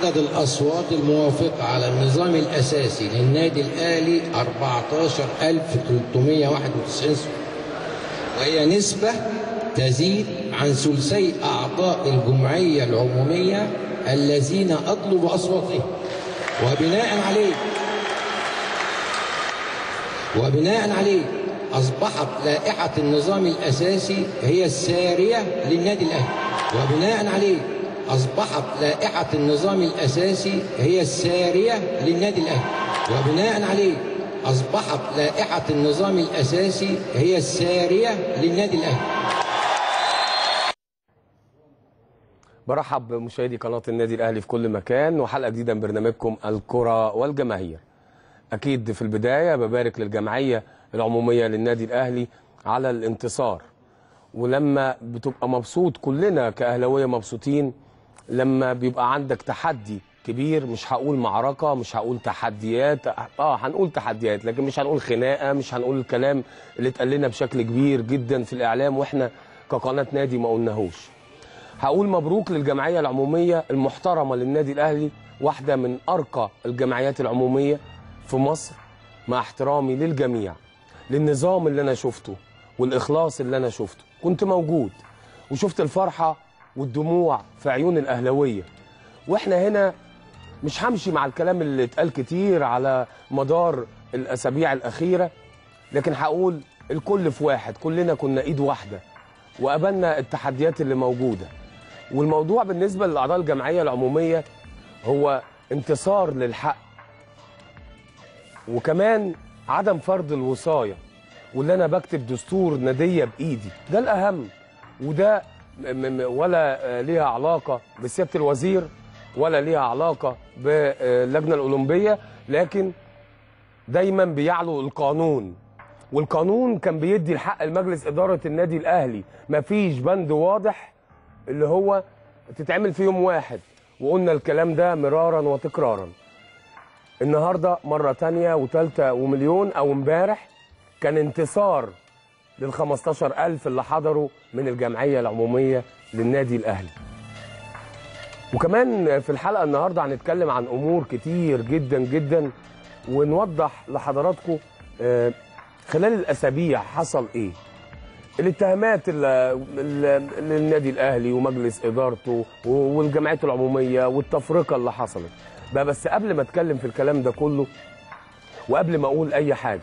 عدد الأصوات الموافقة على النظام الأساسي للنادي الأهلي 14391 صوت وهي نسبة تزيد عن ثلثي أعضاء الجمعية العمومية الذين أطلب أصواتهم وبناء عليه وبناء عليه أصبحت لائحة النظام الأساسي هي السارية للنادي الأهلي وبناء عليه أصبحت لائحة النظام الأساسي هي السارية للنادي الأهلي وبناء عليه أصبحت لائحة النظام الأساسي هي السارية للنادي الأهلي برحب بمشاهدي قناة النادي الأهلي في كل مكان وحلقة جديدة من برنامجكم الكرة والجماهير أكيد في البداية ببارك للجمعية العمومية للنادي الأهلي على الانتصار ولما بتبقى مبسوط كلنا كأهلاوية مبسوطين لما بيبقى عندك تحدي كبير مش هقول معركة مش هقول تحديات اه هنقول تحديات لكن مش هنقول خناقة مش هنقول الكلام اللي اتقال لنا بشكل كبير جدا في الإعلام واحنا كقناة نادي ما قلناهوش هقول مبروك للجمعية العمومية المحترمة للنادي الأهلي واحدة من أرقى الجمعيات العمومية في مصر مع احترامي للجميع للنظام اللي أنا شفته والإخلاص اللي أنا شفته كنت موجود وشفت الفرحة والدموع في عيون الأهلوية وإحنا هنا مش همشي مع الكلام اللي اتقال كتير على مدار الأسابيع الأخيرة لكن هقول الكل في واحد كلنا كنا إيد واحدة وقابلنا التحديات اللي موجودة والموضوع بالنسبة لأعضاء الجمعية العمومية هو انتصار للحق وكمان عدم فرض الوصاية واللي أنا بكتب دستور نادية بإيدي ده الأهم وده م- م- ولا ليها علاقة بسيادة الوزير ولا ليها علاقة باللجنة الأولمبية لكن دايما بيعلو القانون والقانون كان بيدي الحق لمجلس إدارة النادي الأهلي مفيش بند واضح اللي هو تتعمل في يوم واحد وقلنا الكلام ده مرارا وتكرارا النهارده مرة تانية وتالتة ومليون أو امبارح كان انتصار لل 15000 اللي حضروا من الجمعية العمومية للنادي الأهلي وكمان في الحلقة النهاردة هنتكلم عن أمور كتير جدا جدا ونوضح لحضراتكم آه، خلال الأسابيع حصل إيه الاتهامات اللي اللي للنادي الاهلي ومجلس ادارته والجمعيات العموميه والتفرقه اللي حصلت بقى بس قبل ما اتكلم في الكلام ده كله وقبل ما اقول اي حاجه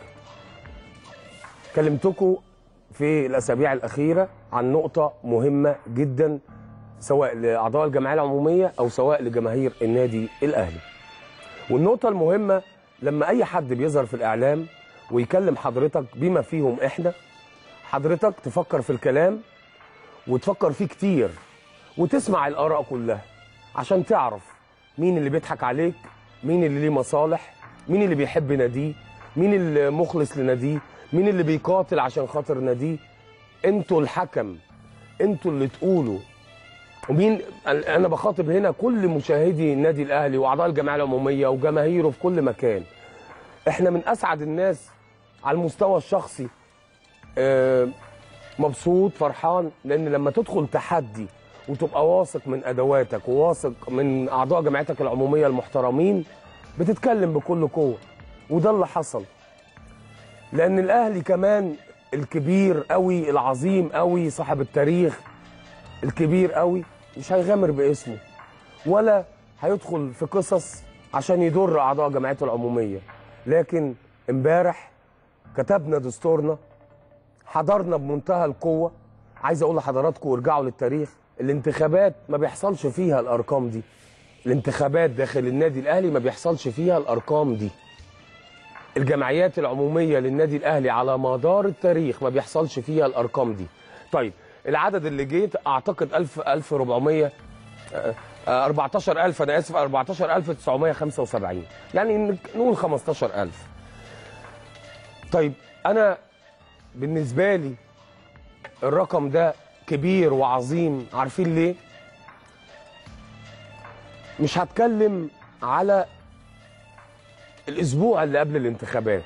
كلمتكم في الاسابيع الاخيره عن نقطه مهمه جدا سواء لاعضاء الجمعيه العموميه او سواء لجماهير النادي الاهلي والنقطه المهمه لما اي حد بيظهر في الاعلام ويكلم حضرتك بما فيهم احنا حضرتك تفكر في الكلام وتفكر فيه كتير وتسمع الآراء كلها عشان تعرف مين اللي بيضحك عليك مين اللي ليه مصالح مين اللي بيحب ناديه مين اللي مخلص لناديه مين اللي بيقاتل عشان خاطر ناديه انتوا الحكم انتوا اللي تقولوا ومين انا بخاطب هنا كل مشاهدي النادي الاهلي واعضاء الجمعيه العموميه وجماهيره في كل مكان احنا من اسعد الناس على المستوى الشخصي آه، مبسوط فرحان لان لما تدخل تحدي وتبقى واثق من ادواتك وواثق من اعضاء جمعيتك العموميه المحترمين بتتكلم بكل قوه وده اللي حصل لان الاهلي كمان الكبير قوي العظيم قوي صاحب التاريخ الكبير قوي مش هيغامر باسمه ولا هيدخل في قصص عشان يضر اعضاء جمعيته العموميه لكن امبارح كتبنا دستورنا حضرنا بمنتهى القوة عايز اقول لحضراتكم وارجعوا للتاريخ الانتخابات ما بيحصلش فيها الارقام دي الانتخابات داخل النادي الاهلي ما بيحصلش فيها الارقام دي الجمعيات العمومية للنادي الاهلي على مدار التاريخ ما بيحصلش فيها الارقام دي طيب العدد اللي جيت اعتقد 1000 1400 آه، آه، 14000 انا اسف 14975 يعني نقول 15000 طيب انا بالنسبة لي الرقم ده كبير وعظيم عارفين ليه؟ مش هتكلم على الأسبوع اللي قبل الانتخابات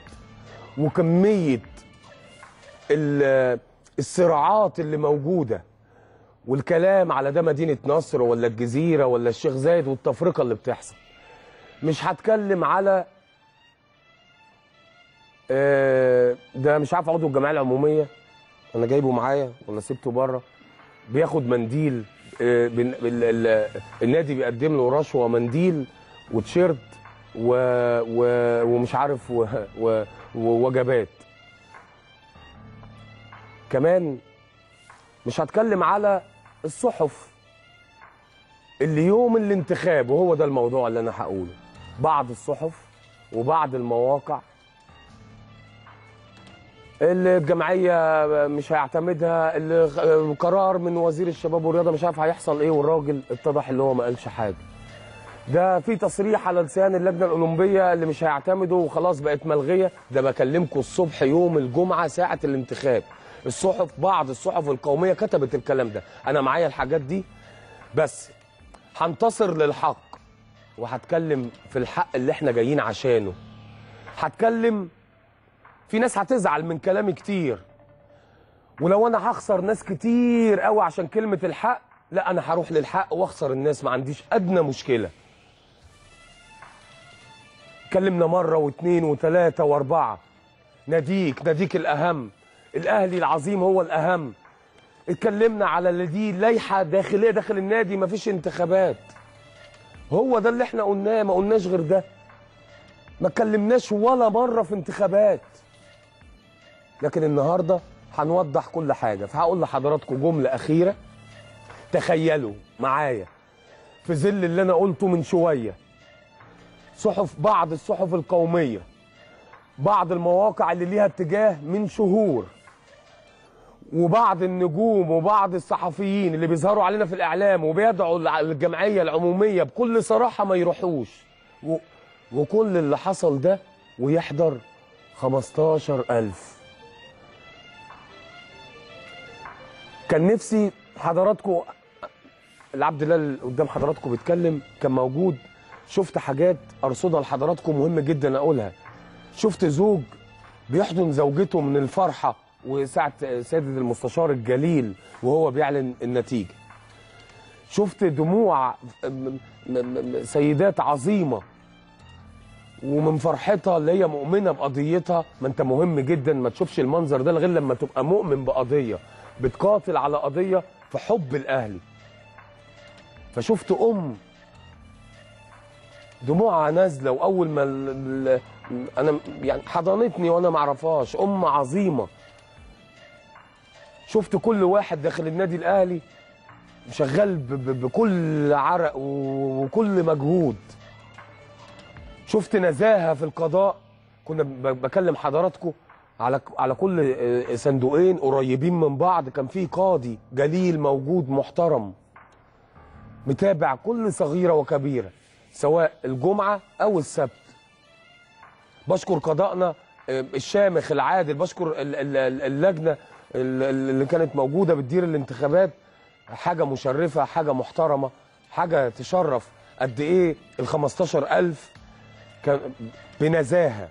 وكمية ال- الصراعات اللي موجودة والكلام على ده مدينه نصر ولا الجزيره ولا الشيخ زايد والتفرقه اللي بتحصل مش هتكلم على آه، ده مش عارف عضو الجمعيه العموميه انا جايبه معايا ولا سبته بره بياخد منديل آه، بن- ال- ال- النادي بيقدم له رشوه منديل وتيشيرت و... و... ومش عارف و... و... ووجبات كمان مش هتكلم على الصحف اللي يوم الانتخاب وهو ده الموضوع اللي انا هقوله بعض الصحف وبعض المواقع اللي الجمعيه مش هيعتمدها اللي قرار من وزير الشباب والرياضه مش عارف هيحصل ايه والراجل اتضح اللي هو ما قالش حاجه ده في تصريح على لسان اللجنه الاولمبيه اللي مش هيعتمدوا وخلاص بقت ملغيه ده بكلمكم الصبح يوم الجمعه ساعه الانتخاب الصحف بعض الصحف القوميه كتبت الكلام ده انا معايا الحاجات دي بس هنتصر للحق وهتكلم في الحق اللي احنا جايين عشانه هتكلم في ناس هتزعل من كلامي كتير ولو انا هخسر ناس كتير قوي عشان كلمه الحق لا انا هروح للحق واخسر الناس ما عنديش ادنى مشكله اتكلمنا مره واثنين وثلاثه واربعه ناديك ناديك الاهم الاهلي العظيم هو الاهم اتكلمنا على اللي دي لائحه داخليه داخل النادي مفيش انتخابات هو ده اللي احنا قلناه ما قلناش غير ده ما اتكلمناش ولا مره في انتخابات لكن النهارده هنوضح كل حاجه فهقول لحضراتكم جمله اخيره تخيلوا معايا في ظل اللي انا قلته من شويه صحف بعض الصحف القوميه بعض المواقع اللي ليها اتجاه من شهور وبعض النجوم وبعض الصحفيين اللي بيظهروا علينا في الاعلام وبيدعوا الع- الجمعيه العموميه بكل صراحه ما يروحوش و... وكل اللي حصل ده ويحضر 15000 كان نفسي حضراتكم العبد الله اللي قدام حضراتكم بيتكلم كان موجود شفت حاجات ارصدها لحضراتكم مهم جدا اقولها شفت زوج بيحضن زوجته من الفرحه وساعه سياده المستشار الجليل وهو بيعلن النتيجه شفت دموع م- م- م- سيدات عظيمه ومن فرحتها اللي هي مؤمنه بقضيتها ما انت مهم جدا ما تشوفش المنظر ده غير لما تبقى مؤمن بقضيه بتقاتل على قضيه في حب الاهلي فشفت ام دموعها نازله واول ما ال... ال... انا يعني حضنتني وانا ما اعرفهاش ام عظيمه شفت كل واحد داخل النادي الاهلي شغال ب... ب... بكل عرق و... وكل مجهود شفت نزاهه في القضاء كنا ب- بكلم حضراتكم على على كل آه، صندوقين قريبين من بعض كان في قاضي جليل موجود محترم متابع كل صغيره وكبيره سواء الجمعه او السبت بشكر قضائنا آه، الشامخ العادل بشكر ال- ال- ال- اللجنه ال- اللي كانت موجوده بتدير الانتخابات حاجه مشرفه حاجه محترمه حاجه تشرف قد ايه ال 15000 كان بنزاهه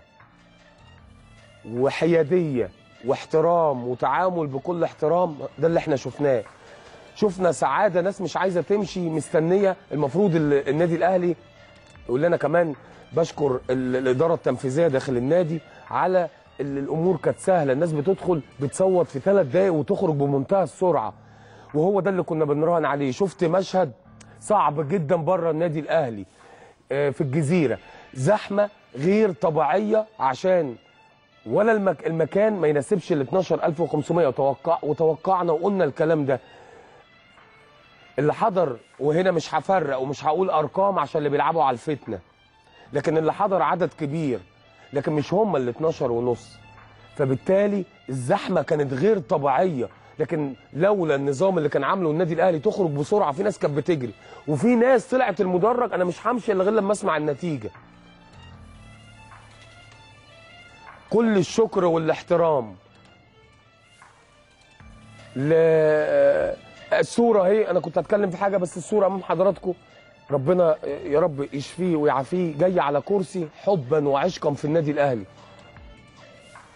وحياديه واحترام وتعامل بكل احترام ده اللي احنا شفناه شفنا سعاده ناس مش عايزه تمشي مستنيه المفروض ال- النادي الاهلي يقول لنا كمان بشكر ال- الاداره التنفيذيه داخل النادي على ال- الامور كانت سهله الناس بتدخل بتصوت في ثلاث دقائق وتخرج بمنتهى السرعه وهو ده اللي كنا بنراهن عليه شفت مشهد صعب جدا بره النادي الاهلي آه، في الجزيره زحمه غير طبيعيه عشان ولا المك... المكان ما يناسبش ال 12500 وتوقع وتوقعنا وقلنا الكلام ده اللي حضر وهنا مش هفرق ومش هقول ارقام عشان اللي بيلعبوا على الفتنه لكن اللي حضر عدد كبير لكن مش هم ال 12 ونص فبالتالي الزحمه كانت غير طبيعيه لكن لولا النظام اللي كان عامله النادي الاهلي تخرج بسرعه في ناس كانت بتجري وفي ناس طلعت المدرج انا مش همشي الا غير لما اسمع النتيجه كل الشكر والاحترام ل الصوره اهي انا كنت هتكلم في حاجه بس الصوره امام حضراتكم ربنا يا رب يشفيه ويعافيه جاي على كرسي حبا وعشقا في النادي الاهلي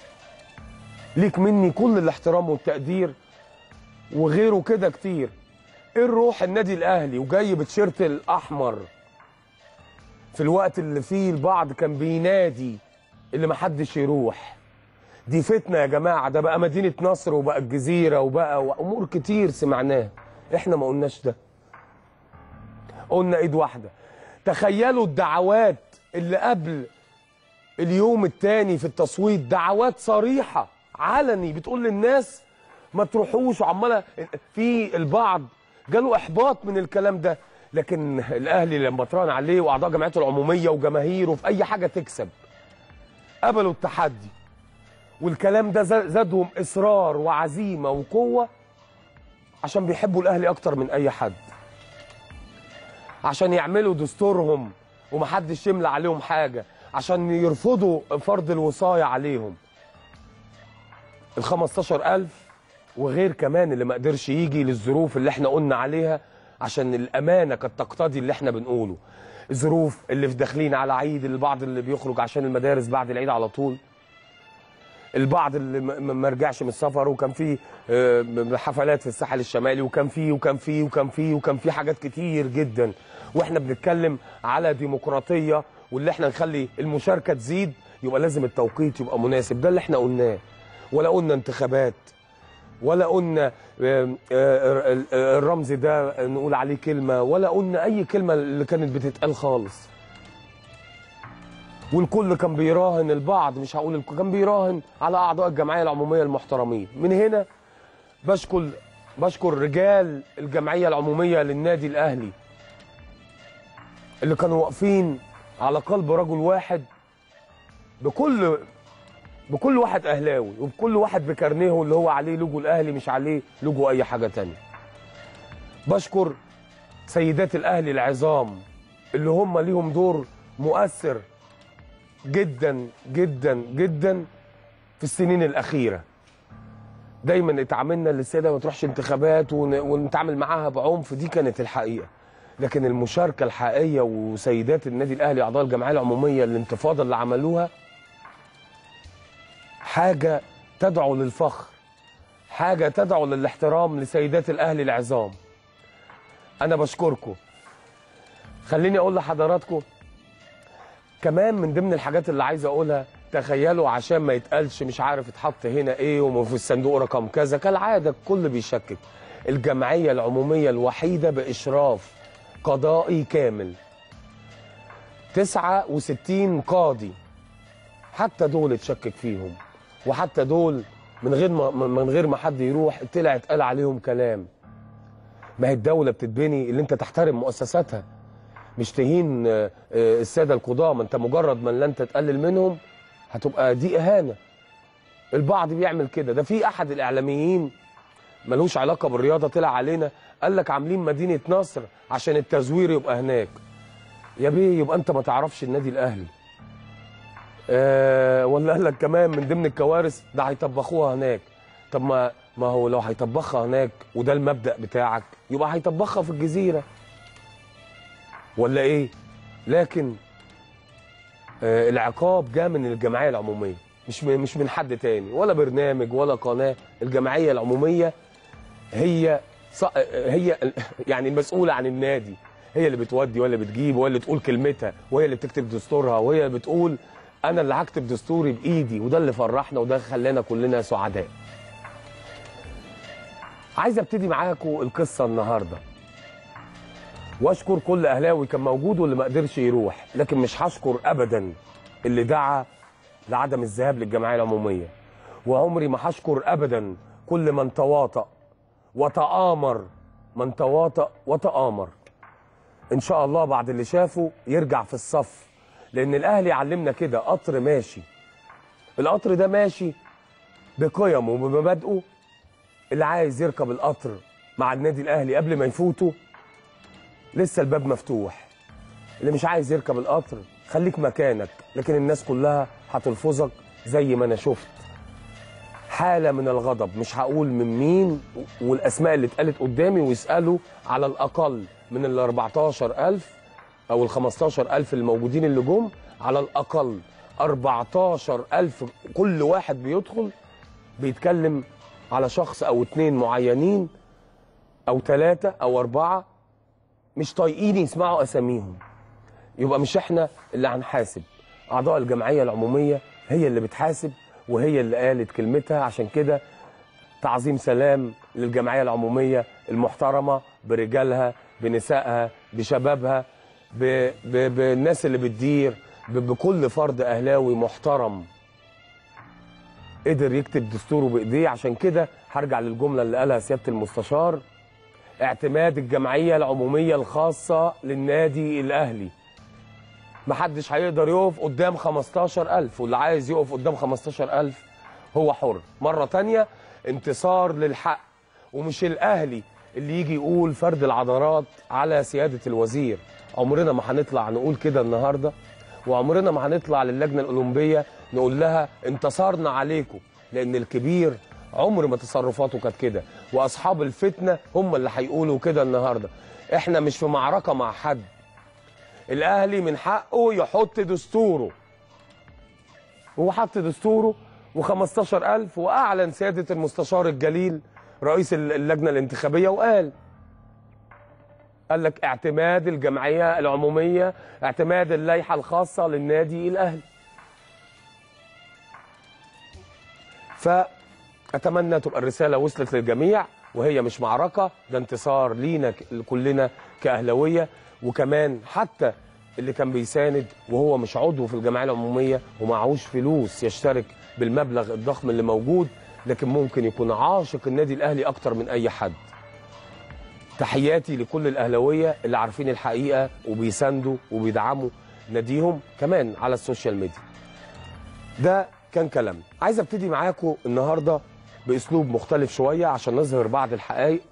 ليك مني كل الاحترام والتقدير وغيره كده كتير ايه الروح النادي الاهلي وجاي بتيشيرت الاحمر في الوقت اللي فيه البعض كان بينادي اللي محدش يروح دي فتنه يا جماعه ده بقى مدينه نصر وبقى الجزيره وبقى وامور كتير سمعناها احنا ما قلناش ده قلنا ايد واحده تخيلوا الدعوات اللي قبل اليوم الثاني في التصويت دعوات صريحه علني بتقول للناس ما تروحوش وعماله في البعض جاله احباط من الكلام ده لكن الاهلي لما طران عليه واعضاء جمعيته العموميه وجماهيره في اي حاجه تكسب قبلوا التحدي والكلام ده زا- زادهم اصرار وعزيمه وقوه عشان بيحبوا الاهلي اكتر من اي حد عشان يعملوا دستورهم ومحدش يملى عليهم حاجه عشان يرفضوا فرض الوصايه عليهم ال 15000 وغير كمان اللي ما قدرش يجي للظروف اللي احنا قلنا عليها عشان الامانه كانت تقتضي اللي احنا بنقوله الظروف اللي في داخلين على عيد البعض اللي بيخرج عشان المدارس بعد العيد على طول البعض اللي ما- ما ما رجعش من السفر وكان في آه، حفلات في الساحل الشمالي وكان في وكان في وكان في وكان في حاجات كتير جدا واحنا بنتكلم على ديمقراطيه واللي احنا نخلي المشاركه تزيد يبقى لازم التوقيت يبقى مناسب ده اللي احنا قلناه ولا قلنا انتخابات ولا قلنا آه، آه، آه، الرمز ده نقول عليه كلمه ولا قلنا اي كلمه اللي كانت بتتقال خالص والكل كان بيراهن البعض مش هقول الكل كان بيراهن على اعضاء الجمعيه العموميه المحترمين من هنا بشكر بشكر رجال الجمعيه العموميه للنادي الاهلي اللي كانوا واقفين على قلب رجل واحد بكل بكل واحد اهلاوي وبكل واحد بكارنيه اللي هو عليه لوجو الاهلي مش عليه لوجو اي حاجه تانية بشكر سيدات الاهلي العظام اللي هم ليهم دور مؤثر جدا جدا جدا في السنين الاخيره دايما اتعاملنا للسيده ما تروحش انتخابات ون- ونتعامل معاها بعنف دي كانت الحقيقه لكن المشاركه الحقيقيه وسيدات النادي الاهلي اعضاء الجمعيه العموميه الانتفاضه اللي عملوها حاجه تدعو للفخر حاجه تدعو للاحترام لسيدات الاهلي العظام انا بشكركم خليني اقول لحضراتكم كمان من ضمن الحاجات اللي عايز اقولها تخيلوا عشان ما يتقالش مش عارف اتحط هنا ايه وفي الصندوق رقم كذا كالعاده الكل بيشكك الجمعيه العموميه الوحيده باشراف قضائي كامل 69 قاضي حتى دول اتشكك فيهم وحتى دول من غير ما من غير ما حد يروح طلع اتقال عليهم كلام ما هي الدوله بتتبني اللي انت تحترم مؤسساتها مش تهين آه، آه، الساده القضاه ما انت مجرد ما لا انت تقلل منهم هتبقى دي اهانه البعض بيعمل كده ده في احد الاعلاميين ملوش علاقه بالرياضه طلع علينا قال لك عاملين مدينه نصر عشان التزوير يبقى هناك يا بيه يبقى انت ما تعرفش النادي الاهلي آه ولا قال لك كمان من ضمن الكوارث ده هيطبخوها هناك طب ما ما هو لو هيطبخها هناك وده المبدأ بتاعك يبقى هيطبخها في الجزيرة ولا ايه لكن آه العقاب جاء من الجمعية العمومية مش من مش من حد تاني ولا برنامج ولا قناة الجمعية العمومية هي ص... هي يعني المسؤولة عن النادي هي اللي بتودي ولا بتجيب وهي اللي تقول كلمتها وهي اللي بتكتب دستورها وهي اللي بتقول انا اللي هكتب دستوري بايدي وده اللي فرحنا وده خلانا كلنا سعداء عايز ابتدي معاكم القصه النهارده واشكر كل اهلاوي كان موجود واللي ما قدرش يروح لكن مش هشكر ابدا اللي دعا لعدم الذهاب للجمعيه العموميه وعمري ما هشكر ابدا كل من تواطأ وتآمر من تواطأ وتآمر ان شاء الله بعد اللي شافه يرجع في الصف لان الاهلي علمنا كده قطر ماشي القطر ده ماشي بقيمه وبمبادئه اللي عايز يركب القطر مع النادي الاهلي قبل ما يفوته لسه الباب مفتوح اللي مش عايز يركب القطر خليك مكانك لكن الناس كلها هتلفظك زي ما انا شفت حالة من الغضب مش هقول من مين والأسماء اللي اتقالت قدامي ويسألوا على الأقل من ال 14000 أو ال 15000 الموجودين اللي جم على الأقل 14000 كل واحد بيدخل بيتكلم على شخص أو اتنين معينين او ثلاثه او اربعه مش طايقين يسمعوا اساميهم يبقى مش احنا اللي هنحاسب اعضاء الجمعيه العموميه هي اللي بتحاسب وهي اللي قالت كلمتها عشان كده تعظيم سلام للجمعيه العموميه المحترمه برجالها بنسائها بشبابها ب... ب... بالناس اللي بتدير ب... بكل فرد اهلاوي محترم قدر يكتب دستوره بايديه عشان كده هرجع للجمله اللي قالها سياده المستشار اعتماد الجمعيه العموميه الخاصه للنادي الاهلي محدش هيقدر يقف قدام 15000 واللي عايز يقف قدام 15000 هو حر مرة تانية انتصار للحق ومش الأهلي اللي يجي يقول فرد العضلات على سيادة الوزير عمرنا ما هنطلع نقول كده النهاردة وعمرنا ما هنطلع للجنة الأولمبية نقول لها انتصرنا عليكم لأن الكبير عمر ما تصرفاته كانت كده وأصحاب الفتنة هم اللي هيقولوا كده النهاردة احنا مش في معركة مع حد الاهلي من حقه يحط دستوره هو حط دستوره و15000 واعلن سياده المستشار الجليل رئيس اللجنه الانتخابيه وقال قال لك اعتماد الجمعيه العموميه اعتماد اللائحه الخاصه للنادي الاهلي فاتمنى تبقى الرساله وصلت للجميع وهي مش معركه ده انتصار لينا ك- كلنا كاهلاويه وكمان حتى اللي كان بيساند وهو مش عضو في الجمعيه العموميه ومعهوش فلوس يشترك بالمبلغ الضخم اللي موجود لكن ممكن يكون عاشق النادي الاهلي اكتر من اي حد تحياتي لكل الاهلاويه اللي عارفين الحقيقه وبيساندوا وبيدعموا ناديهم كمان على السوشيال ميديا ده كان كلام عايز ابتدي معاكم النهارده باسلوب مختلف شويه عشان نظهر بعض الحقائق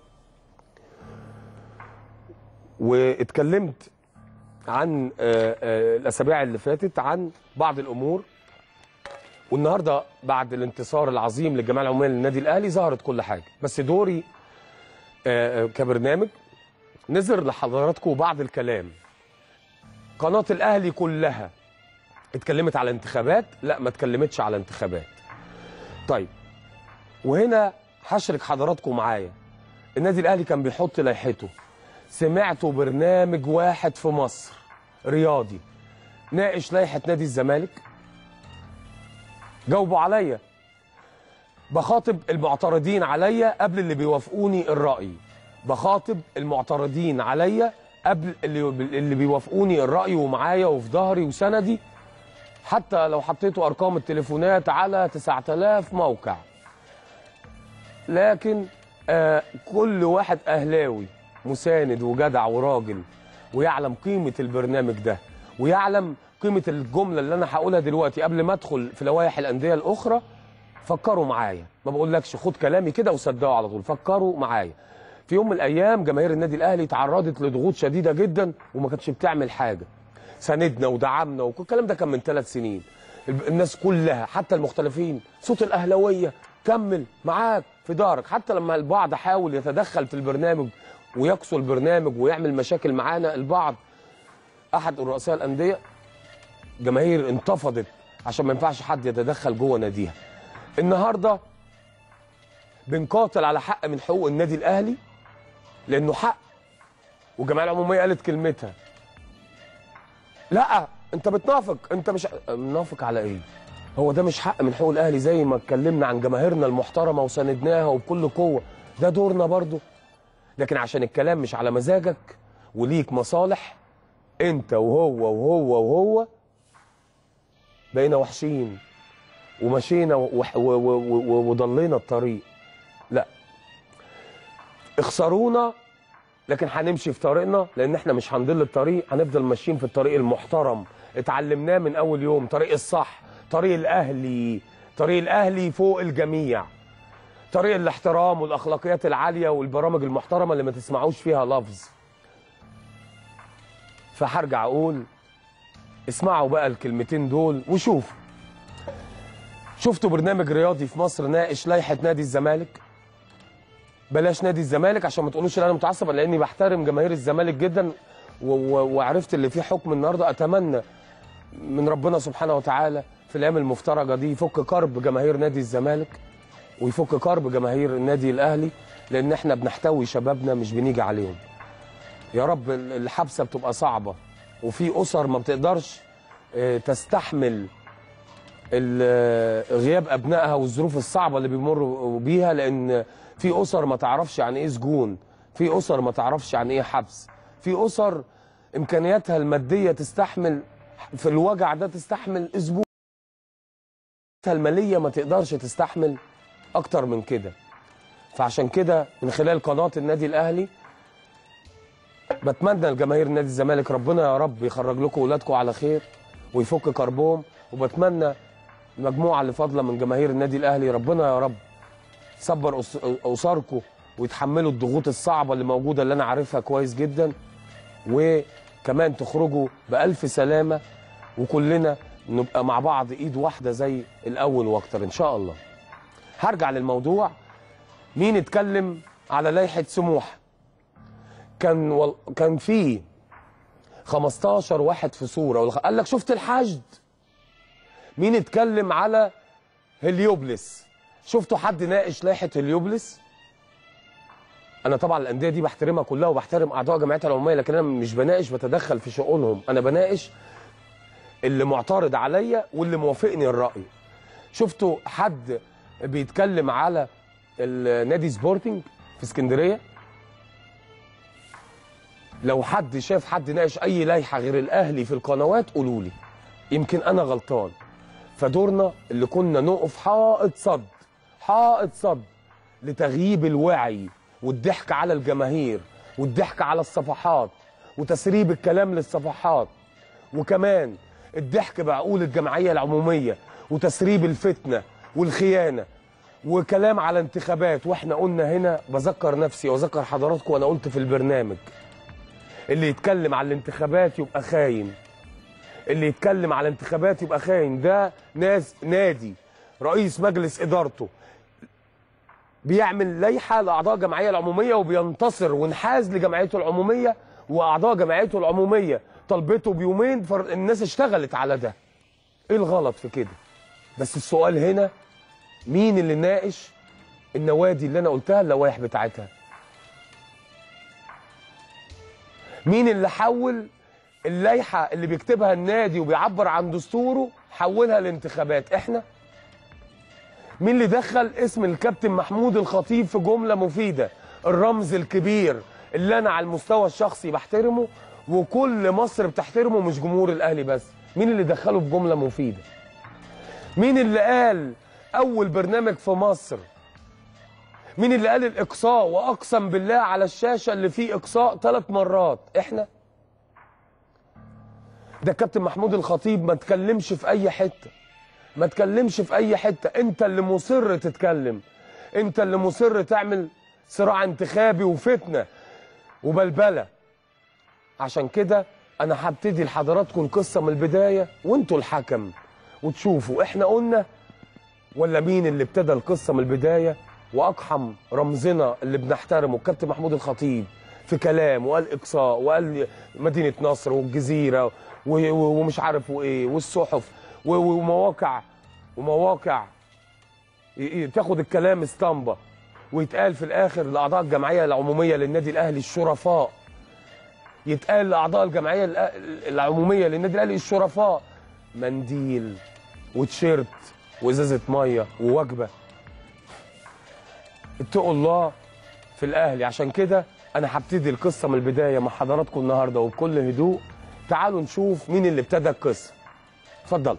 واتكلمت عن آه، آه، الاسابيع اللي فاتت عن بعض الامور والنهارده بعد الانتصار العظيم للجمعيه العموميه للنادي الاهلي ظهرت كل حاجه بس دوري آه، آه، كبرنامج نظهر لحضراتكم بعض الكلام قناه الاهلي كلها اتكلمت على انتخابات لا ما اتكلمتش على انتخابات طيب وهنا هشرك حضراتكم معايا النادي الاهلي كان بيحط لائحته سمعتوا برنامج واحد في مصر رياضي ناقش لائحه نادي الزمالك جاوبوا عليا بخاطب المعترضين عليا قبل اللي بيوافقوني الرأي بخاطب المعترضين عليا قبل اللي اللي بيوافقوني الرأي ومعايا وفي ظهري وسندي حتى لو حطيتوا ارقام التليفونات على 9000 موقع لكن آه كل واحد اهلاوي مساند وجدع وراجل ويعلم قيمه البرنامج ده ويعلم قيمه الجمله اللي انا هقولها دلوقتي قبل ما ادخل في لوائح الانديه الاخرى فكروا معايا ما بقولكش خد كلامي كده وصدقوا على طول فكروا معايا في يوم من الايام جماهير النادي الاهلي تعرضت لضغوط شديده جدا وما كانتش بتعمل حاجه ساندنا ودعمنا وكل الكلام ده كان من ثلاث سنين الب- الناس كلها حتى المختلفين صوت الاهلاويه كمل معاك في دارك حتى لما البعض حاول يتدخل في البرنامج ويقصوا البرنامج ويعمل مشاكل معانا البعض احد رؤساء الانديه جماهير انتفضت عشان ما ينفعش حد يتدخل جوه ناديها النهارده بنقاتل على حق من حقوق النادي الاهلي لانه حق والجمعيه العموميه قالت كلمتها لا انت بتنافق انت مش منافق على ايه هو ده مش حق من حقوق الاهلي زي ما اتكلمنا عن جماهيرنا المحترمه وساندناها وبكل قوه ده دورنا برضو لكن عشان الكلام مش على مزاجك وليك مصالح انت وهو وهو وهو بقينا وحشين ومشينا وح- و- و- و- وضلينا الطريق لا اخسرونا لكن هنمشي في طريقنا لان احنا مش هنضل الطريق هنفضل ماشيين في الطريق المحترم اتعلمناه من اول يوم طريق الصح طريق الاهلي طريق الاهلي فوق الجميع طريق الاحترام والاخلاقيات العاليه والبرامج المحترمه اللي ما تسمعوش فيها لفظ فهرجع اقول اسمعوا بقى الكلمتين دول وشوفوا شفتوا برنامج رياضي في مصر ناقش لائحه نادي الزمالك بلاش نادي الزمالك عشان ما تقولوش ان انا متعصب لاني بحترم جماهير الزمالك جدا و- و- وعرفت اللي فيه حكم النهارده اتمنى من ربنا سبحانه وتعالى في الايام المفترجه دي يفك كرب جماهير نادي الزمالك ويفك كرب جماهير النادي الاهلي لان احنا بنحتوي شبابنا مش بنيجي عليهم يا رب ال- الحبسه بتبقى صعبه وفي اسر ما بتقدرش آه، تستحمل ال- غياب ابنائها والظروف الصعبه اللي بيمروا بيها لان في اسر ما تعرفش يعني ايه سجون في اسر ما تعرفش يعني ايه حبس في اسر امكانياتها الماديه تستحمل في الوجع ده تستحمل اسبوع الماليه ما تقدرش تستحمل اكتر من كده فعشان كده من خلال قناه النادي الاهلي بتمنى لجماهير نادي الزمالك ربنا يا رب يخرج لكم اولادكم على خير ويفك كربهم وبتمنى المجموعه اللي فاضله من جماهير النادي الاهلي ربنا يا رب يصبر أس- اسركم ويتحملوا الضغوط الصعبه اللي موجوده اللي انا عارفها كويس جدا وكمان تخرجوا بالف سلامه وكلنا نبقى مع بعض ايد واحده زي الاول واكتر ان شاء الله هرجع للموضوع مين اتكلم على لائحه سموحه كان وال... كان في 15 واحد في صوره والخ- قال لك شفت الحشد مين اتكلم على هليوبلس شفتوا حد ناقش لائحه هليوبلس انا طبعا الانديه دي بحترمها كلها وبحترم اعضاء جمعيتها العموميه لكن انا مش بناقش بتدخل في شؤونهم انا بناقش اللي معترض عليا واللي موافقني الراي شفتوا حد بيتكلم على النادي سبورتنج في اسكندريه لو حد شاف حد ناقش اي لائحه غير الاهلي في القنوات قولوا لي يمكن انا غلطان فدورنا اللي كنا نقف حائط صد حائط صد لتغييب الوعي والضحك على الجماهير والضحك على الصفحات وتسريب الكلام للصفحات وكمان الضحك بعقول الجمعيه العموميه وتسريب الفتنه والخيانه وكلام على انتخابات واحنا قلنا هنا بذكر نفسي واذكر حضراتكم وانا قلت في البرنامج اللي يتكلم على الانتخابات يبقى خاين اللي يتكلم على الانتخابات يبقى خاين ده ناس نادي رئيس مجلس ادارته بيعمل لائحه لاعضاء الجمعيه العموميه وبينتصر وانحاز لجمعيته العموميه واعضاء جمعيته العموميه طلبته بيومين فالناس اشتغلت على ده ايه الغلط في كده بس السؤال هنا مين اللي ناقش النوادي اللي انا قلتها اللوائح بتاعتها مين اللي حول اللائحه اللي بيكتبها النادي وبيعبر عن دستوره حولها لانتخابات احنا مين اللي دخل اسم الكابتن محمود الخطيب في جمله مفيده الرمز الكبير اللي انا على المستوى الشخصي بحترمه وكل مصر بتحترمه مش جمهور الاهلي بس مين اللي دخله في جمله مفيده مين اللي قال اول برنامج في مصر مين اللي قال الاقصاء واقسم بالله على الشاشه اللي فيه اقصاء ثلاث مرات احنا ده كابتن محمود الخطيب ما تكلمش في اي حته ما تكلمش في اي حته انت اللي مصر تتكلم انت اللي مصر تعمل صراع انتخابي وفتنه وبلبله عشان كده انا هبتدي لحضراتكم القصه من البدايه وانتوا الحكم وتشوفوا احنا قلنا ولا مين اللي ابتدى القصه من البدايه واقحم رمزنا اللي بنحترمه الكابتن محمود الخطيب في كلام وقال اقصاء وقال مدينه نصر والجزيره و- و- ومش عارف وايه والصحف و- ومواقع ومواقع ي- ي- تاخد الكلام اسطمبه ويتقال في الاخر لاعضاء الجمعيه العموميه للنادي الاهلي الشرفاء يتقال لاعضاء الجمعيه الأ- العموميه للنادي الاهلي الشرفاء منديل وتيشيرت وازازه ميه ووجبه اتقوا الله في الاهلي عشان كده انا هبتدي القصه من البدايه مع حضراتكم النهارده وبكل هدوء تعالوا نشوف مين اللي ابتدى القصه اتفضل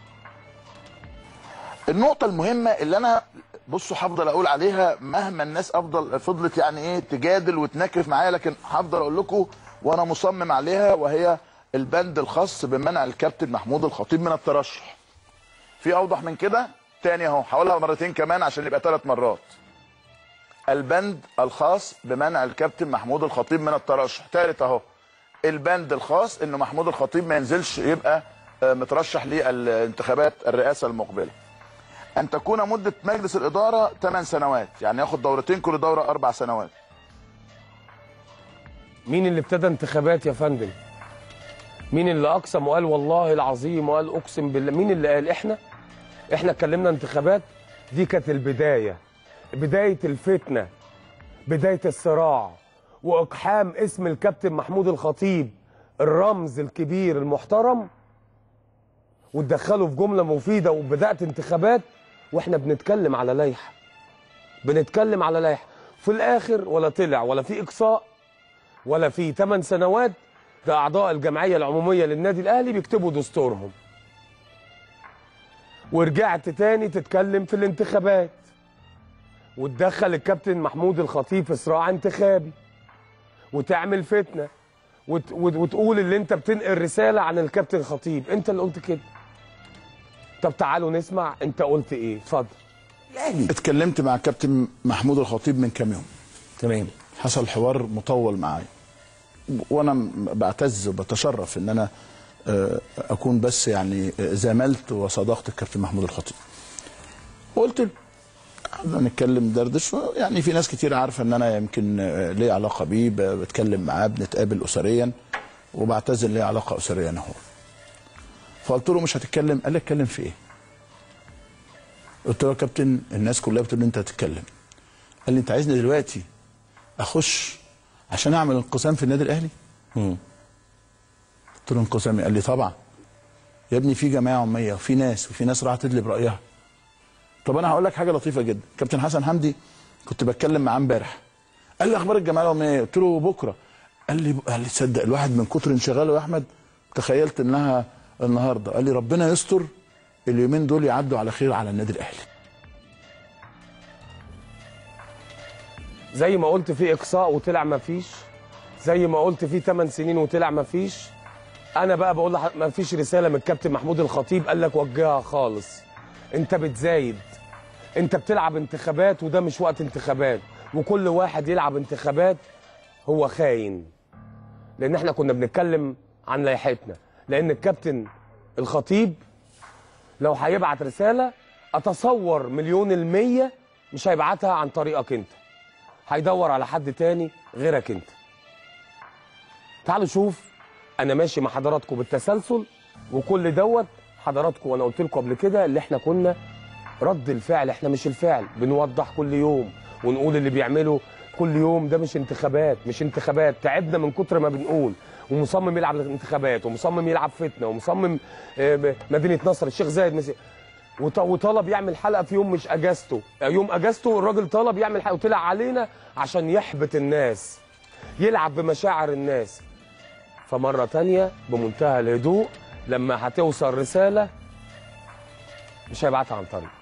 النقطة المهمة اللي أنا بصوا هفضل أقول عليها مهما الناس أفضل فضلت يعني إيه تجادل وتنكف معايا لكن هفضل أقول لكم وأنا مصمم عليها وهي البند الخاص بمنع الكابتن محمود الخطيب من الترشح. في أوضح من كده؟ تاني أهو هقولها مرتين كمان عشان يبقى ثلاث مرات. البند الخاص بمنع الكابتن محمود الخطيب من الترشح، ثالث أهو. البند الخاص إن محمود الخطيب ما ينزلش يبقى آه، مترشح للانتخابات الرئاسة المقبلة. أن تكون مدة مجلس الإدارة 8 سنوات يعني ياخد دورتين كل دورة أربع سنوات مين اللي ابتدى انتخابات يا فندم مين اللي اقسم وقال والله العظيم وقال اقسم بالله مين اللي قال احنا احنا اتكلمنا انتخابات دي كانت البدايه بدايه الفتنه بدايه الصراع واقحام اسم الكابتن محمود الخطيب الرمز الكبير المحترم وتدخله في جمله مفيده وبدات انتخابات واحنا بنتكلم على لائحه بنتكلم على لائحه في الاخر ولا طلع ولا في اقصاء ولا في 8 سنوات ده اعضاء الجمعيه العموميه للنادي الاهلي بيكتبوا دستورهم ورجعت تاني تتكلم في الانتخابات وتدخل الكابتن محمود الخطيب في صراع انتخابي وتعمل فتنه وت... وت... وتقول اللي انت بتنقل رساله عن الكابتن الخطيب انت اللي قلت كده طب تعالوا نسمع انت قلت ايه اتفضل الاهلي اتكلمت مع الكابتن محمود الخطيب من كام يوم تمام حصل حوار مطول معايا وانا م- بعتز وبتشرف ان انا آه، اكون بس يعني آه، زملت وصداقه الكابتن محمود الخطيب وقلت له قعدنا نتكلم دردش يعني في ناس كتير عارفه ان انا يمكن آه، ليا علاقه بيه ب- بتكلم معاه بنتقابل اسريا وبعتز ان ليا علاقه اسريه انا هو فقلت له مش هتتكلم قال لي اتكلم في ايه قلت له يا كابتن الناس كلها بتقول لي انت هتتكلم قال لي انت عايزني دلوقتي اخش عشان اعمل انقسام في النادي الاهلي قلت له انقسام إيه؟ قال لي طبعا يا ابني في جماعه عميه وفي ناس وفي ناس راحت تدلي برايها طب انا هقول لك حاجه لطيفه جدا كابتن حسن حمدي كنت بتكلم معاه امبارح قال لي اخبار الجماعه العميه إيه؟ قلت له بكره قال لي قال لي تصدق الواحد من كتر انشغاله يا احمد تخيلت انها النهارده قال لي ربنا يستر اليومين دول يعدوا على خير على النادي الاهلي زي ما قلت في اقصاء وطلع ما فيش زي ما قلت في 8 سنين وطلع ما فيش انا بقى بقول لح- ما فيش رساله من الكابتن محمود الخطيب قال لك وجهها خالص انت بتزايد انت بتلعب انتخابات وده مش وقت انتخابات وكل واحد يلعب انتخابات هو خاين لان احنا كنا بنتكلم عن لائحتنا لان الكابتن الخطيب لو هيبعت رساله اتصور مليون المية مش هيبعتها عن طريقك انت هيدور على حد تاني غيرك انت تعالوا شوف انا ماشي مع حضراتكم بالتسلسل وكل دوت حضراتكم وانا قلت لكم قبل كده اللي احنا كنا رد الفعل احنا مش الفعل بنوضح كل يوم ونقول اللي بيعمله كل يوم ده مش انتخابات مش انتخابات تعبنا من كتر ما بنقول ومصمم يلعب الانتخابات ومصمم يلعب فتنه ومصمم آه، مدينه نصر الشيخ زايد مس- وط- وطلب يعمل حلقه في يوم مش اجازته يوم اجازته الراجل طلب يعمل حلقه وطلع علينا عشان يحبط الناس يلعب بمشاعر الناس فمره تانية بمنتهى الهدوء لما هتوصل رساله مش هيبعتها عن طريق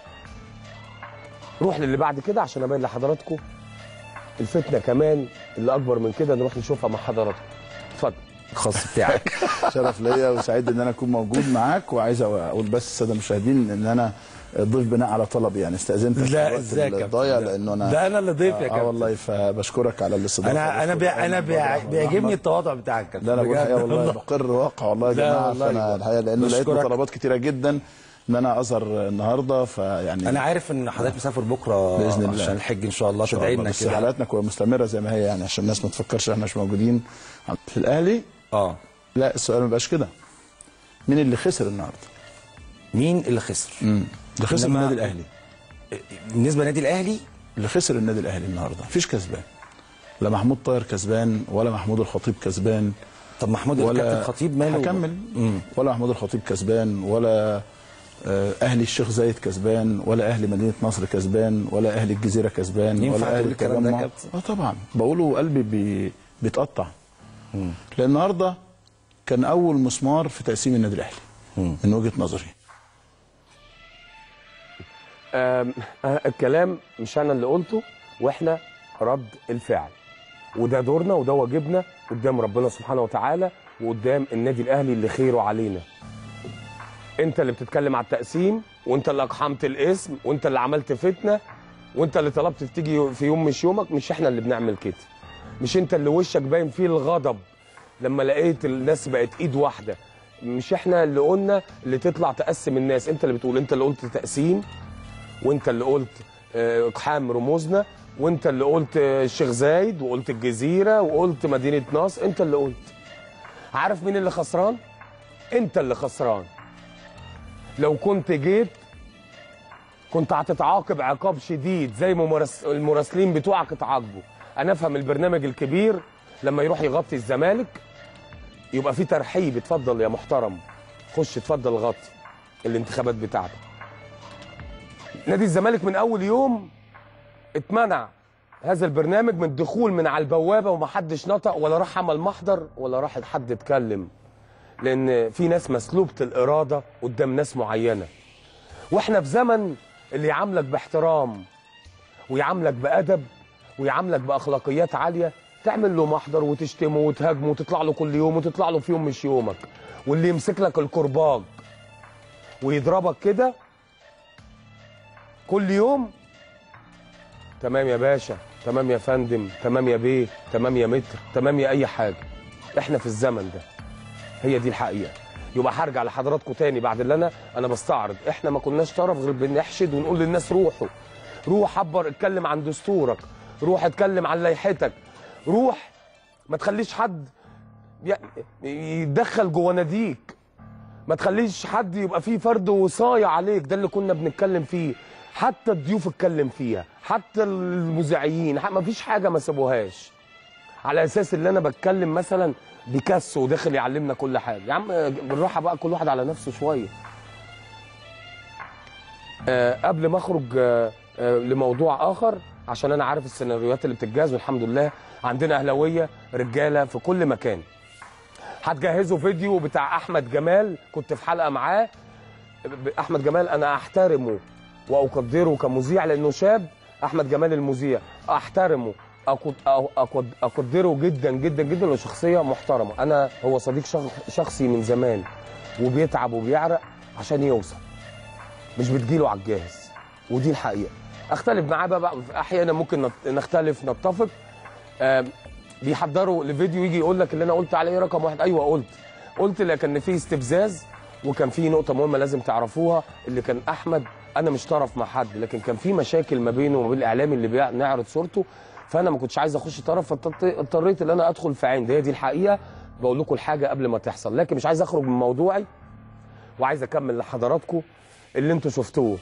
روح للي بعد كده عشان ابين لحضراتكم الفتنه كمان اللي اكبر من كده نروح نشوفها مع حضراتكم اتفضل الخاص بتاعك شرف ليا وسعيد ان انا اكون موجود معاك وعايز اقول بس الساده المشاهدين ان انا ضيف بناء على طلبي يعني استاذنتك في لا الوقت ازيك يا الضايع كابتن؟ لانه انا ده انا اللي ضيف يا اه كابتن والله فبشكرك على الاستضافه انا انا بي... انا بي... بيعجبني التواضع بتاعك يا كابتن. لا انا بقول بجد الحقيقه والله والله. بقر واقع والله يا لا جماعه والله فانا والله. الحقيقه لانه لقيت بشكرك. طلبات كتيره جدا ان انا اظهر النهارده فيعني انا عارف ان حضرتك مسافر بكره بإذن الله. عشان الحج ان شاء الله إن شاء تدعي الله. لنا بس كده حلقاتنا كلها مستمره زي ما هي يعني عشان الناس ما تفكرش احنا مش موجودين في الاهلي اه لا السؤال ما بقاش كده مين اللي خسر النهارده؟ مين اللي خسر اللي خسر إنما- النادي الاهلي بالنسبه للنادي الاهلي اللي خسر النادي الاهلي النهارده مفيش كسبان لا محمود طاهر كسبان ولا محمود الخطيب كسبان طب محمود ولا الكابتن الخطيب ماله هكمل ولا محمود الخطيب كسبان ولا آه، اهلي الشيخ زايد كسبان ولا اهلي مدينه نصر كسبان ولا اهلي الجزيره كسبان ينفع ولا تقول اهلي الكلام ده يا التجمع كابتن؟ اه طبعا بقوله وقلبي بي بيتقطع لان النهارده كان اول مسمار في تقسيم النادي الاهلي من وجهه نظري آم، آه، الكلام مش انا اللي قلته واحنا رد الفعل وده دورنا وده واجبنا قدام ربنا سبحانه وتعالى وقدام النادي الاهلي اللي خيره علينا انت اللي بتتكلم على التقسيم وانت اللي اقحمت الاسم وانت اللي عملت فتنه وانت اللي طلبت تيجي في يوم مش يومك مش احنا اللي بنعمل كده مش انت اللي وشك باين فيه الغضب لما لقيت الناس بقت ايد واحده مش احنا اللي قلنا اللي تطلع تقسم الناس انت اللي بتقول انت اللي قلت تقسيم وانت اللي قلت آه، اقحام رموزنا وانت اللي قلت آه، الشيخ زايد وقلت الجزيره وقلت مدينه نصر انت اللي قلت عارف مين اللي خسران انت اللي خسران لو كنت جيت كنت هتتعاقب عقاب شديد زي ما مرس- المراسلين بتوعك اتعاقبوا انا افهم البرنامج الكبير لما يروح يغطي الزمالك يبقى في ترحيب اتفضل يا محترم خش اتفضل غطي الانتخابات بتاعتك نادي الزمالك من اول يوم اتمنع هذا البرنامج من الدخول من على البوابه ومحدش نطق ولا راح عمل محضر ولا راح حد اتكلم لان في ناس مسلوبه الاراده قدام ناس معينه واحنا في زمن اللي يعاملك باحترام ويعاملك بادب ويعاملك باخلاقيات عاليه تعمل له محضر وتشتمه وتهاجمه وتطلع له كل يوم وتطلع له في يوم مش يومك واللي يمسك لك الكرباج ويضربك كده كل يوم تمام يا باشا تمام يا فندم تمام يا بيه تمام يا متر تمام يا اي حاجه احنا في الزمن ده هي دي الحقيقه يبقى هرجع لحضراتكم تاني بعد اللي انا انا بستعرض احنا ما كناش طرف غير بنحشد ونقول للناس روحوا روح عبر اتكلم عن دستورك روح اتكلم عن لائحتك روح ما تخليش حد ي- يتدخل جوه ناديك ما تخليش حد يبقى فيه فرد وصاية عليك ده اللي كنا بنتكلم فيه حتى الضيوف اتكلم فيها حتى المذيعين ح- ما فيش حاجه ما سابوهاش على اساس اللي انا بتكلم مثلا بيكاسو وداخل يعلمنا كل حاجه يا عم بالراحه بقى كل واحد على نفسه شويه آه قبل ما اخرج آه آه لموضوع اخر عشان انا عارف السيناريوهات اللي بتتجهز والحمد لله عندنا اهلاويه رجاله في كل مكان هتجهزوا فيديو بتاع احمد جمال كنت في حلقه معاه ب- احمد جمال انا احترمه واقدره كمذيع لانه شاب احمد جمال المذيع احترمه أقد- أو- أقد- اقدره جدا جدا جدا لانه شخصيه محترمه انا هو صديق شخ- شخصي من زمان وبيتعب وبيعرق عشان يوصل مش بتجيله على الجاهز ودي الحقيقه اختلف معاه بقى, بقى احيانا ممكن نت- نختلف نتفق آم، بيحضروا لفيديو يجي يقول لك اللي انا قلت عليه رقم واحد ايوه قلت قلت لكن في استفزاز وكان في نقطه مهمه لازم تعرفوها اللي كان احمد انا مش طرف مع حد لكن كان في مشاكل ما بينه وما بين الاعلامي اللي بيعرض صورته فانا ما كنتش عايز اخش طرف فاضطريت ان انا ادخل في عين هي دي الحقيقه بقول لكم الحاجه قبل ما تحصل لكن مش عايز اخرج من موضوعي وعايز اكمل لحضراتكم اللي انتوا شفتوه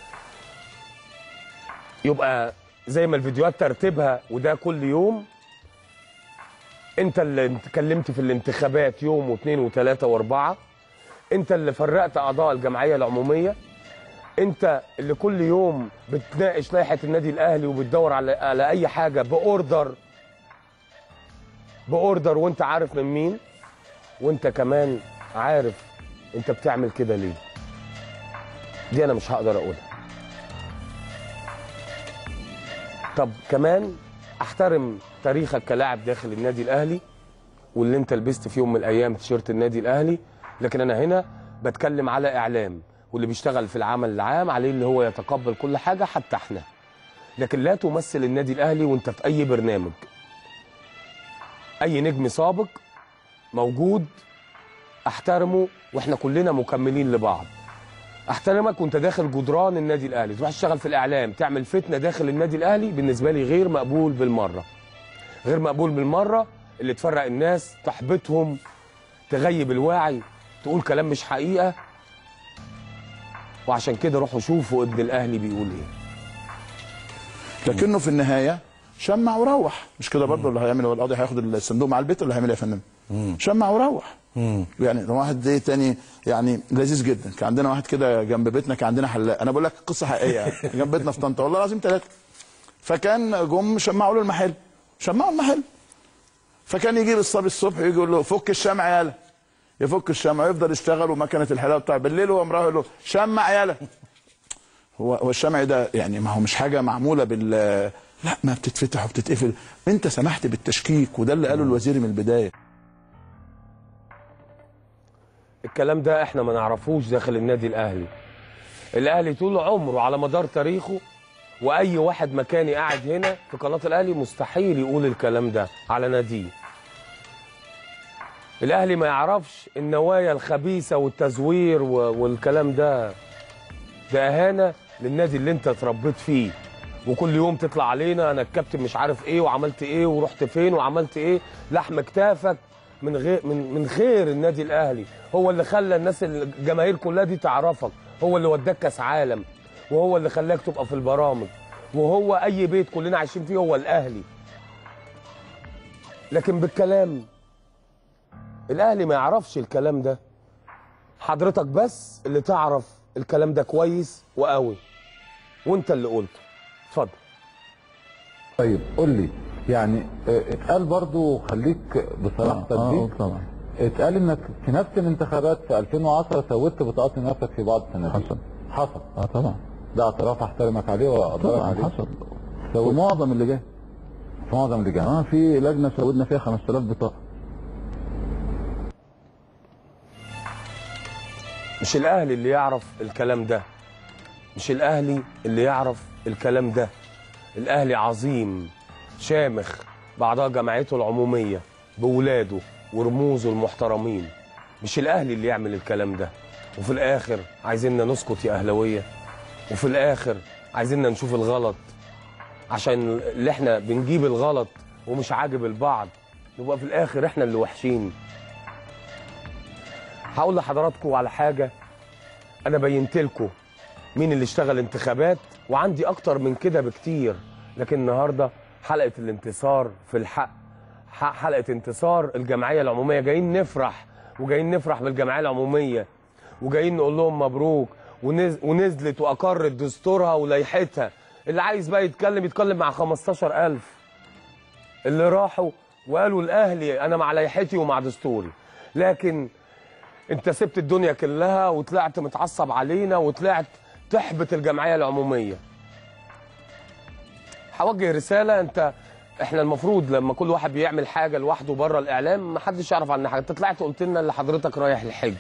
يبقى زي ما الفيديوهات ترتيبها وده كل يوم انت اللي اتكلمت في الانتخابات يوم واثنين وثلاثة واربعة انت اللي فرقت اعضاء الجمعية العمومية انت اللي كل يوم بتناقش لائحة النادي الاهلي وبتدور على على اي حاجة باوردر باوردر وانت عارف من مين وانت كمان عارف انت بتعمل كده ليه دي انا مش هقدر اقولها طب كمان احترم تاريخك كلاعب داخل النادي الاهلي واللي انت لبست في يوم من الايام تيشيرت النادي الاهلي لكن انا هنا بتكلم على اعلام واللي بيشتغل في العمل العام عليه اللي هو يتقبل كل حاجه حتى احنا لكن لا تمثل النادي الاهلي وانت في اي برنامج اي نجم سابق موجود احترمه واحنا كلنا مكملين لبعض احترمك وانت داخل جدران النادي الاهلي تروح تشتغل في الاعلام تعمل فتنه داخل النادي الاهلي بالنسبه لي غير مقبول بالمره غير مقبول بالمره اللي تفرق الناس تحبطهم تغيب الواعي تقول كلام مش حقيقه وعشان كده روحوا شوفوا ابن الاهلي بيقول ايه لكنه في النهايه شمع وروح مش كده برضه اللي هيعمل هو القاضي هياخد الصندوق مع البيت ولا هيعمل ايه يا فندم؟ شمع وروح يعني ده واحد زي تاني يعني لذيذ جدا كان عندنا واحد كده جنب بيتنا كان عندنا حلاق انا بقول لك قصه حقيقيه يعني جنب بيتنا في طنطا والله العظيم ثلاثه فكان جم شمعوا له المحل شمعوا المحل فكان يجيب الصبي الصبح يجي يقول له فك الشمع يالا يفك الشمع يفضل يشتغل ومكنه الحلاقه بتاع بالليل وهو مراه يقول له شمع يالا هو هو الشمع ده يعني ما هو مش حاجه معموله بال لا ما بتتفتح وبتتقفل انت سمحت بالتشكيك وده اللي قاله الوزير من البدايه الكلام ده احنا ما نعرفوش داخل النادي الاهلي الاهلي طول عمره على مدار تاريخه واي واحد مكاني قاعد هنا في قناه الاهلي مستحيل يقول الكلام ده على ناديه الاهلي ما يعرفش النوايا الخبيثه والتزوير و- والكلام ده ده اهانه للنادي اللي انت اتربيت فيه وكل يوم تطلع علينا انا الكابتن مش عارف ايه وعملت ايه ورحت فين وعملت ايه لحم كتافك من غير من من خير النادي الاهلي هو اللي خلى الناس الجماهير كلها دي تعرفك هو اللي وداك كاس عالم وهو اللي خلاك تبقى في البرامج وهو اي بيت كلنا عايشين فيه هو الاهلي لكن بالكلام الاهلي ما يعرفش الكلام ده حضرتك بس اللي تعرف الكلام ده كويس وقوي وانت اللي قلته اتفضل طيب قول لي يعني اه، اتقال برضو خليك بصراحتك اه دي آه، طبعا اتقال انك في نفس الانتخابات في 2010 سويت بطاقات نفسك في بعض السنوات حصل. حصل اه طبعا ده اعتراف احترمك عليه واقدرك طبعا عليه حصل سويت ومعظم اللي جاي في معظم اللجان اه في لجنه سودنا فيها 5000 بطاقه مش الاهلي اللي يعرف الكلام ده مش الاهلي اللي يعرف الكلام ده الاهلي عظيم شامخ بعضها جمعيته العموميه بولاده ورموزه المحترمين مش الاهلي اللي يعمل الكلام ده وفي الاخر عايزيننا نسكت يا اهلاويه وفي الاخر عايزيننا نشوف الغلط عشان اللي احنا بنجيب الغلط ومش عاجب البعض نبقى في الاخر احنا اللي وحشين هقول لحضراتكم على حاجه انا بينت لكم مين اللي اشتغل انتخابات وعندي اكتر من كده بكتير لكن النهارده حلقه الانتصار في الحق ح- حلقه انتصار الجمعيه العموميه جايين نفرح وجايين نفرح بالجمعيه العموميه وجايين نقول لهم مبروك ونز... ونزلت واقرت دستورها ولائحتها اللي عايز بقى يتكلم يتكلم مع 15000 اللي راحوا وقالوا الاهلي انا مع لائحتي ومع دستوري لكن انت سبت الدنيا كلها وطلعت متعصب علينا وطلعت تحبط الجمعيه العموميه هوجه رساله انت احنا المفروض لما كل واحد بيعمل حاجه لوحده بره الاعلام ما حدش يعرف عنها حاجه انت طلعت قلت لنا اللي حضرتك رايح الحج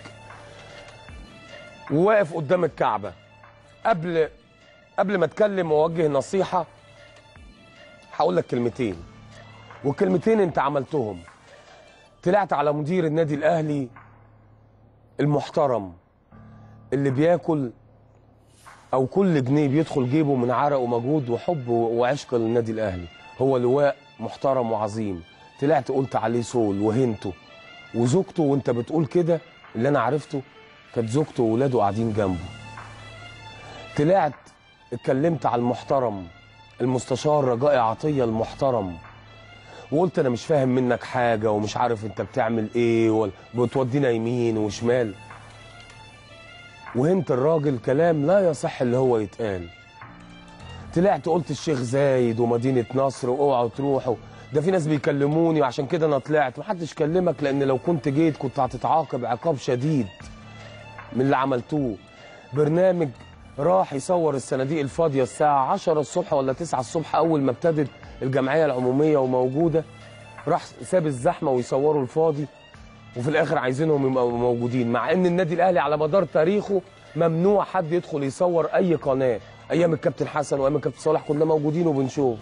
وواقف قدام الكعبه قبل قبل ما اتكلم واوجه نصيحه هقول لك كلمتين والكلمتين انت عملتهم طلعت على مدير النادي الاهلي المحترم اللي بياكل او كل جنيه بيدخل جيبه من عرق ومجهود وحب وعشق للنادي الاهلي هو لواء محترم وعظيم طلعت قلت عليه سول وهنته وزوجته وانت بتقول كده اللي انا عرفته كانت زوجته وولاده قاعدين جنبه طلعت اتكلمت على المحترم المستشار رجائي عطيه المحترم وقلت انا مش فاهم منك حاجه ومش عارف انت بتعمل ايه ولا بتودينا يمين وشمال وهنت الراجل كلام لا يصح اللي هو يتقال طلعت قلت الشيخ زايد ومدينه نصر واوعوا تروحوا ده في ناس بيكلموني وعشان كده انا طلعت محدش كلمك لان لو كنت جيت كنت هتتعاقب عقاب شديد من اللي عملتوه برنامج راح يصور الصناديق الفاضيه الساعه 10 الصبح ولا 9 الصبح اول ما ابتدت الجمعيه العموميه وموجوده راح ساب الزحمه ويصوروا الفاضي وفي الاخر عايزينهم يبقوا موجودين مع ان النادي الاهلي على مدار تاريخه ممنوع حد يدخل يصور اي قناه ايام الكابتن حسن وايام الكابتن صالح كنا موجودين وبنشوف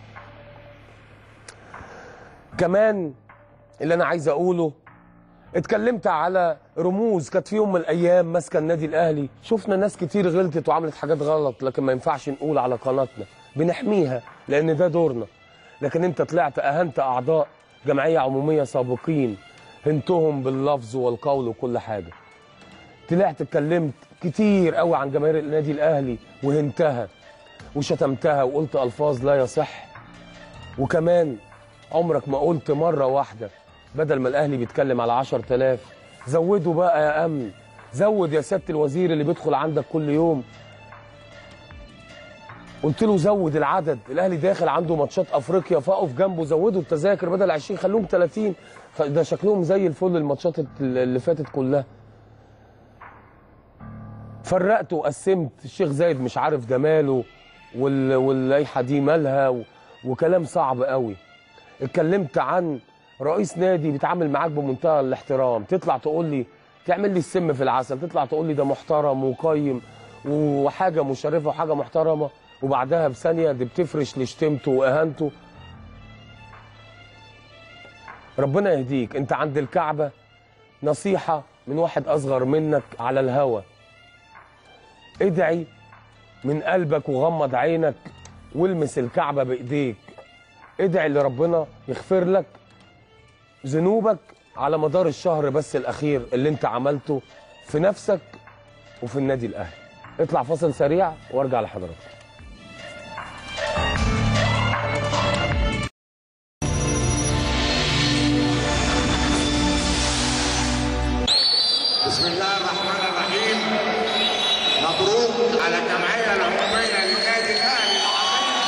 كمان اللي انا عايز اقوله اتكلمت على رموز كانت في يوم من الايام ماسكه النادي الاهلي شفنا ناس كتير غلطت وعملت حاجات غلط لكن ما ينفعش نقول على قناتنا بنحميها لان ده دورنا لكن انت طلعت اهنت اعضاء جمعيه عموميه سابقين هنتهم باللفظ والقول وكل حاجه طلعت اتكلمت كتير قوي عن جماهير النادي الاهلي وهنتها وشتمتها وقلت الفاظ لا يصح وكمان عمرك ما قلت مره واحده بدل ما الاهلي بيتكلم على 10000 زودوا بقى يا امن زود يا سياده الوزير اللي بيدخل عندك كل يوم قلت له زود العدد الاهلي داخل عنده ماتشات افريقيا فاقف جنبه زودوا التذاكر بدل 20 خلوهم 30 ده شكلهم زي الفل الماتشات اللي فاتت كلها فرقت وقسمت الشيخ زايد مش عارف ده ماله وال... واللائحه دي مالها و... وكلام صعب قوي اتكلمت عن رئيس نادي بيتعامل معاك بمنتهى الاحترام تطلع تقول لي تعمل لي السم في العسل تطلع تقول لي ده محترم وقيم وحاجه مشرفه وحاجه محترمه وبعدها بثانيه دي بتفرش لشتمته واهانته ربنا يهديك انت عند الكعبه نصيحه من واحد اصغر منك على الهوى ادعي من قلبك وغمض عينك والمس الكعبه بايديك ادعي لربنا يغفر لك ذنوبك على مدار الشهر بس الاخير اللي انت عملته في نفسك وفي النادي الاهلي اطلع فاصل سريع وارجع لحضرتك بسم الله الرحمن الرحيم مبروك على الجمعية العمومية للنادي الأهلي العظيم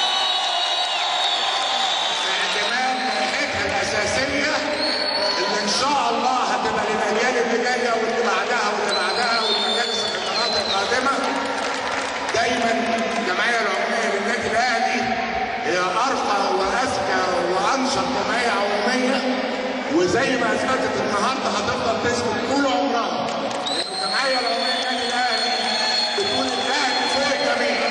اعتماد لائحتها الأساسية اللي إن شاء الله هتبقى للأجيال اللي جاية واللي بعدها واللي بعدها والمجالس الإدارات القادمة دايما الجمعية العمومية للنادي الأهلي هي أرقى وأذكى وأنشط جمعية عمومية وزي ما اثبتت النهارده هتفضل تثبت طول عمرها ان الجمعيه العموميه للنادي الاهلي بتقول الاهلي فوق الجميع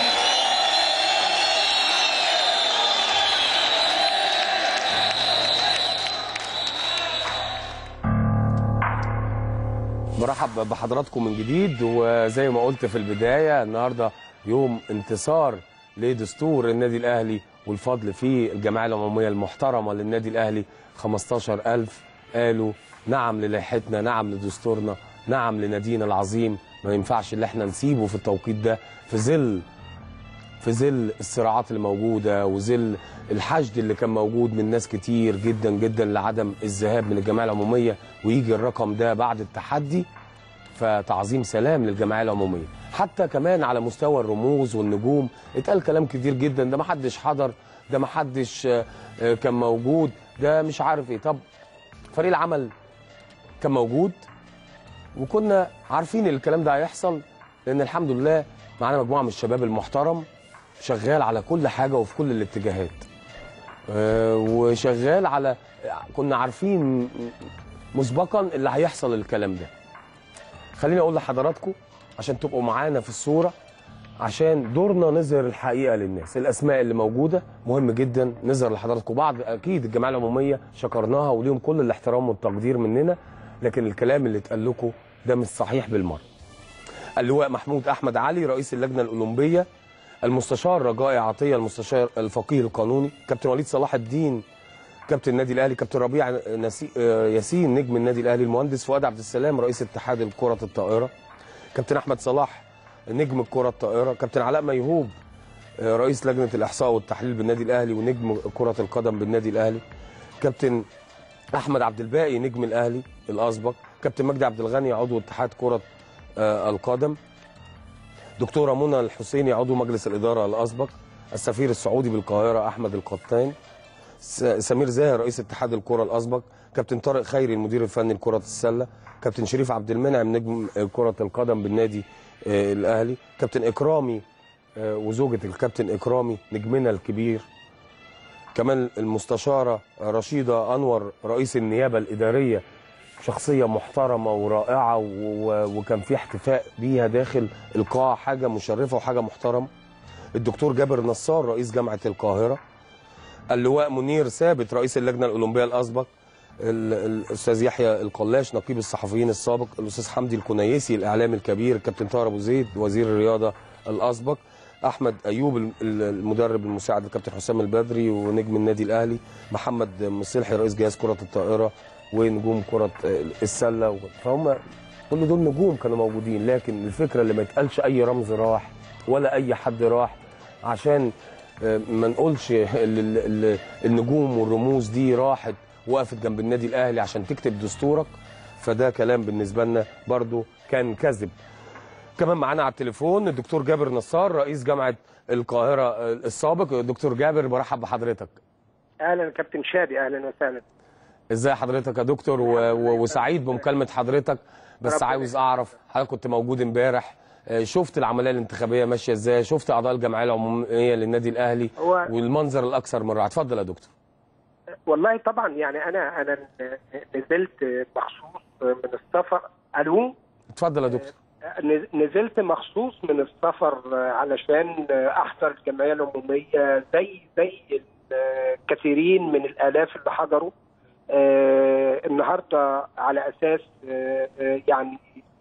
برحب بحضراتكم من جديد وزي ما قلت في البداية النهاردة يوم انتصار لدستور النادي الأهلي والفضل في الجمعية العمومية المحترمة للنادي الأهلي 15000 قالوا نعم للائحتنا نعم لدستورنا نعم لنادينا العظيم ما ينفعش اللي احنا نسيبه في التوقيت ده في ظل في ظل الصراعات اللي موجوده وظل الحشد اللي كان موجود من ناس كتير جدا جدا لعدم الذهاب من الجمعيه العموميه ويجي الرقم ده بعد التحدي فتعظيم سلام للجمعيه العموميه حتى كمان على مستوى الرموز والنجوم اتقال كلام كتير جدا ده ما حدش حضر ده ما حدش آه، آه، كان موجود ده مش عارف ايه طب فريق العمل كان موجود وكنا عارفين ان الكلام ده هيحصل لان الحمد لله معانا مجموعه من الشباب المحترم شغال على كل حاجه وفي كل الاتجاهات آه، وشغال على كنا عارفين مسبقا اللي هيحصل الكلام ده خليني اقول لحضراتكم عشان تبقوا معانا في الصوره عشان دورنا نظهر الحقيقه للناس الاسماء اللي موجوده مهم جدا نظهر لحضراتكم بعض اكيد الجمعيه العموميه شكرناها وليهم كل الاحترام والتقدير مننا لكن الكلام اللي اتقال لكم ده مش صحيح بالمره اللواء محمود احمد علي رئيس اللجنه الاولمبيه المستشار رجاء عطيه المستشار الفقيه القانوني كابتن وليد صلاح الدين كابتن النادي الاهلي كابتن ربيع نسي... آه، ياسين نجم النادي الاهلي المهندس فؤاد عبد السلام رئيس اتحاد كره الطائره كابتن احمد صلاح نجم الكره الطائره كابتن علاء ميهوب آه، رئيس لجنه الاحصاء والتحليل بالنادي الاهلي ونجم كره القدم بالنادي الاهلي كابتن احمد عبد الباقي نجم الاهلي الاسبق كابتن مجدي عبد الغني عضو اتحاد كره آه، القدم دكتوره منى الحسيني عضو مجلس الاداره الاسبق السفير السعودي بالقاهره احمد القطان س- سمير زاهر رئيس اتحاد الكره الاسبق كابتن طارق خيري المدير الفني لكره السله كابتن شريف عبد المنعم نجم كره القدم بالنادي آه، الاهلي كابتن اكرامي آه، وزوجة الكابتن اكرامي نجمنا الكبير كمان المستشاره رشيده انور رئيس النيابه الاداريه شخصيه محترمه ورائعه و- و- وكان في احتفاء بيها داخل القاعه حاجه مشرفه وحاجه محترمه الدكتور جابر نصار رئيس جامعه القاهره اللواء منير ثابت رئيس اللجنه الاولمبيه الاسبق ال- الاستاذ يحيى القلاش نقيب الصحفيين السابق الاستاذ حمدي الكنيسي الاعلامي الكبير الكابتن طاهر ابو زيد وزير الرياضه الاسبق احمد ايوب الم- ال- المدرب المساعد الكابتن حسام البدري ونجم النادي الاهلي محمد مصلحي رئيس جهاز كره الطائره ونجوم كره السله و- فهم كل دول نجوم كانوا موجودين لكن الفكره اللي ما يتقالش اي رمز راح ولا اي حد راح عشان آه، ما نقولش ال- ال- ال- النجوم والرموز دي راحت وقفت جنب النادي الاهلي عشان تكتب دستورك فده كلام بالنسبه لنا برضو كان كذب كمان معانا على التليفون الدكتور جابر نصار رئيس جامعه القاهره آه، السابق دكتور جابر برحب بحضرتك اهلا كابتن شادي اهلا وسهلا ازاي حضرتك يا دكتور و... و... وسعيد بمكالمه حضرتك بس ربنا عاوز اعرف حضرتك كنت موجود امبارح آه، شفت العمليه الانتخابيه ماشيه ازاي شفت اعضاء الجمعيه العموميه للنادي الاهلي هو- والمنظر الاكثر من رائع اتفضل يا دكتور والله طبعا يعني انا انا نزلت مخصوص من السفر الو اتفضل يا دكتور نز- نزلت مخصوص من السفر علشان احضر الجمعيه العموميه زي زي الكثيرين من الالاف اللي حضروا آه، النهارده على اساس آه، آه، يعني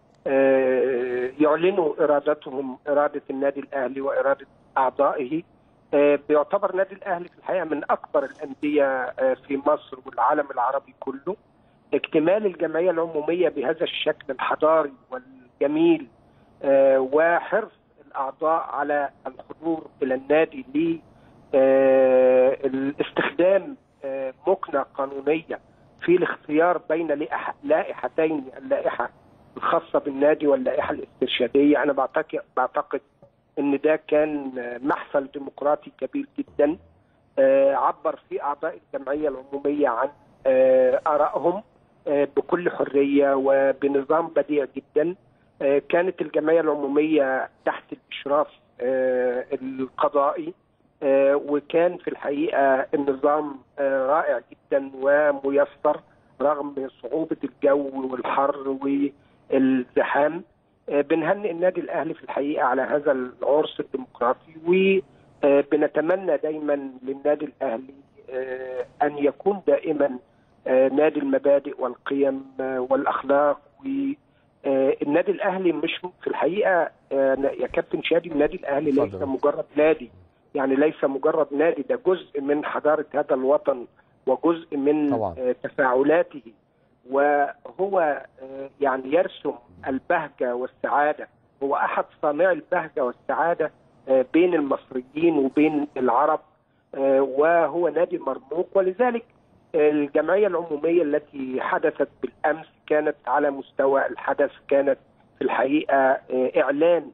آه، يعلنوا ارادتهم اراده النادي الاهلي واراده اعضائه آه، بيعتبر النادي الاهلي في الحقيقه من اكبر الانديه آه، في مصر والعالم العربي كله اكتمال الجمعيه العموميه بهذا الشكل الحضاري والجميل آه، وحرص الاعضاء على الحضور الى النادي ل آه، الاستخدام آه، مكنه قانونيه في الاختيار بين لائح- لائحتين اللائحه الخاصه بالنادي واللائحه الاسترشاديه انا بعتقد بعتقد ان ده كان آه، محفل ديمقراطي كبير جدا آه، عبر فيه اعضاء الجمعيه العموميه عن آه، ارائهم آه، بكل حريه وبنظام بديع جدا آه، كانت الجمعيه العموميه تحت الاشراف آه، القضائي آه، وكان في الحقيقه النظام آه، رائع جدا وميسر رغم صعوبه الجو والحر والزحام آه، بنهنئ النادي الاهلي في الحقيقه على هذا العرس الديمقراطي وبنتمنى دايما للنادي الاهلي آه، ان يكون دائما آه، نادي المبادئ والقيم آه، والاخلاق والنادي الاهلي مش في الحقيقه آه، يا كابتن شادي النادي الاهلي ليس اتفضل. مجرد نادي يعني ليس مجرد نادي ده جزء من حضاره هذا الوطن وجزء من طبعا. آه، تفاعلاته وهو آه، يعني يرسم البهجه والسعاده هو احد صانعي البهجه والسعاده آه، بين المصريين وبين العرب آه، وهو نادي مرموق ولذلك الجمعيه العموميه التي حدثت بالامس كانت على مستوى الحدث كانت في الحقيقه آه، اعلان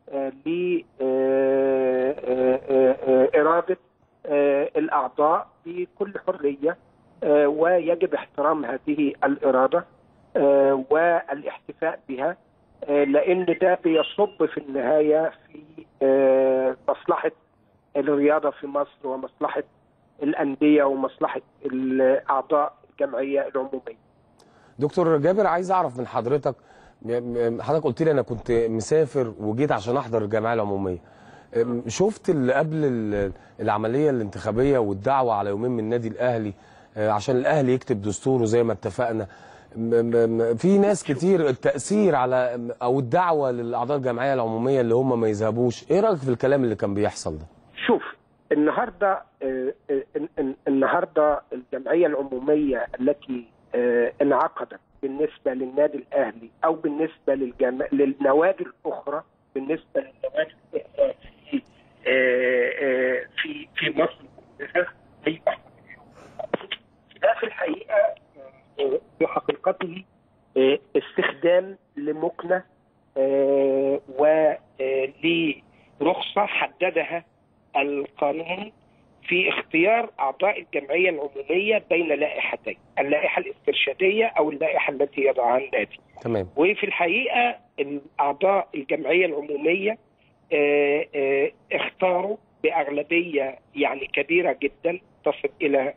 لإرادة الأعضاء بكل حرية آه، ويجب احترام هذه الإرادة آه، والاحتفاء بها آه، لأن ده بيصب في النهاية في آه، مصلحة الرياضة في مصر ومصلحة الأندية ومصلحة الأعضاء الجمعية العمومية دكتور جابر عايز اعرف من حضرتك م- م- حضرتك قلت لي انا كنت مسافر وجيت عشان احضر الجمعيه العموميه أم، شفت اللي قبل ال- العمليه الانتخابيه والدعوه على يومين من النادي الاهلي آه، عشان الاهلي يكتب دستوره زي ما اتفقنا م- م- م- في ناس كتير التاثير على او الدعوه للاعضاء الجمعيه العموميه اللي هم ما يذهبوش ايه رايك في الكلام اللي كان بيحصل ده شوف النهارده آه، آه، ال- ال- النهارده الجمعيه العموميه التي آه، انعقدت بالنسبه للنادي الاهلي او بالنسبه للجم... للنوادي الاخرى بالنسبه للنوادي الاخرى في آه، آه، في في مصر كلها هي ده في الحقيقه آه، في حقيقته آه، استخدام لمكنه ولرخصه حددها القانون في اختيار اعضاء الجمعيه العموميه بين لائحتين، اللائحه الاسترشاديه او اللائحه التي يضعها النادي. تمام وفي الحقيقه اعضاء الجمعيه العموميه آه، آه، اختاروا باغلبيه يعني كبيره جدا تصل الى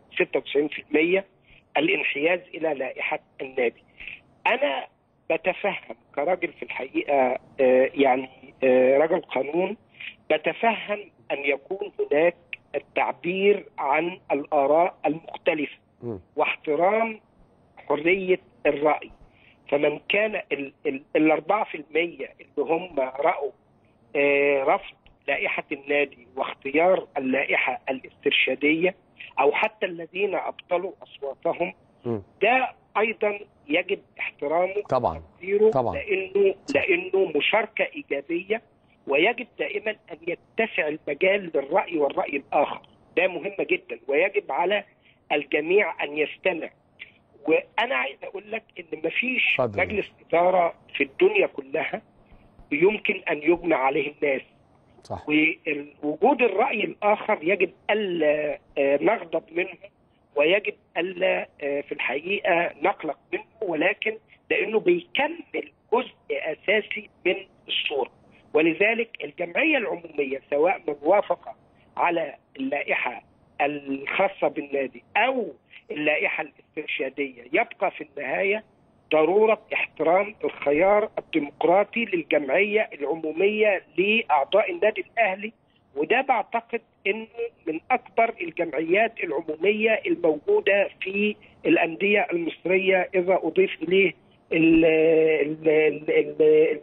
96% الانحياز الى لائحه النادي. انا بتفهم كراجل في الحقيقه آه، يعني آه، رجل قانون بتفهم ان يكون هناك التعبير عن الاراء المختلفه مم. واحترام حريه الراي فمن كان ال ال الأربعة في المية اللي هم رأوا آه، رفض لائحة النادي واختيار اللائحة الاسترشادية أو حتى الذين أبطلوا أصواتهم مم. ده أيضا يجب احترامه طبعا وتقديره طبعا. لأنه لأنه مشاركة إيجابية ويجب دائما أن يتسع المجال للرأي والرأي الآخر ده مهم جدا ويجب على الجميع أن يستمع وانا عايز اقول لك ان مفيش اتفضل. مجلس اداره في الدنيا كلها يمكن ان يجمع عليه الناس صح ووجود الراي الاخر يجب الا آه، نغضب منه ويجب الا آه، في الحقيقه نقلق منه ولكن لانه بيكمل جزء اساسي من الصوره ولذلك الجمعيه العموميه سواء من وافق على اللائحه الخاصه بالنادي او اللائحه الاسترشاديه يبقى في النهايه ضروره احترام الخيار الديمقراطي للجمعيه العموميه لاعضاء النادي الاهلي وده بعتقد انه من اكبر الجمعيات العموميه الموجوده في الانديه المصريه اذا اضيف اليه ال- ال- ال- ال-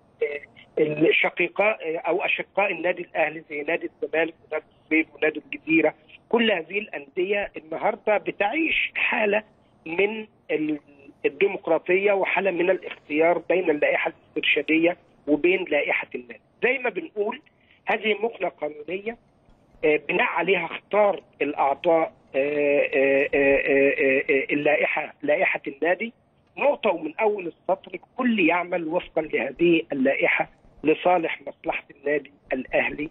ال- الشقيقاء او اشقاء النادي الاهلي زي نادي الزمالك ونادي الصيف ونادي الجزيره كل هذه الانديه النهارده بتعيش حاله من ال- الديمقراطيه وحاله من الاختيار بين اللائحه الاسترشاديه وبين لائحه النادي زي ما بنقول هذه مقنه قانونيه آه، بناء عليها اختار الاعضاء آه، آه، آه، آه، آه، اللائحه لائحه النادي نقطه ومن اول السطر الكل يعمل وفقا لهذه اللائحه لصالح مصلحه النادي الاهلي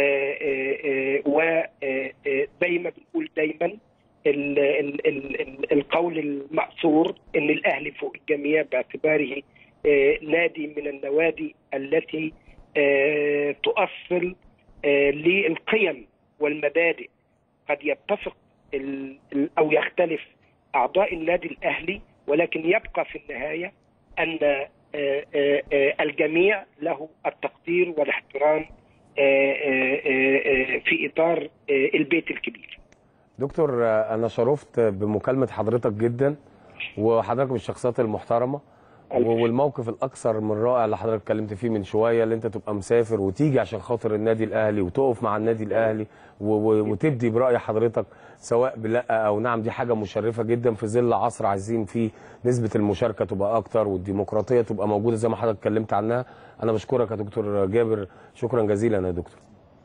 وزي ما بنقول دايما ال- ال- ال- ال- القول المأثور ان الاهلي فوق الجميع باعتباره آه، نادي من النوادي التي آه، تؤصل آه، للقيم والمبادئ قد يتفق ال- ال- او يختلف اعضاء النادي الاهلي ولكن يبقى في النهايه ان آه، آه، آه، الجميع له التقدير والاحترام آه، آه، آه، آه، في اطار آه، البيت الكبير. دكتور آه، انا شرفت بمكالمه حضرتك جدا وحضرتك من الشخصيات المحترمه و- والموقف الاكثر من رائع اللي حضرتك اتكلمت فيه من شويه اللي انت تبقى مسافر وتيجي عشان خاطر النادي الاهلي وتقف مع النادي الاهلي و- و- وتبدي براي حضرتك سواء بلا او نعم دي حاجه مشرفه جدا في ظل عصر عايزين فيه نسبه المشاركه تبقى اكتر والديمقراطيه تبقى موجوده زي ما حضرتك اتكلمت عنها انا بشكرك يا دكتور جابر شكرا جزيلا يا دكتور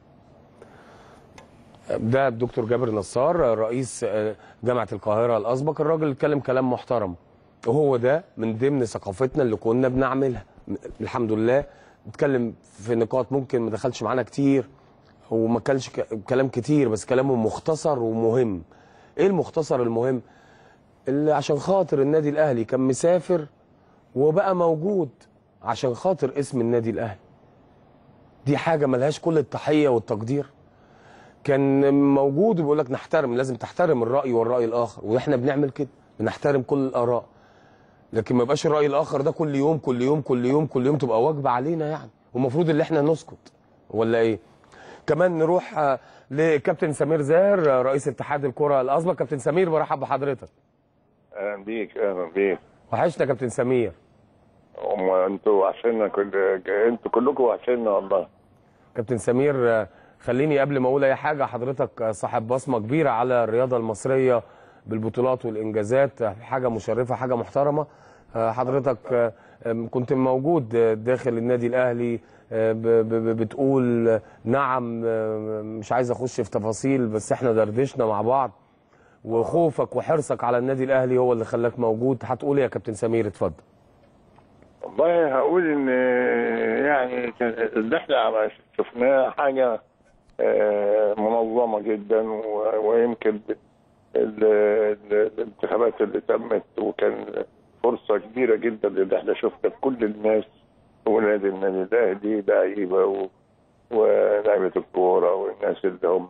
ده الدكتور جابر نصار رئيس جامعه القاهره الاسبق الراجل اتكلم كلام محترم وهو ده من ضمن ثقافتنا اللي كنا بنعملها الحمد لله اتكلم في نقاط ممكن ما دخلش معانا كتير وما كانش ك- كلام كتير بس كلامه مختصر ومهم ايه المختصر المهم اللي عشان خاطر النادي الاهلي كان مسافر وبقى موجود عشان خاطر اسم النادي الاهلي دي حاجه ملهاش كل التحيه والتقدير كان موجود وبيقول لك نحترم لازم تحترم الراي والراي الاخر واحنا بنعمل كده بنحترم كل الاراء لكن ما يبقاش الراي الاخر ده كل يوم كل يوم كل يوم كل يوم تبقى واجبه علينا يعني والمفروض ان احنا نسكت ولا ايه كمان نروح آه، لكابتن سمير زاهر آه، رئيس اتحاد الكره الاسبق كابتن سمير برحب بحضرتك اهلا بيك اهلا بيك وحشنا كابتن سمير هم انتوا وحشنا كل انتوا كلكم وحشنا والله كابتن سمير آه، خليني قبل ما اقول اي حاجه حضرتك آه، صاحب بصمه كبيره على الرياضه المصريه بالبطولات والانجازات آه، حاجه مشرفه حاجه محترمه آه، حضرتك آه، آم، كنت موجود آه، داخل النادي الاهلي آه، ب- ب- ب- بتقول آه، نعم آه، مش عايز اخش في تفاصيل بس احنا دردشنا مع بعض وخوفك وحرصك على النادي الاهلي هو اللي خلاك موجود هتقول إيه يا كابتن سمير اتفضل والله هقول ان يعني كان- اللي احنا عم- شفناه حاجه آه، منظمه جدا و- ويمكن ال- ال- الانتخابات اللي تمت وكان فرصه كبيره جدا اللي احنا شفنا كل الناس ولاد النادي الاهلي لعيبه و- ولاعيبه الكوره والناس اللي هم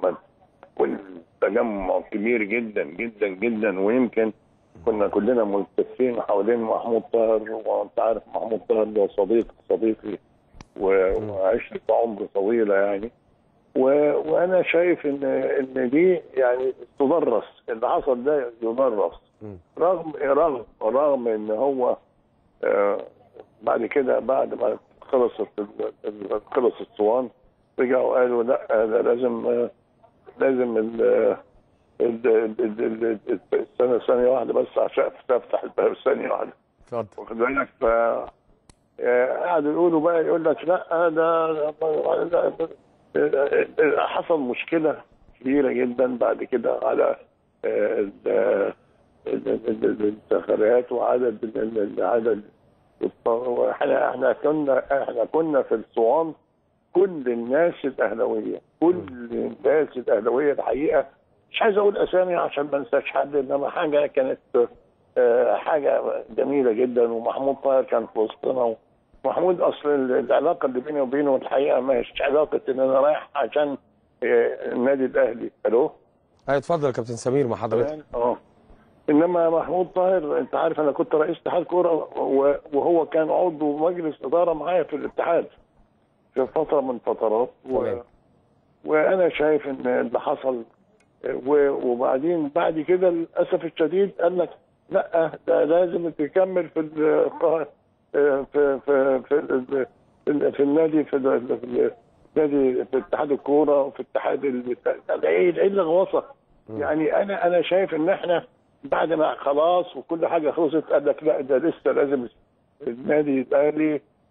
والتجمع كبير جدا جدا جدا ويمكن كنا كلنا ملتفين حوالين محمود طاهر وانت عارف محمود طاهر ده صديق صديقي و- وعشرة عمر طويلة يعني و... وانا شايف ان ان دي يعني تدرس اللي حصل ده يدرس رغم رغم رغم ان هو آه، بعد كده بعد ما خلصت ال- ال- خلص الصوان رجعوا قالوا لا ده لازم آه، لازم ال ال- ال- ال- ال- السنه ثانيه واحده بس عشان تفتح الباب ثانيه واحده اتفضل واخد بالك ف آه، قعدوا يقولوا بقى يقول لك لا ده ده- ده- حصل مشكله كبيره جدا بعد كده على آه، ال- ال- ال- ال- الانتخابات وعدد ال- ال- العدد احنا احنا كنا احنا كنا في الصوان كل الناس الاهلاويه كل الناس الاهلاويه الحقيقه مش عايز اقول اسامي عشان ما انساش حد انما حاجه كانت آه، حاجه جميله جدا ومحمود طاهر كان في وسطنا محمود اصل العلاقه اللي بيني وبينه الحقيقه ما هيش علاقه ان انا رايح عشان آه، النادي الاهلي الو ايوه اتفضل يا كابتن سمير مع حضرتك اه انما محمود طاهر انت عارف انا كنت رئيس اتحاد كوره و- وهو كان عضو مجلس اداره معايا في الاتحاد في فتره من فترات و... تمام. وانا شايف ان اللي حصل و... وبعدين بعد كده للاسف الشديد قال لك لا ده لازم تكمل في ال... في في في في, في, في النادي في, ال- في النادي في اتحاد الكوره وفي اتحاد ال- ده ايه ايه اللغوصه يعني انا انا شايف ان احنا بعد ما خلاص وكل حاجه خلصت قال لك لا ده لسه لازم النادي الاهلي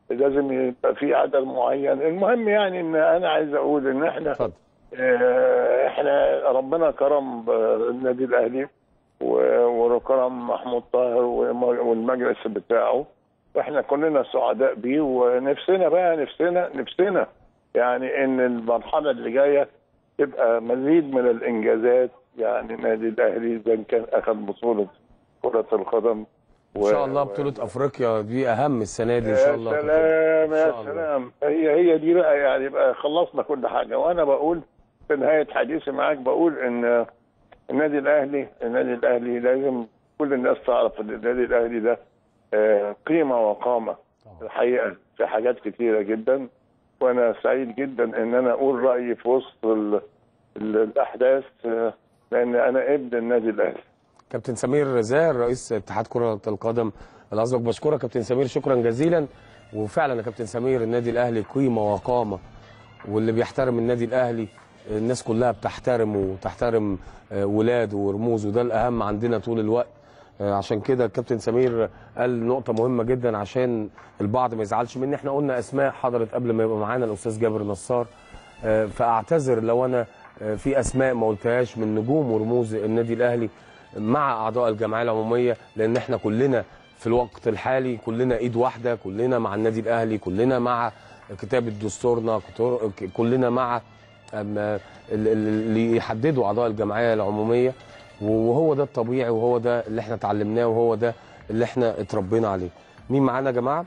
لازم يبقى في عدد معين المهم يعني ان انا عايز اقول ان احنا اتفضل آه، احنا ربنا كرم آه، النادي الاهلي و- وكرم محمود طاهر وم- والمجلس بتاعه واحنا كلنا سعداء بيه ونفسنا بقى نفسنا نفسنا يعني ان المرحله اللي جايه تبقى مزيد من الانجازات يعني النادي الاهلي اذا كان اخذ بطوله كره القدم ان شاء الله بطوله افريقيا دي اهم السنه دي ان شاء الله يا سلام إن يا شاء الله. سلام هي هي دي بقى يعني بقى خلصنا كل حاجه وانا بقول في نهايه حديثي معاك بقول ان النادي الاهلي النادي الاهلي لازم كل الناس تعرف ان النادي الاهلي ده آه، قيمه وقامه الحقيقه في حاجات كتيره جدا وانا سعيد جدا ان انا اقول رايي في وسط ال- ال- الاحداث آه، لان انا ابن النادي الاهلي كابتن سمير زاهر رئيس اتحاد كرة القدم الأسبق بشكرك كابتن سمير شكرا جزيلا وفعلا يا كابتن سمير النادي الأهلي قيمة وقامة واللي بيحترم النادي الأهلي الناس كلها بتحترمه وتحترم آه، ولاده ورموزه ده الأهم عندنا طول الوقت آه، عشان كده الكابتن سمير قال نقطة مهمة جدا عشان البعض ما يزعلش مني احنا قلنا أسماء حضرت قبل ما يبقى معانا الأستاذ جابر نصار آه، فأعتذر لو أنا آه، في أسماء ما قلتهاش من نجوم ورموز النادي الأهلي مع اعضاء الجمعيه العموميه لان احنا كلنا في الوقت الحالي كلنا ايد واحده كلنا مع النادي الاهلي كلنا مع كتابه دستورنا كتور- كلنا مع أم- ال- ال- اللي يحددوا اعضاء الجمعيه العموميه وهو ده الطبيعي وهو ده اللي احنا اتعلمناه وهو ده اللي احنا اتربينا عليه مين معانا يا جماعه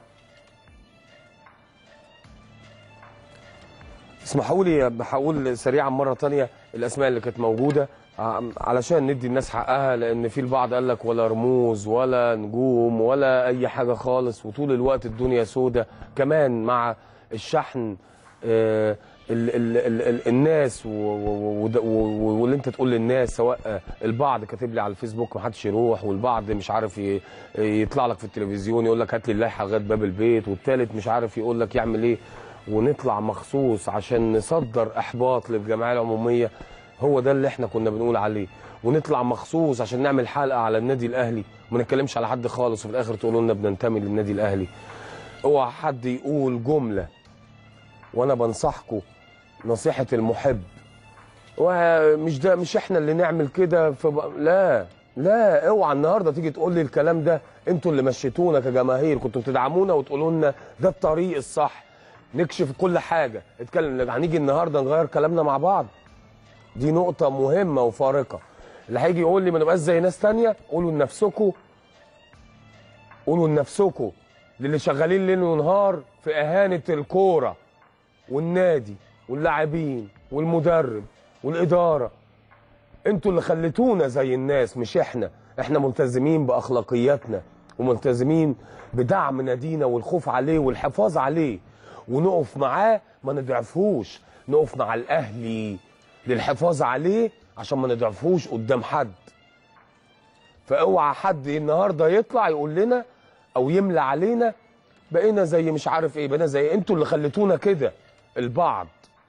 اسمحوا لي هقول سريعا مره تانية الاسماء اللي كانت موجوده ع- علشان ندي الناس حقها لان في البعض قال لك ولا رموز ولا نجوم ولا اي حاجه خالص وطول الوقت الدنيا سودة كمان مع الشحن آه، ال ال ال ال الناس و- و- وده- و- واللي انت تقول للناس سواء آه، البعض كاتب لي على الفيسبوك محدش يروح والبعض مش عارف ي- يطلع لك في التلفزيون يقول لك هات لي اللائحه لغايه باب البيت والتالت مش عارف يقول لك يعمل ايه ونطلع مخصوص عشان نصدر احباط للجمعيه العموميه هو ده اللي احنا كنا بنقول عليه ونطلع مخصوص عشان نعمل حلقه على النادي الاهلي وما نتكلمش على حد خالص وفي الاخر تقولوا لنا بننتمي للنادي الاهلي اوعى حد يقول جمله وانا بنصحكم نصيحه المحب ومش ده مش احنا اللي نعمل كده في ب... لا لا اوعى النهارده تيجي تقول لي الكلام ده انتوا اللي مشيتونا كجماهير كنتوا بتدعمونا وتقولوا لنا ده الطريق الصح نكشف كل حاجه اتكلم هنيجي النهارده نغير كلامنا مع بعض دي نقطة مهمة وفارقة اللي هيجي يقول لي ما نبقاش زي ناس تانية قولوا لنفسكم قولوا لنفسكم للي شغالين ليل ونهار في إهانة الكورة والنادي واللاعبين والمدرب والإدارة انتوا اللي خليتونا زي الناس مش احنا احنا ملتزمين بأخلاقياتنا وملتزمين بدعم نادينا والخوف عليه والحفاظ عليه ونقف معاه ما نضعفوش نقف مع الأهلي للحفاظ عليه عشان ما نضعفوش قدام حد فاوعى حد النهارده يطلع يقول لنا او يملى علينا بقينا زي مش عارف ايه بقينا زي انتوا اللي خليتونا كده البعض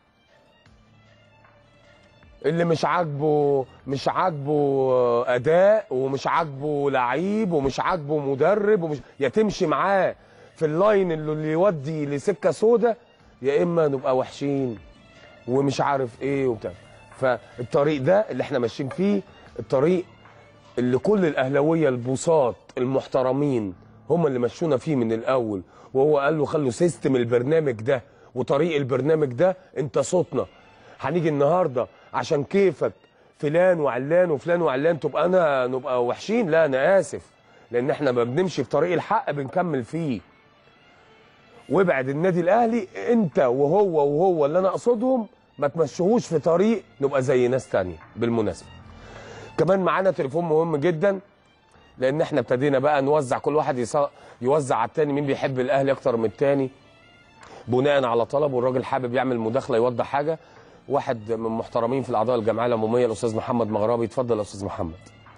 اللي مش عاجبه مش عاجبه اداء ومش عاجبه لعيب ومش عاجبه مدرب ومش يا تمشي معاه في اللاين اللي اللي يودي لسكه سودا يا اما نبقى وحشين ومش عارف ايه وبتاع فالطريق ده اللي احنا ماشيين فيه الطريق اللي كل الاهلاويه البساط المحترمين هم اللي مشونا فيه من الاول وهو قال له خلوا سيستم البرنامج ده وطريق البرنامج ده انت صوتنا هنيجي النهارده عشان كيفك فلان وعلان وفلان وعلان تبقى انا نبقى وحشين لا انا اسف لان احنا ما بنمشي في طريق الحق بنكمل فيه وابعد النادي الاهلي انت وهو وهو اللي انا اقصدهم ما تمشوهوش في طريق نبقى زي ناس تانية بالمناسبه كمان معانا تليفون مهم جدا لان احنا ابتدينا بقى نوزع كل واحد يص... يوزع على التاني مين بيحب الاهلي اكتر من التاني بناء على طلب والراجل حابب يعمل مداخله يوضح حاجه واحد من محترمين في الاعضاء الجمعيه العموميه الاستاذ محمد مغربي اتفضل يا استاذ محمد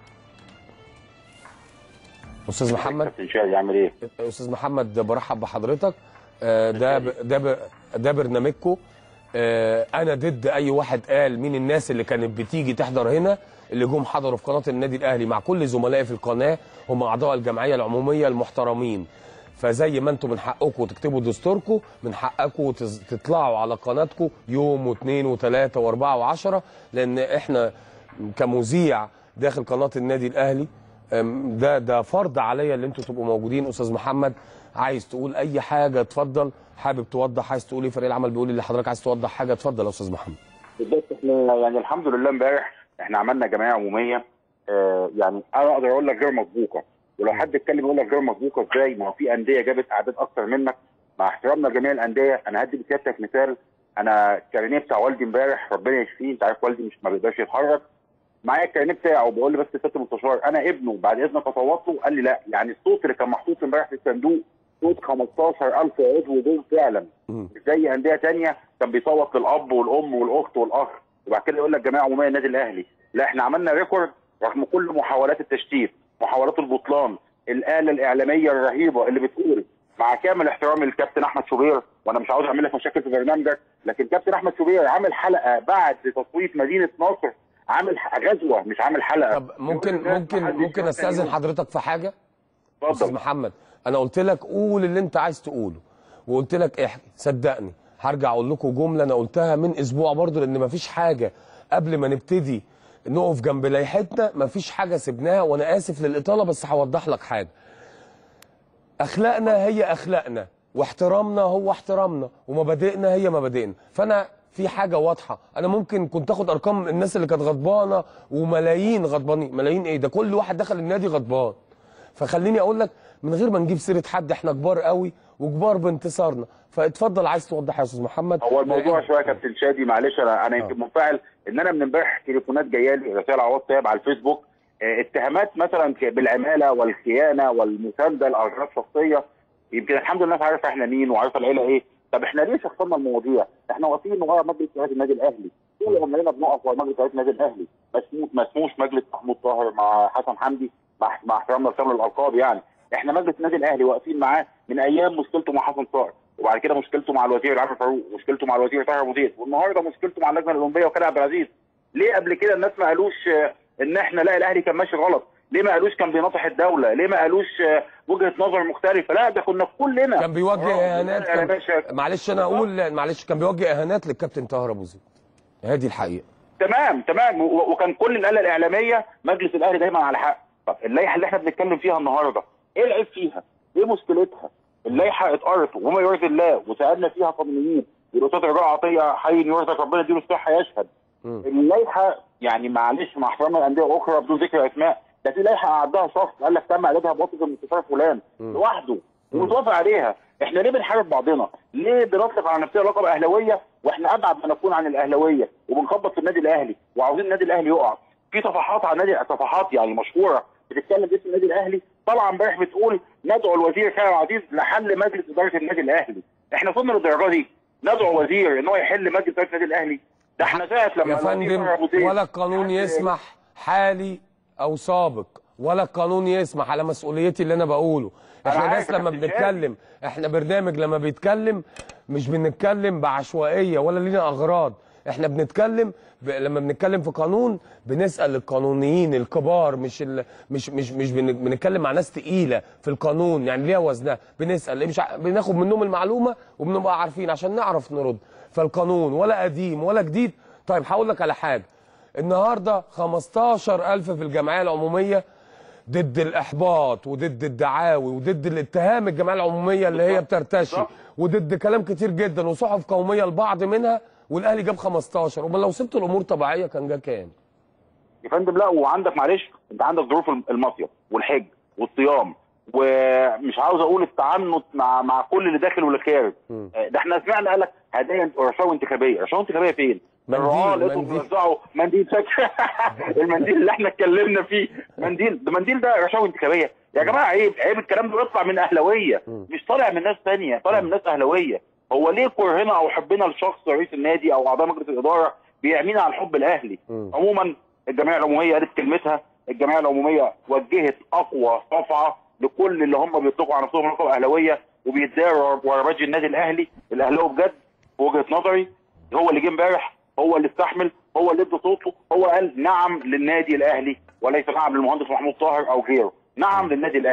استاذ محمد كابتن شادي عامل ايه؟ استاذ محمد برحب بحضرتك آه، ده ب- ده ب- ده برنامجكم آه، انا ضد اي واحد قال مين الناس اللي كانت بتيجي تحضر هنا اللي جم حضروا في قناه النادي الاهلي مع كل زملائي في القناه هم اعضاء الجمعيه العموميه المحترمين فزي ما انتم من حقكم تكتبوا دستوركم من حقكم تز- تطلعوا على قناتكم يوم واثنين وثلاثه واربعه وعشره لان احنا كمذيع داخل قناه النادي الاهلي أم، ده ده فرض عليا اللي انتوا تبقوا موجودين استاذ محمد عايز تقول اي حاجه اتفضل حابب توضح عايز تقول ايه فريق العمل بيقول اللي حضرتك عايز توضح حاجه اتفضل يا استاذ محمد بالظبط احنا يعني الحمد لله امبارح احنا عملنا جمعيه عموميه آه يعني انا اقدر اقول لك غير مسبوقه ولو حد اتكلم يقول لك غير مسبوقه ازاي ما هو في انديه جابت اعداد اكتر منك مع احترامنا لجميع الانديه انا هدي بسيادتك مثال انا الكارنيه بتاع والدي امبارح ربنا يشفيه انت عارف والدي مش ما بيقدرش يتحرك معايا الكارنيه بتاعه بقول لي بس يا ست مستشار انا ابنه بعد اذنك فصوته قال لي لا يعني الصوت اللي كان محطوط امبارح في الصندوق صوت 15000 عضو دول فعلا مش زي انديه تانية كان بيصوت للاب والام والاخت والاخ وبعد كده يقول لك جماعه عموميه النادي الاهلي لا احنا عملنا ريكورد رغم كل محاولات التشتيت محاولات البطلان الاله الاعلاميه الرهيبه اللي بتقول مع كامل احترامي للكابتن احمد شوبير وانا مش عاوز اعمل لك مشاكل في برنامجك لكن كابتن احمد شوبير عامل حلقه بعد تصويت مدينه ناصر عامل ح- غزوه مش عامل حلقه طب ممكن ممكن ممكن استاذن حضرتك في حاجه اتفضل. استاذ محمد انا قلت لك قول اللي انت عايز تقوله وقلت لك احكي صدقني هرجع اقول لكم جمله انا قلتها من اسبوع برضو لان مفيش حاجه قبل ما نبتدي نقف جنب لائحتنا مفيش حاجه سبناها وانا اسف للاطاله بس هوضح لك حاجه اخلاقنا هي اخلاقنا واحترامنا هو احترامنا ومبادئنا هي مبادئنا فانا في حاجه واضحه انا ممكن كنت اخد ارقام الناس اللي كانت غضبانه وملايين غضبانين ملايين ايه ده كل واحد دخل النادي غضبان فخليني اقول لك من غير ما نجيب سيره حد احنا كبار قوي وكبار بانتصارنا فاتفضل عايز توضح يا استاذ محمد هو الموضوع شويه يا كابتن شادي معلش انا انا يمكن منفعل ان انا من امبارح تليفونات جايه لي رسائل على الواتساب على الفيسبوك آه، اتهامات مثلا ك- بالعماله والخيانه والمسانده لاغراض شخصيه يمكن الحمد لله الناس عارفه احنا مين وعارفه العيله ايه طب احنا ليه شخصنا المواضيع؟ احنا واقفين ورا مجلس اداره النادي الاهلي طول عمرنا بنقف ورا مجلس اداره النادي الاهلي مسموح مسموش مجلس محمود طاهر مع حسن حمدي مع مع احترامنا لكامل الالقاب يعني احنا مجلس النادي الاهلي واقفين معاه من ايام مشكلته مع حسن صقر وبعد كده مشكلته مع الوزير العام فاروق ومشكلته مع الوزير طاهر ابو زيد والنهارده مشكلته مع اللجنه الاولمبيه وكاله عبد العزيز ليه قبل كده الناس ما قالوش آه، ان احنا لا الاهلي كان ماشي غلط ليه ما قالوش كان بيناصح الدوله ليه ما قالوش آه، وجهه نظر مختلفه لا ده كنا كلنا كان بيوجه آه، اهانات يا باشا. كان معلش انا اقول لا، معلش كان بيوجه اهانات للكابتن طاهر ابو زيد هذه الحقيقه تمام تمام و- وكان كل الاله الاعلاميه مجلس الاهلي دايما على حق طب اللائحه اللي احنا بنتكلم فيها النهارده ايه العيب فيها؟ ايه مشكلتها؟ اللائحه اتقرت وما يرضي الله وسالنا فيها قانونيين والاستاذ رجاء عطيه حي يرزق ربنا يديله الصحه يشهد اللائحه يعني معلش مع احترامنا الانديه اخرى بدون ذكر اسماء ده في لائحه اعدها شخص قال لك تم اعدادها بواسطه المستشار فلان لوحده ومتوافق عليها احنا ليه بنحارب بعضنا؟ ليه بنطلق على نفسنا لقب اهلاويه واحنا ابعد ما نكون عن الاهلاويه وبنخبط في النادي الاهلي وعاوزين النادي الاهلي يقع في صفحات على النادي صفحات يعني مشهوره بتتكلم باسم النادي الاهلي طالعه امبارح بتقول ندعو الوزير خالد عزيز لحل مجلس اداره النادي الاهلي احنا وصلنا للدرجه دي ندعو وزير ان هو يحل مجلس اداره النادي الاهلي ده احنا ساعه لما يا الوزير فندم طاهر أبو زيد ولا القانون يسمح حالي او سابق ولا القانون يسمح على مسؤوليتي اللي انا بقوله أنا احنا عارف ناس يا لما كابتن بنتكلم احنا برنامج لما بيتكلم مش بنتكلم بعشوائيه ولا لينا اغراض احنا بنتكلم ب... لما بنتكلم في قانون بنسال القانونيين الكبار مش ال... مش مش مش بن... بنتكلم مع ناس تقيله في القانون يعني ليها وزنها بنسال إيه مش ع... بناخد منهم المعلومه وبنبقى عارفين عشان نعرف نرد فالقانون ولا قديم ولا جديد طيب هقول لك على حاجه النهارده 15000 في الجمعيه العموميه ضد الاحباط وضد الدعاوي وضد الاتهام الجمعيه العموميه اللي هي بترتشي وضد كلام كتير جدا وصحف قوميه البعض منها والاهلي جاب 15 امال لو سبت الامور طبيعيه كان جا كام يا فندم لا وعندك معلش انت عندك ظروف المصيف والحج والصيام ومش عاوز اقول التعنت مع مع كل اللي داخل واللي خارج آه، ده احنا سمعنا قال لك هدايا رشاوى انتخابيه رشاوى انتخابيه فين؟ منديل، الرعاة لقيتهم منديل. بيوزعوا منديل فاكر المنديل اللي احنا اتكلمنا فيه منديل ده منديل ده رشاوى انتخابيه يا جماعه عيب عيب الكلام ده بيطلع من اهلاويه مش طالع من ناس ثانيه طالع من ناس اهلاويه هو ليه كرهنا او حبنا لشخص رئيس النادي او اعضاء مجلس الاداره بيعمينا على الحب الاهلي عموما الجمعيه العموميه قالت كلمتها الجمعيه العموميه وجهت اقوى صفعه لكل اللي هم بيطلقوا على نفسهم لقب اهلاويه وبيتداروا ورا باجي النادي الاهلي الاهلاوي بجد في وجهه نظري هو اللي جه امبارح هو اللي استحمل هو اللي ادى صوته هو قال نعم للنادي الاهلي وليس نعم للمهندس محمود طاهر او غيره نعم للنادي الاهلي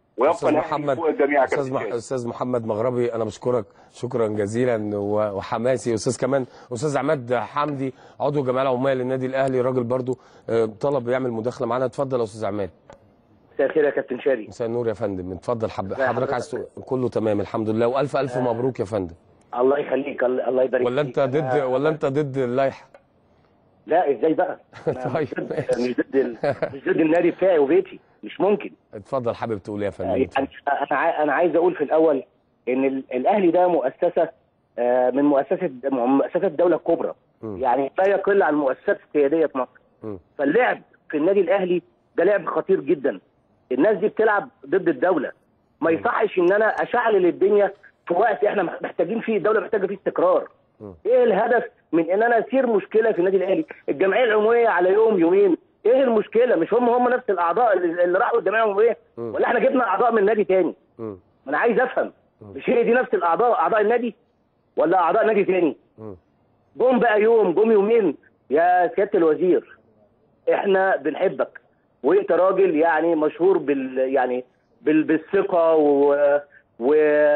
ويبقى استاذ الاهلي محمد فوق الجميع يا استاذ كابتن مح... شادي. استاذ محمد مغربي انا بشكرك شكرا جزيلا و- وحماسي استاذ كمان استاذ عماد حمدي عضو الجمعيه العموميه للنادي الاهلي راجل برضو آه، طلب يعمل مداخله معانا اتفضل يا استاذ عماد مساء الخير يا كابتن شادي مساء النور يا فندم اتفضل حب... ازي حضرتك عايز تقول- كله تمام الحمد لله والف الف مبروك يا فندم الله يخليك الله الله يبارك ولا فيك. انت ضد ولا انت ضد اللائحه لا ازاي بقى أنا طيب مش ضد مش ضد ال- مش ضد النادي بتاعي وبيتي مش ممكن اتفضل حابب تقول ايه يا فندم يعني انا عاي- انا عايز اقول في الاول ان ال- الاهلي ده مؤسسه آه، من مؤسسه مؤسسات الدوله الكبرى يعني لا يقل عن المؤسسات السياديه في مصر مم. فاللعب في النادي الاهلي ده لعب خطير جدا الناس دي بتلعب ضد الدوله ما يصحش ان انا اشعلل الدنيا في وقت احنا محتاجين فيه الدوله محتاجه فيه استقرار ايه الهدف من ان انا اسير مشكله في النادي الاهلي الجمعيه العموميه على يوم يومين ايه المشكله مش هم هم نفس الاعضاء اللي اللي راحوا الجمعيه العموميه مم. ولا احنا جبنا اعضاء من نادي تاني مم. ما انا عايز افهم مش هي دي نفس الاعضاء اعضاء النادي ولا اعضاء نادي تاني مم. جم بقى يوم جم يومين يا سياده الوزير احنا بنحبك وانت راجل يعني مشهور بال يعني بال بالثقه و, و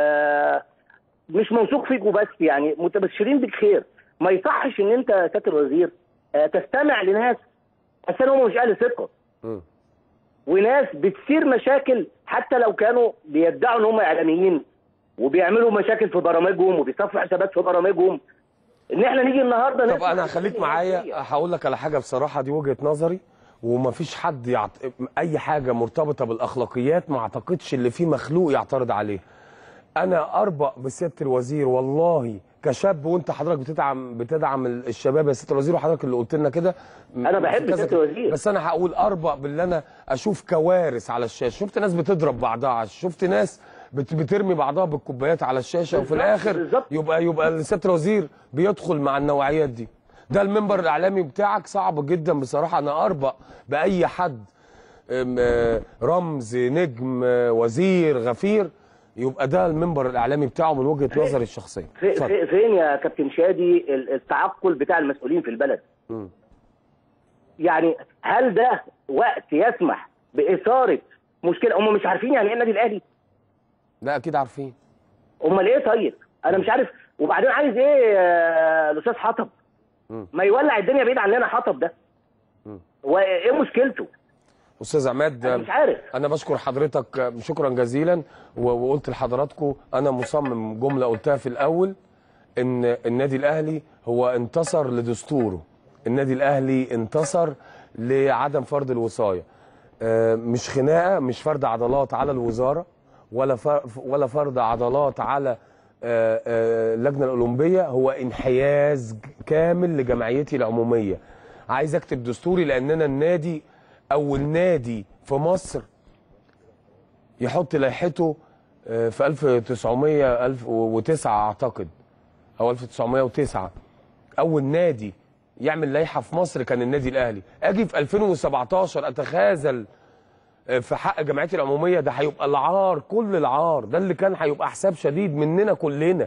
مش موثوق فيك وبس يعني متبشرين بك خير ما يصحش ان انت يا سياده الوزير آه، تستمع لناس عشان هم مش اهل ثقه مم. وناس بتثير مشاكل حتى لو كانوا بيدعوا ان هم اعلاميين وبيعملوا مشاكل في برامجهم وبيصفوا حسابات في برامجهم ان احنا نيجي النهارده طب نسمع انا هخليك معايا هقول لك على حاجه بصراحه دي وجهه نظري ومفيش حد يعت... اي حاجه مرتبطه بالاخلاقيات ما اعتقدش اللي فيه مخلوق يعترض عليه انا اربأ بسياده الوزير والله كشاب وانت حضرتك بتدعم بتدعم الشباب يا سياده الوزير وحضرتك اللي قلت لنا كده أنا بحب كذا سيادة كده. الوزير. بس انا هقول اربأ باللي انا اشوف كوارث على الشاشه شفت ناس بتضرب بعضها شفت ناس بت- بترمي بعضها بالكوبايات على الشاشه وفي بالظبط، الاخر بالظبط. يبقى يبقى سياده الوزير بيدخل مع النوعيات دي ده المنبر الاعلامي بتاعك صعب جدا بصراحه انا اربأ باي حد أم، آه، رمز نجم آه، وزير غفير يبقى ده المنبر الاعلامي بتاعه من وجهه نظري الشخصيه في اتفضل. في فين يا كابتن شادي ال- التعقل بتاع المسؤولين في البلد مم. يعني هل ده وقت يسمح باثاره مشكله هم مش عارفين يعني ايه النادي الاهلي لا اكيد عارفين امال ايه طيب انا مش عارف وبعدين عايز ايه آه، الاستاذ حطب مم. ما يولع الدنيا بعيد عننا حطب ده مم. وايه مشكلته استاذ عماد انا مش عارف انا بشكر حضرتك آه، شكرا جزيلا و- وقلت لحضراتكم انا مصمم جمله قلتها في الاول ان النادي الاهلي هو انتصر لدستوره النادي الاهلي انتصر لعدم فرض الوصايه آه، مش خناقه مش فرض عضلات على الوزاره ولا فر- ولا فرض عضلات على آه، آه، اللجنه الاولمبيه هو انحياز كامل لجمعيتي العموميه عايز اكتب دستوري لاننا النادي اول نادي في مصر يحط لائحته آه، في 1900 1009 اعتقد او 1909 اول نادي يعمل لائحه في مصر كان النادي الاهلي اجي في 2017 اتخاذل آه، في حق جمعيتي العموميه ده هيبقى العار كل العار ده اللي كان هيبقى حساب شديد مننا كلنا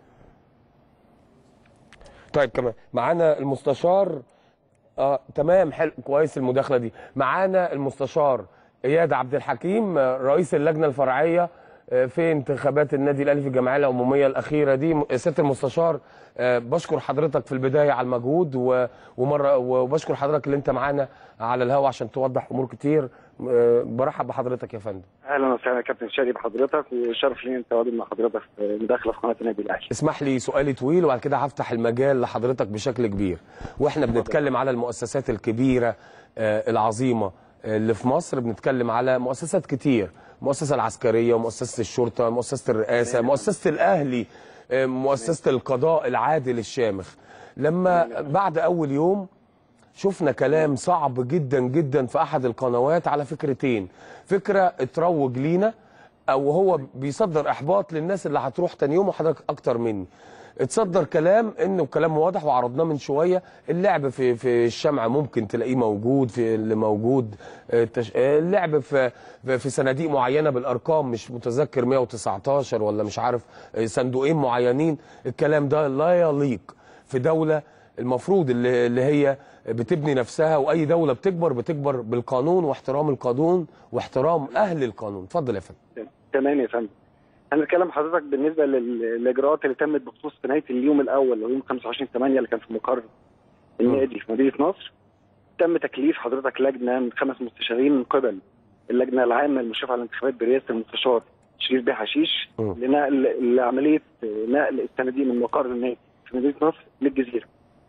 طيب كمان معانا المستشار اه تمام حلو كويس المداخله دي معانا المستشار اياد عبد الحكيم آه، رئيس اللجنه الفرعيه آه، في انتخابات النادي الاهلي في الجمعيه العموميه الاخيره دي م- سياده المستشار آه، بشكر حضرتك في البدايه على المجهود و- ومره وبشكر حضرتك اللي انت معانا على الهوا عشان توضح امور كتير آه، برحب بحضرتك يا فندم اهلا وسهلا يا كابتن شادي بحضرتك وشرف لي التواجد مع حضرتك في مداخله في قناه النادي الاهلي اسمح لي سؤالي طويل وبعد كده هفتح المجال لحضرتك بشكل كبير واحنا بنتكلم على المؤسسات الكبيره آه، العظيمه آه، اللي في مصر بنتكلم على مؤسسات كتير المؤسسه العسكريه ومؤسسه الشرطه مؤسسه الرئاسه مؤسسه الاهلي آه، مؤسسه القضاء العادل الشامخ لما بعد اول يوم شفنا كلام صعب جدا جدا في احد القنوات على فكرتين فكره اتروج لينا او هو بيصدر احباط للناس اللي هتروح تاني يوم وحضرتك اكتر مني اتصدر كلام انه كلام واضح وعرضناه من شويه اللعب في في الشمع ممكن تلاقيه موجود في اللي موجود آه، التش- آه، اللعب في في في صناديق معينه بالارقام مش متذكر 119 ولا مش عارف آه، صندوقين معينين الكلام ده لا يليق في دوله المفروض اللي, اللي هي بتبني نفسها واي دوله بتكبر بتكبر بالقانون واحترام القانون واحترام اهل القانون اتفضل يا فندم تمام يا فندم انا بتكلم حضرتك بالنسبه لل- للاجراءات اللي تمت بخصوص في نهايه اليوم الاول اللي هو يوم 25 8 اللي كان في مقر النادي في مدينه نصر تم تكليف حضرتك لجنه من خمس مستشارين من قبل اللجنه العامه المشرفه على الانتخابات برئاسه المستشار شريف بيه حشيش لنقل لعمليه نقل الصناديق من مقر النادي في مدينه نصر للجزيره.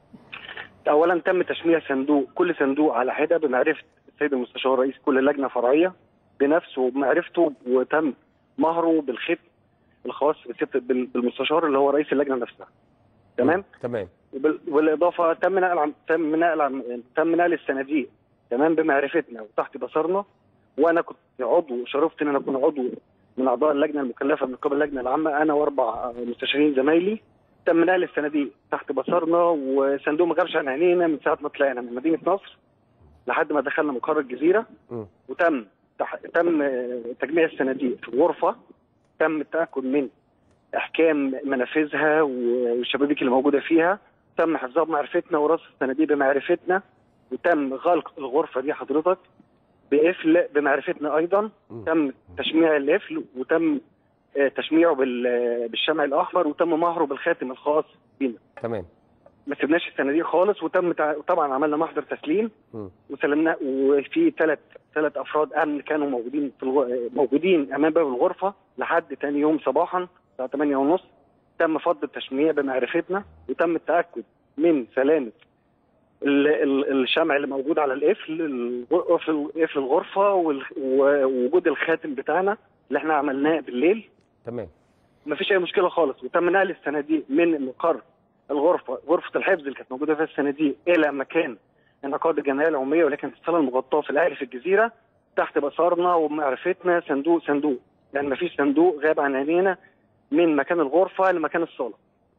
اولا تم تشميع صندوق كل صندوق على حده بمعرفه السيد المستشار رئيس كل لجنه فرعيه بنفسه وبمعرفته وتم مهره بالختم الخاص بست- بال- بالمستشار اللي هو رئيس اللجنه نفسها. تمام؟ تمام وبال- بالاضافه تم نقل عم تم نقل عم تم نقل الصناديق تمام بمعرفتنا وتحت بصرنا وانا كنت عضو شرفت ان انا اكون عضو من اعضاء اللجنه المكلفه من قبل اللجنه العامه انا واربع مستشارين زمايلي تم نقل الصناديق تحت بصرنا وصندوق ما غابش عن عينينا من ساعه ما طلعنا من مدينه نصر لحد ما دخلنا مقر الجزيره وتم تح... تم آه، تجميع الصناديق في غرفه تم التاكد من احكام منافذها والشبابيك اللي موجوده فيها تم حفظها بمعرفتنا ورص الصناديق بمعرفتنا وتم غلق الغرفه دي حضرتك بقفل بمعرفتنا ايضا تم تشميع القفل وتم آه، تشميعه بال- بالشمع الاحمر وتم مهره بالخاتم الخاص بينا تمام ما سيبناش الصناديق خالص وتم تع- طبعا عملنا محضر تسليم مم. وسلمنا وفي ثلاث ثلاث افراد امن كانوا موجودين في الغ... موجودين امام باب الغرفه لحد تاني يوم صباحا الساعه 8 ونص تم فض التشميع بمعرفتنا وتم التاكد من سلامه ال- ال- الشمع اللي موجود على القفل الغ- قفل قفل الغرفه وال- ووجود الخاتم بتاعنا اللي احنا عملناه بالليل تمام ما فيش اي مشكله خالص وتم نقل الصناديق من مقر الغرفه غرفه الحفظ اللي كانت موجوده فيها الصناديق الى مكان انعقاد الجمعيه العموميه ولكن الصاله المغطاه في الاهلي في الجزيره تحت بصرنا ومعرفتنا صندوق صندوق يعني ما فيش صندوق غاب عن عينينا من مكان الغرفه لمكان الصاله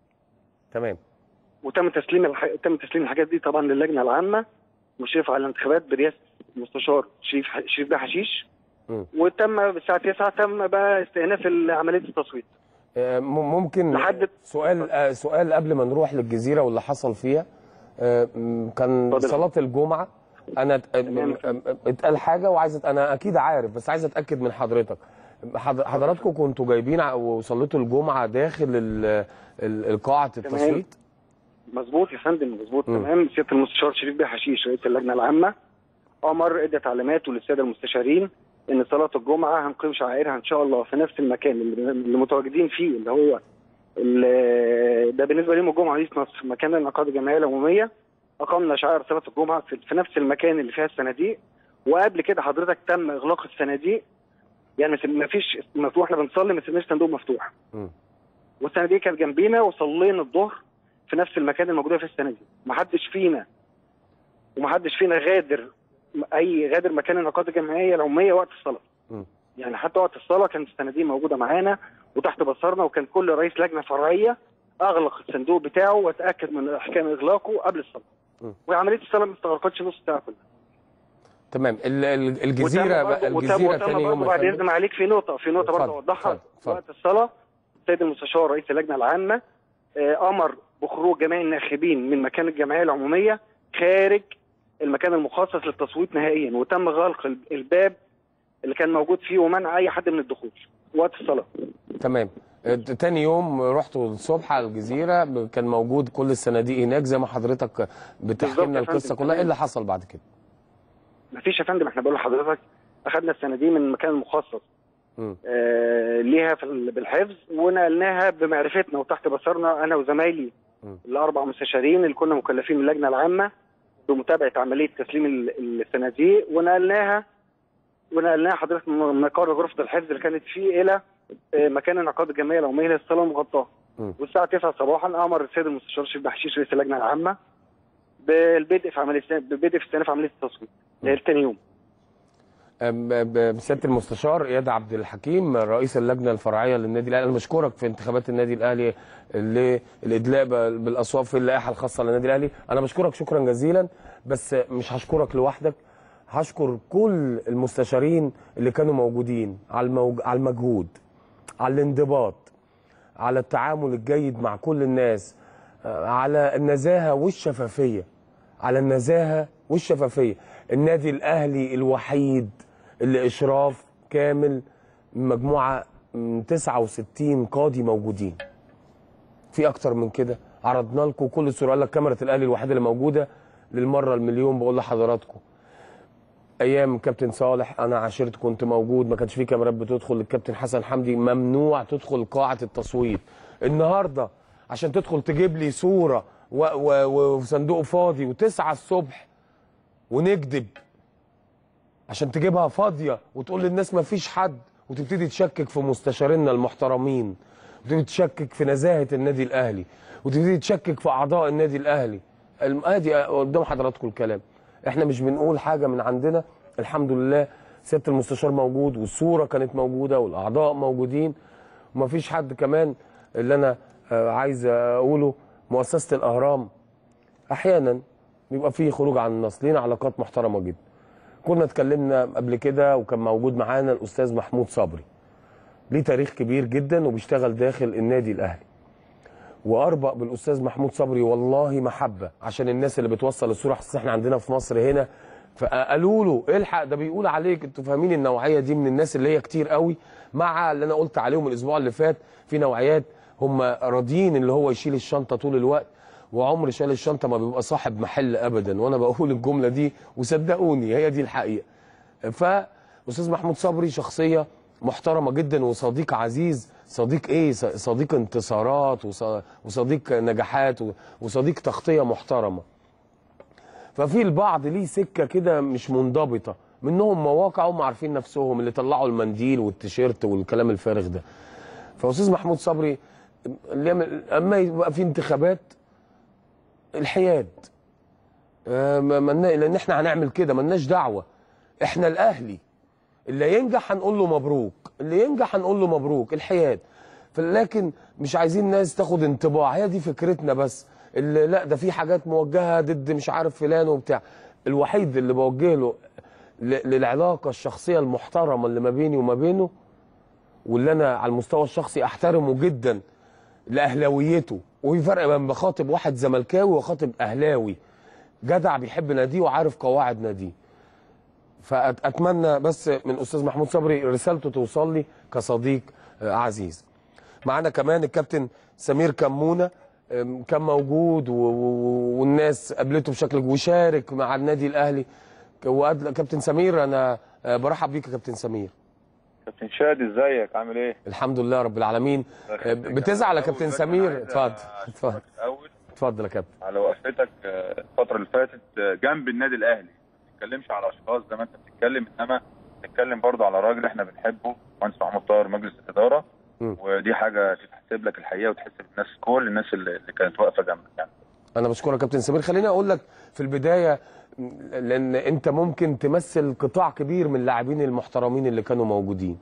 تمام وتم تسليم الح... تم تسليم الحاجات دي طبعا للجنه العامه مشرفه على الانتخابات برئاسه المستشار شريف ح... شريف بيه حشيش مم. وتم الساعه 9 تم بقى استئناف عمليه التصويت آه، م- ممكن سؤال آه، سؤال قبل ما نروح للجزيره واللي حصل فيها آه، م- كان صلاه الجمعه انا ات- م- اتقال حاجه وعايز أت- انا اكيد عارف بس عايز اتاكد من حضرتك حض- حضراتكم كنتوا جايبين ع- وصليتوا الجمعه داخل ال- ال- القاعه التصويت مظبوط يا فندم مظبوط مم. تمام سياده المستشار شريف بيه حشيش رئيس اللجنه العامه امر ادى تعليماته للساده المستشارين ان صلاه الجمعه هنقيم شعائرها ان شاء الله في نفس المكان اللي اللي متواجدين فيه اللي هو ال- ده بالنسبه ليوم الجمعه دي في مصر مكان انعقاد الجمعيه العموميه اقمنا شعائر صلاه الجمعه في في نفس المكان اللي فيها الصناديق وقبل كده حضرتك تم اغلاق الصناديق يعني ما فيش مفتوح احنا بنصلي ما سيبناش صندوق مفتوح مم. والصناديق كانت جنبينا وصلينا الظهر في نفس المكان الموجوده فيه الصناديق ما حدش فينا وما حدش فينا غادر اي غادر مكان انعقاد الجمعيه العموميه وقت الصلاه مم. يعني حتى وقت الصلاه كانت الصناديق موجوده معانا وتحت بصرنا وكان كل رئيس لجنه فرعيه اغلق الصندوق بتاعه وتاكد من احكام اغلاقه قبل الصلاه مم. وعمليه الصلاه ما استغرقتش نص ساعه كلها تمام ال- ال- الجزيره وتم بقى برضه- الجزيره وتم تاني برضه يوم يا بعد فندم. اذن عليك في نقطه في نقطه برضه اتفضل، اوضحها اتفضل، اتفضل. وقت الصلاه السيد المستشار رئيس اللجنه العامه آه، امر بخروج جميع الناخبين من مكان الجمعيه العموميه خارج المكان المخصص للتصويت نهائيا وتم غلق ال- الباب اللي كان موجود فيه ومنع اي حد من الدخول وقت الصلاه تمام آه، تاني يوم رحتوا الصبح على الجزيره ب- كان موجود كل الصناديق هناك زي ما حضرتك بتحكي بالظبط لنا يا فندم، القصه كلها تمام. ايه اللي حصل بعد كده مفيش يا فندم احنا بقول لحضرتك اخذنا الصناديق من المكان المخصص مم. آه ليها في ال- بالحفظ ونقلناها بمعرفتنا وتحت بصرنا انا وزمايلي مم. الاربع مستشارين اللي كنا مكلفين من اللجنه العامه بمتابعه عمليه تسليم ال- الصناديق ونقلناها ونقلناها حضرتك من مقر غرفه الحفظ اللي كانت فيه الى آه، مكان انعقاد الجمعيه العموميه للصلاه المغطاه مم. والساعه 9 صباحا امر السيد المستشار شريف بحشيش رئيس اللجنه العامه بالبدء في عمليه بالبدء في استئناف عمليه التصويت اللي هي تاني يوم أم- ب- سياده المستشار اياد عبد الحكيم رئيس اللجنه الفرعيه للنادي الاهلي انا بشكرك في انتخابات النادي الاهلي للادلاء ب- بالاصوات في اللائحه الخاصه للنادي الاهلي انا بشكرك شكرا جزيلا بس مش هشكرك لوحدك هشكر كل المستشارين اللي كانوا موجودين على الموج... على المجهود على الانضباط على التعامل الجيد مع كل الناس على النزاهه والشفافيه على النزاهه والشفافيه النادي الاهلي الوحيد اللي اشراف كامل من مجموعه من 69 قاضي موجودين في اكتر من كده عرضنا لكم كل الصور قال لك كاميرا الاهلي الوحيده اللي موجوده للمره المليون بقول لحضراتكم ايام كابتن صالح انا عاشرت كنت موجود ما كانش في كاميرات بتدخل الكابتن حسن حمدي ممنوع تدخل قاعه التصويت النهارده عشان تدخل تجيب لي صوره و- و- وصندوق فاضي وتسعة الصبح ونكذب عشان تجيبها فاضيه وتقول للناس ما فيش حد وتبتدي تشكك في مستشارينا المحترمين وتبتدي تشكك في نزاهه النادي الاهلي وتبتدي تشكك في اعضاء النادي الاهلي الم- ادي قدام حضراتكم الكلام احنا مش بنقول حاجه من عندنا الحمد لله سياده المستشار موجود والصوره كانت موجوده والاعضاء موجودين ومفيش حد كمان اللي انا آه، عايز اقوله مؤسسه الاهرام احيانا بيبقى فيه خروج عن النص لينا علاقات محترمه جدا كنا اتكلمنا قبل كده وكان موجود معانا الاستاذ محمود صبري ليه تاريخ كبير جدا وبيشتغل داخل النادي الاهلي واربق بالاستاذ محمود صبري والله محبه عشان الناس اللي بتوصل الصوره احنا احنا عندنا في مصر هنا فقالوا له الحق ده بيقول عليك انتوا فاهمين النوعيه دي من الناس اللي هي كتير قوي مع اللي انا قلت عليهم الاسبوع اللي فات في نوعيات هم راضيين اللي هو يشيل الشنطه طول الوقت وعمر شال الشنطه ما بيبقى صاحب محل ابدا وانا بقول الجمله دي وصدقوني هي دي الحقيقه فاستاذ محمود صبري شخصيه محترمه جدا وصديق عزيز صديق ايه ص- صديق انتصارات وص- وصديق نجاحات و- وصديق تغطيه محترمه ففي البعض ليه سكه كده مش منضبطه منهم مواقع هم عارفين نفسهم اللي طلعوا المنديل والتيشيرت والكلام الفارغ ده فاستاذ محمود صبري اللي يعمل- اما يبقى في انتخابات الحياد آه، ما- ما- لان احنا هنعمل كده ملناش دعوه احنا الاهلي اللي ينجح هنقول له مبروك اللي ينجح هنقول له مبروك الحياد لكن مش عايزين ناس تاخد انطباع هي دي فكرتنا بس اللي لا ده في حاجات موجهه ضد مش عارف فلان وبتاع الوحيد اللي بوجه له ل- للعلاقه الشخصيه المحترمه اللي ما بيني وما بينه واللي انا على المستوى الشخصي احترمه جدا لاهلاويته وفي فرق بين بخاطب واحد زملكاوي وخاطب اهلاوي جدع بيحب ناديه وعارف قواعد ناديه فاتمنى بس من استاذ محمود صبري رسالته توصل لي كصديق آه، عزيز معانا كمان الكابتن سمير كمونه آم، كان موجود و- و- والناس قابلته بشكل وشارك مع النادي الاهلي وقد- كابتن سمير انا آه، برحب بيك يا كابتن سمير كابتن شادي ازيك عامل ايه؟ الحمد لله رب العالمين آه، بتزعل يا كابتن سمير اتفضل اتفضل الاول اتفضل يا كابتن على وقفتك آه، الفتره اللي فاتت آه، جنب النادي الاهلي ما بنتكلمش على اشخاص زي ما انت بتتكلم انما بنتكلم برضو على راجل احنا بنحبه مهندس محمود طاهر مجلس الاداره مم. ودي حاجه تتحسب لك الحقيقه وتحسب الناس كل الناس اللي اللي كانت واقفه جنبك يعني انا بشكرك يا كابتن سمير خليني اقول لك في البدايه م، لان انت ممكن تمثل قطاع كبير من اللاعبين المحترمين اللي كانوا موجودين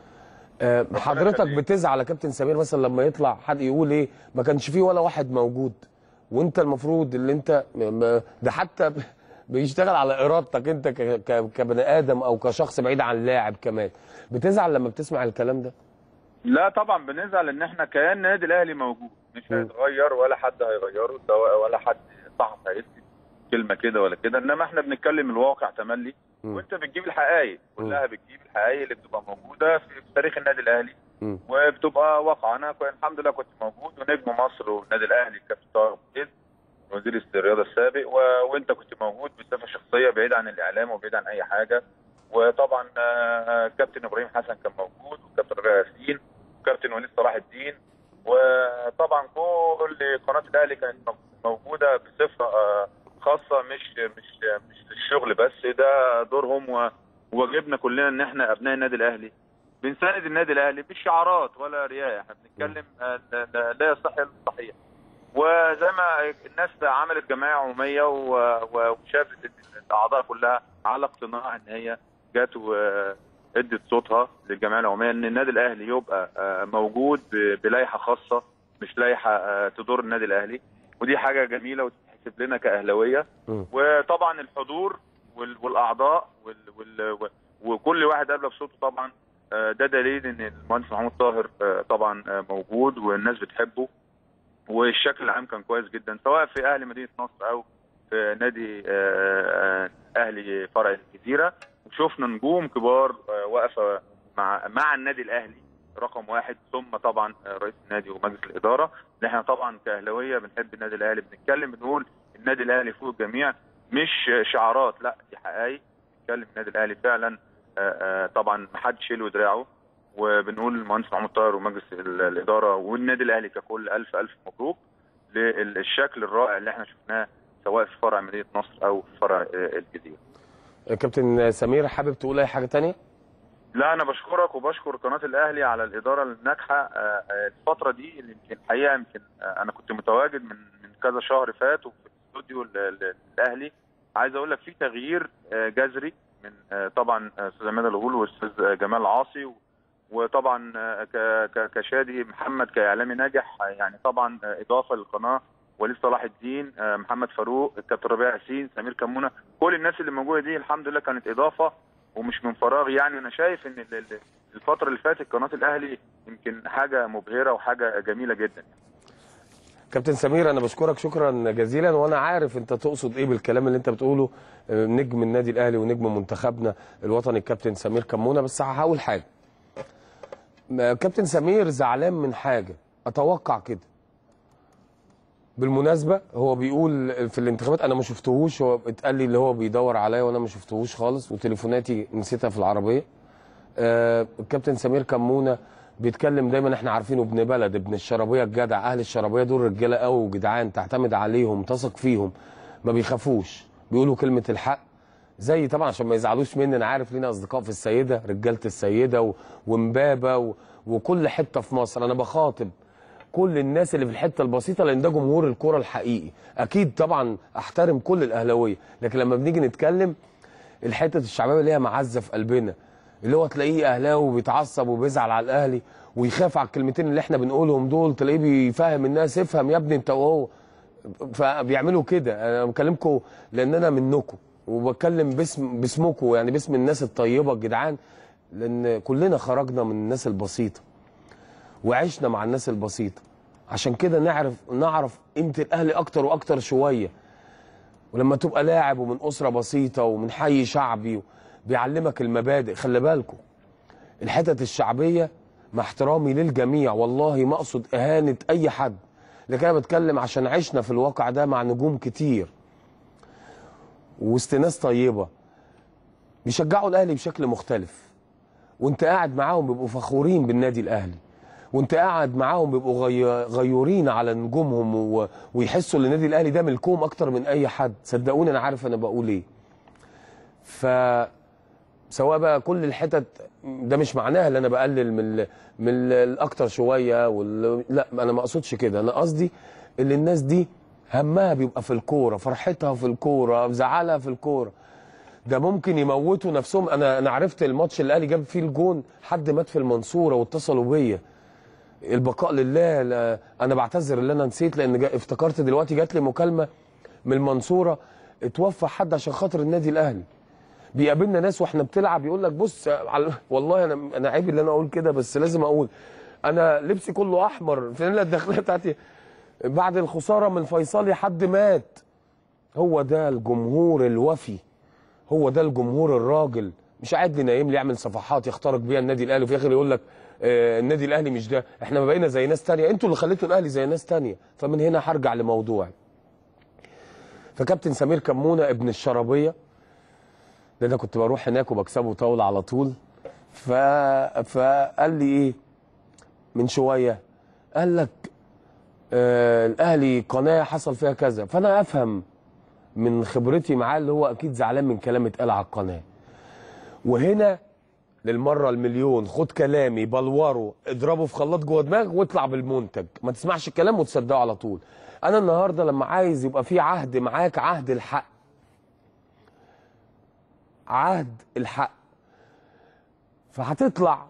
آه، حضرتك بتزعل يا كابتن سمير مثلا لما يطلع حد يقول ايه ما كانش فيه ولا واحد موجود وانت المفروض اللي انت م- م- ده حتى ب- بيشتغل على ارادتك انت ك- ك- كبني ادم او كشخص بعيد عن اللاعب كمان بتزعل لما بتسمع الكلام ده لا طبعا بنزعل ان احنا كيان النادي الاهلي موجود مش هيتغير ولا حد هيغيره سواء ولا حد صحفي هيكتب كلمه كده ولا كده انما احنا بنتكلم الواقع تملي وانت بتجيب الحقائق كلها بتجيب الحقائق اللي بتبقى موجوده في في تاريخ النادي الاهلي مم. وبتبقى واقع انا كنت- الحمد لله كنت موجود ونجم مصر والنادي الاهلي الكابتن طارق عبيد وزير الرياضه السابق و... وانت كنت موجود بصفه شخصيه بعيد عن الاعلام وبعيد عن اي حاجه وطبعا آه، كابتن ابراهيم حسن كان موجود وكابتن ربيع ياسين وكابتن وليد صلاح الدين وطبعا كل قناه الاهلي كانت موجوده بصفه آه، خاصه مش مش مش للشغل بس ده دورهم و- وواجبنا كلنا ان احنا ابناء النادي الاهلي بنساند النادي الاهلي مش شعارات ولا رياء احنا بنتكلم آه، لا- لا لا يصح الا الصحيح وزي ما الناس عملت جمعيه عموميه و- و- وشافت إن الاعضاء كلها على اقتناع ان هي جت وادت صوتها للجمعيه العموميه ان النادي الاهلي يبقى آه، موجود ب- بلائحه خاصه مش لائحه آه، تضر النادي الاهلي ودي حاجه جميله وتتحسب لنا كاهلاويه وطبعا الحضور وال- والاعضاء وال وال وكل واحد قابله بصوته طبعا آه، ده دليل ان المهندس محمود طاهر آه، طبعا آه، موجود والناس بتحبه والشكل العام كان كويس جدا سواء في اهلي مدينه نصر او في نادي آه، آه، اهلي فرع الجزيره وشفنا نجوم كبار آه، واقفه مع مع النادي الاهلي رقم واحد ثم طبعا آه، رئيس النادي ومجلس الاداره اللي احنا طبعا كاهلاويه بنحب النادي الاهلي بنتكلم بنقول النادي الاهلي فوق الجميع مش شعارات لا دي حقائق بنتكلم النادي الاهلي فعلا آه، آه، طبعا محدش يلوي دراعه وبنقول للمهندس محمود طاهر ومجلس ال- الاداره والنادي الاهلي ككل الف الف مبروك للشكل الرائع اللي احنا شفناه سواء في فرع مدينه نصر او في فرع آه، الجزيره. كابتن سمير حابب تقول اي حاجه تانية لا انا بشكرك وبشكر قناه الاهلي على الاداره الناجحه آه، آه، الفتره دي اللي يمكن الحقيقه يمكن آه، انا كنت متواجد من من كذا شهر فات وفي الاستوديو ال- ال- الاهلي عايز اقول لك في تغيير آه، جذري من آه، طبعا آه، استاذ عماد الغول واستاذ آه، جمال عاصي و- وطبعا آه، ك- ك- كشادي محمد كاعلامي ناجح آه، يعني طبعا آه، اضافه للقناه وليد صلاح الدين آه، محمد فاروق الكابتن ربيع ياسين سمير كمونه كل الناس اللي موجوده دي الحمد لله كانت اضافه ومش من فراغ يعني انا شايف ان ال- ال- الفتره اللي فاتت قناه الاهلي يمكن حاجه مبهره وحاجه جميله جدا كابتن سمير انا بشكرك شكرا جزيلا وانا عارف انت تقصد ايه بالكلام اللي انت بتقوله آه، نجم النادي الاهلي ونجم منتخبنا الوطني الكابتن سمير كمونه بس هقول حاجه ما- كابتن سمير زعلان من حاجه اتوقع كده بالمناسبه هو بيقول في الانتخابات انا ما شفتهوش هو اتقال لي اللي هو بيدور عليا وانا ما شفتهوش خالص وتليفوناتي نسيتها في العربيه آه، الكابتن سمير كمونه بيتكلم دايما احنا عارفينه ابن بلد ابن الشرابيه الجدع اهل الشرابيه دول رجاله قوي وجدعان تعتمد عليهم تثق فيهم ما بيخافوش بيقولوا كلمه الحق زي طبعا عشان ما يزعلوش مني انا عارف لينا اصدقاء في السيده رجاله السيده و- ومبابه و... وكل حته في مصر انا بخاطب كل الناس اللي في الحته البسيطه لان ده جمهور الكره الحقيقي اكيد طبعا احترم كل الاهلاويه لكن لما بنيجي نتكلم الحته الشعبيه ليها معزه في قلبنا اللي هو تلاقيه اهلاوي وبيتعصب وبيزعل على الاهلي ويخاف على الكلمتين اللي احنا بنقولهم دول تلاقيه بيفهم الناس افهم يا ابني انت وهو فبيعملوا كده انا بكلمكم لان انا منكم وبتكلم باسم باسمكم يعني باسم الناس الطيبه الجدعان لان كلنا خرجنا من الناس البسيطه وعشنا مع الناس البسيطه عشان كده نعرف نعرف قيمه الاهلي اكتر واكتر شويه ولما تبقى لاعب ومن اسره بسيطه ومن حي شعبي بيعلمك المبادئ خلي بالكم الحتت الشعبيه مع احترامي للجميع والله ما اقصد اهانه اي حد لكن انا بتكلم عشان عشنا في الواقع ده مع نجوم كتير وسط ناس طيبه بيشجعوا الاهلي بشكل مختلف وانت قاعد معاهم بيبقوا فخورين بالنادي الاهلي وانت قاعد معاهم بيبقوا غي... غيورين على نجومهم و... ويحسوا ان النادي الاهلي ده ملكهم اكتر من اي حد صدقوني انا عارف انا بقول ايه ف سواء بقى كل الحتت ده مش معناها ان انا بقلل من ال... من ال- الاكتر شويه وال... لا انا ما اقصدش كده انا قصدي ان الناس دي همها بيبقى في الكوره فرحتها في الكوره زعلها في الكوره ده ممكن يموتوا نفسهم انا انا عرفت الماتش اللي الاهلي جاب فيه الجون حد مات في المنصوره واتصلوا بيا البقاء لله لا انا بعتذر اللي انا نسيت لان جا افتكرت دلوقتي جات لي مكالمه من المنصوره اتوفى حد عشان خاطر النادي الاهلي بيقابلنا ناس واحنا بتلعب يقول لك بص على والله انا انا عيب اللي انا اقول كده بس لازم اقول انا لبسي كله احمر الفانيلا الداخليه بتاعتي بعد الخساره من فيصلي حد مات هو ده الجمهور الوفي هو ده الجمهور الراجل مش قاعد لي نايم لي يعمل صفحات يخترق بيها النادي الاهلي وفي الاخر يقول لك آه النادي الاهلي مش ده احنا ما بقينا زي ناس تانية انتوا اللي خليتوا الاهلي زي ناس تانية فمن هنا هرجع لموضوعي فكابتن سمير كمونه ابن الشرابيه ده انا كنت بروح هناك وبكسبه طاوله على طول ف... فقال لي ايه من شويه قال لك آه الاهلي قناه حصل فيها كذا فانا افهم من خبرتي معاه اللي هو اكيد زعلان من كلام اتقال على القناه وهنا للمره المليون خد كلامي بلوره اضربه في خلاط جوه دماغك واطلع بالمنتج ما تسمعش الكلام وتصدقه على طول انا النهارده لما عايز يبقى في عهد معاك عهد الحق عهد الحق فهتطلع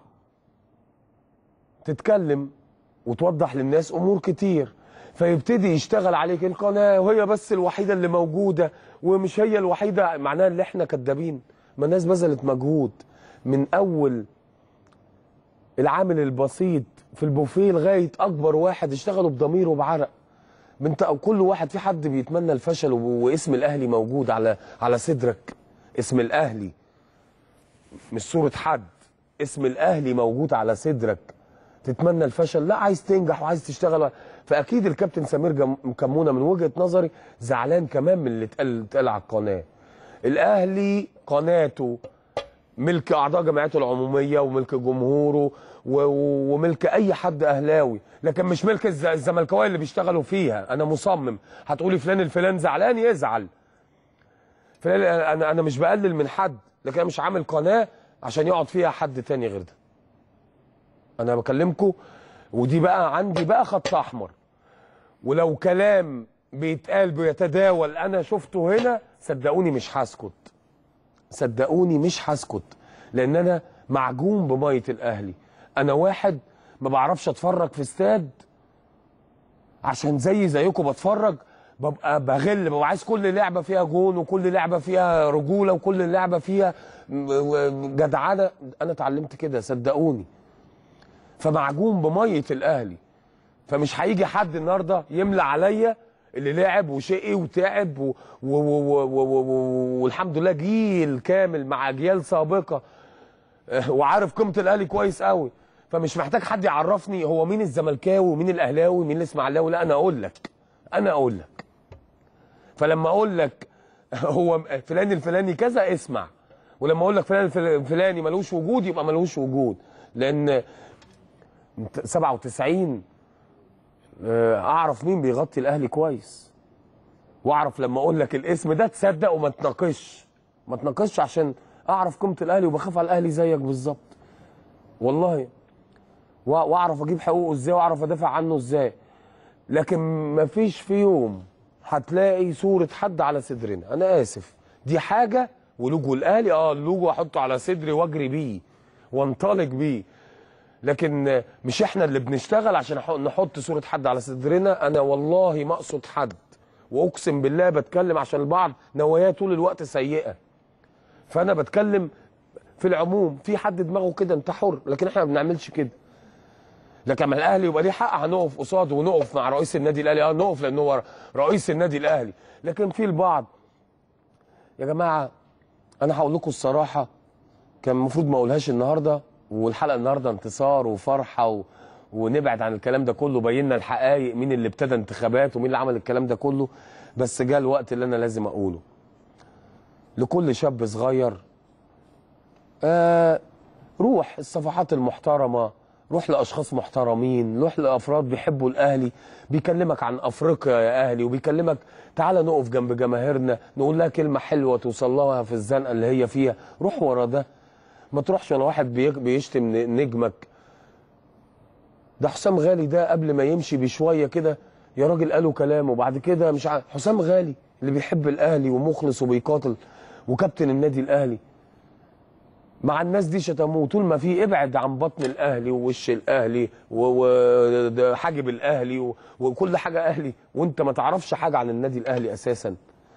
تتكلم وتوضح للناس امور كتير فيبتدي يشتغل عليك القناه وهي بس الوحيده اللي موجوده ومش هي الوحيده معناها ان احنا كدابين ما الناس بذلت مجهود من اول العامل البسيط في البوفيه لغايه اكبر واحد اشتغلوا بضمير وبعرق انت كل واحد في حد بيتمنى الفشل و- واسم الاهلي موجود على على صدرك اسم الاهلي مش صوره حد اسم الاهلي موجود على صدرك تتمنى الفشل لا عايز تنجح وعايز تشتغل فاكيد الكابتن سمير جم- كمونه من وجهه نظري زعلان كمان من اللي اتقال اتقال على القناه الاهلي قناته ملك اعضاء جمعيته العموميه وملك جمهوره و- و- وملك اي حد اهلاوي لكن مش ملك الز- الزملكاويه اللي بيشتغلوا فيها انا مصمم هتقولي فلان الفلان زعلان يزعل فلان انا انا مش بقلل من حد لكن انا مش عامل قناه عشان يقعد فيها حد تاني غير ده انا بكلمكم ودي بقى عندي بقى خط احمر ولو كلام بيتقال بيتداول انا شفته هنا صدقوني مش هسكت صدقوني مش هسكت لان انا معجون بميه الاهلي انا واحد ما بعرفش اتفرج في استاد عشان زي زيكم بتفرج ببقى بغل ببقى عايز كل لعبه فيها جون وكل لعبه فيها رجوله وكل لعبه فيها م- و- جدعنه انا اتعلمت كده صدقوني فمعجون بميه الاهلي فمش هيجي حد النهارده يملى عليا اللي لعب وشقي وتعب و... و... و... و... و... و... والحمد لله جيل كامل مع اجيال سابقه آه، وعارف قيمه الاهلي كويس قوي فمش محتاج حد يعرفني هو مين الزملكاوي ومين الاهلاوي ومين الاسماعيلاوي لا انا اقول لك انا اقول لك فلما اقول لك هو فلان الفلاني كذا اسمع ولما اقول لك فلان الفل- الفلاني ملوش وجود يبقى ملوش وجود لان 97 آه، اعرف مين بيغطي الاهلي كويس واعرف لما اقول لك الاسم ده تصدق وما تناقش ما تناقش عشان اعرف قيمه الاهلي وبخاف على الاهلي زيك بالظبط والله وا- واعرف اجيب حقوقه ازاي واعرف ادافع عنه ازاي لكن مفيش في يوم هتلاقي صوره حد على صدرنا انا اسف دي حاجه ولوجو الاهلي اه اللوجو احطه على صدري واجري بيه وانطلق بيه لكن مش احنا اللي بنشتغل عشان نح- نحط صورة حد على صدرنا انا والله ما اقصد حد واقسم بالله بتكلم عشان البعض نواياه طول الوقت سيئة فانا بتكلم في العموم في حد دماغه كده انت حر لكن احنا ما بنعملش كده لكن لما الاهلي يبقى ليه حق هنقف قصاده ونقف مع رئيس النادي الاهلي اه نقف لان هو رئيس النادي الاهلي لكن في البعض يا جماعه انا هقول لكم الصراحه كان المفروض ما اقولهاش النهارده والحلقه النهارده انتصار وفرحه و... ونبعد عن الكلام ده كله بينا الحقائق مين اللي ابتدى انتخابات ومين اللي عمل الكلام ده كله بس جاء الوقت اللي انا لازم اقوله لكل شاب صغير آه روح الصفحات المحترمه روح لاشخاص محترمين روح لافراد بيحبوا الاهلي بيكلمك عن افريقيا يا اهلي وبيكلمك تعالى نقف جنب جماهيرنا نقول لها كلمه حلوه توصل لها في الزنقه اللي هي فيها روح ورا ده ما تروحش وانا واحد بيك- بيشتم ن- نجمك ده حسام غالي ده قبل ما يمشي بشويه كده يا راجل قالوا كلام وبعد كده مش عارف حسام غالي اللي بيحب الاهلي ومخلص وبيقاتل وكابتن النادي الاهلي مع الناس دي شتموه طول ما في ابعد عن بطن الاهلي ووش الاهلي وحاجب الاهلي و- وكل حاجه اهلي وانت ما تعرفش حاجه عن النادي الاهلي اساسا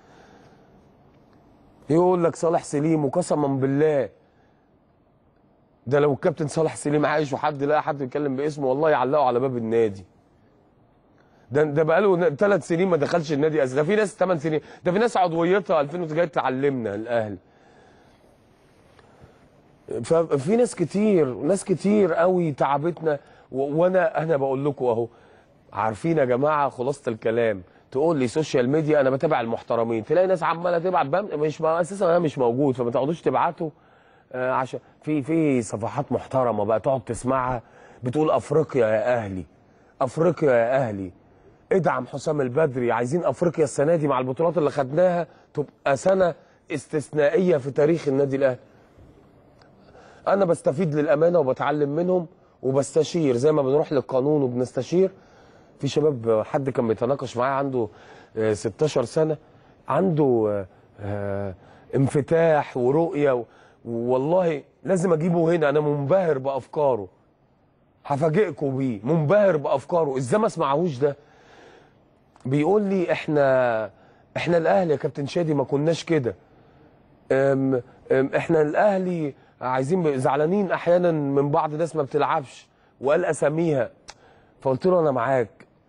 يقول لك صالح سليم وقسما بالله ده لو الكابتن صالح سليم عايش وحد لقى حد يتكلم باسمه والله يعلقه على باب النادي ده ده بقاله ثلاث سنين ما دخلش النادي اساسا ده في ناس ثمان سنين ده في ناس عضويتها 2000 جايه تعلمنا الاهلي ففي ناس كتير ناس كتير قوي تعبتنا و- وانا انا بقول لكم اهو عارفين يا جماعه خلاصه الكلام تقول لي سوشيال ميديا انا بتابع المحترمين تلاقي ناس عماله تبعت بم- مش اساسا انا مش موجود فما تقعدوش تبعتوا آه، عشان في في صفحات محترمه بقى تقعد تسمعها بتقول افريقيا يا اهلي افريقيا يا اهلي ادعم حسام البدري عايزين افريقيا السنه دي مع البطولات اللي خدناها تبقى سنه استثنائيه في تاريخ النادي الاهلي انا بستفيد للامانه وبتعلم منهم وبستشير زي ما بنروح للقانون وبنستشير في شباب حد كان بيتناقش معايا عنده آه، 16 سنه عنده آه، آه، انفتاح ورؤيه و- والله لازم اجيبه هنا انا منبهر بافكاره هفاجئكم بيه منبهر بافكاره ازاي ما اسمعهوش ده بيقول لي احنا احنا الاهلي يا كابتن شادي ما كناش كده أم أم احنا الاهلي عايزين ب- زعلانين احيانا من بعض ناس ما بتلعبش وقال اساميها فقلت له انا معاك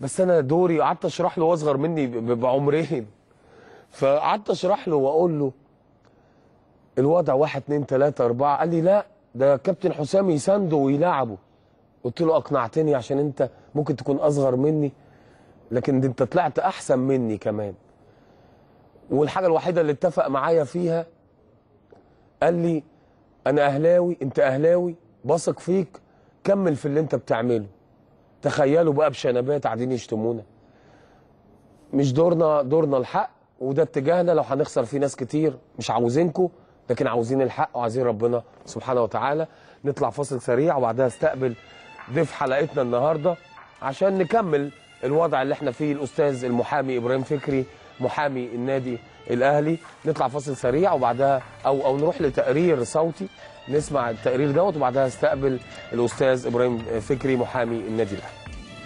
بس انا دوري قعدت اشرح له واصغر مني ب- ب- بعمرين فقعدت اشرح له واقول له الوضع واحد اتنين تلاته اربعه قال لي لا ده كابتن حسام يسانده ويلعبه قلت له اقنعتني عشان انت ممكن تكون اصغر مني لكن ده انت طلعت احسن مني كمان والحاجه الوحيده اللي اتفق معايا فيها قال لي انا اهلاوي انت اهلاوي بثق فيك كمل في اللي انت بتعمله تخيلوا بقى بشنبات قاعدين يشتمونا مش دورنا دورنا الحق وده اتجاهنا لو هنخسر فيه ناس كتير مش عاوزينكم لكن عاوزين الحق وعايزين ربنا سبحانه وتعالى نطلع فاصل سريع وبعدها استقبل ضيف حلقتنا النهارده عشان نكمل الوضع اللي احنا فيه الاستاذ المحامي ابراهيم فكري محامي النادي الاهلي نطلع فاصل سريع وبعدها او او نروح لتقرير صوتي نسمع التقرير دوت وبعدها استقبل الاستاذ ابراهيم فكري محامي النادي الاهلي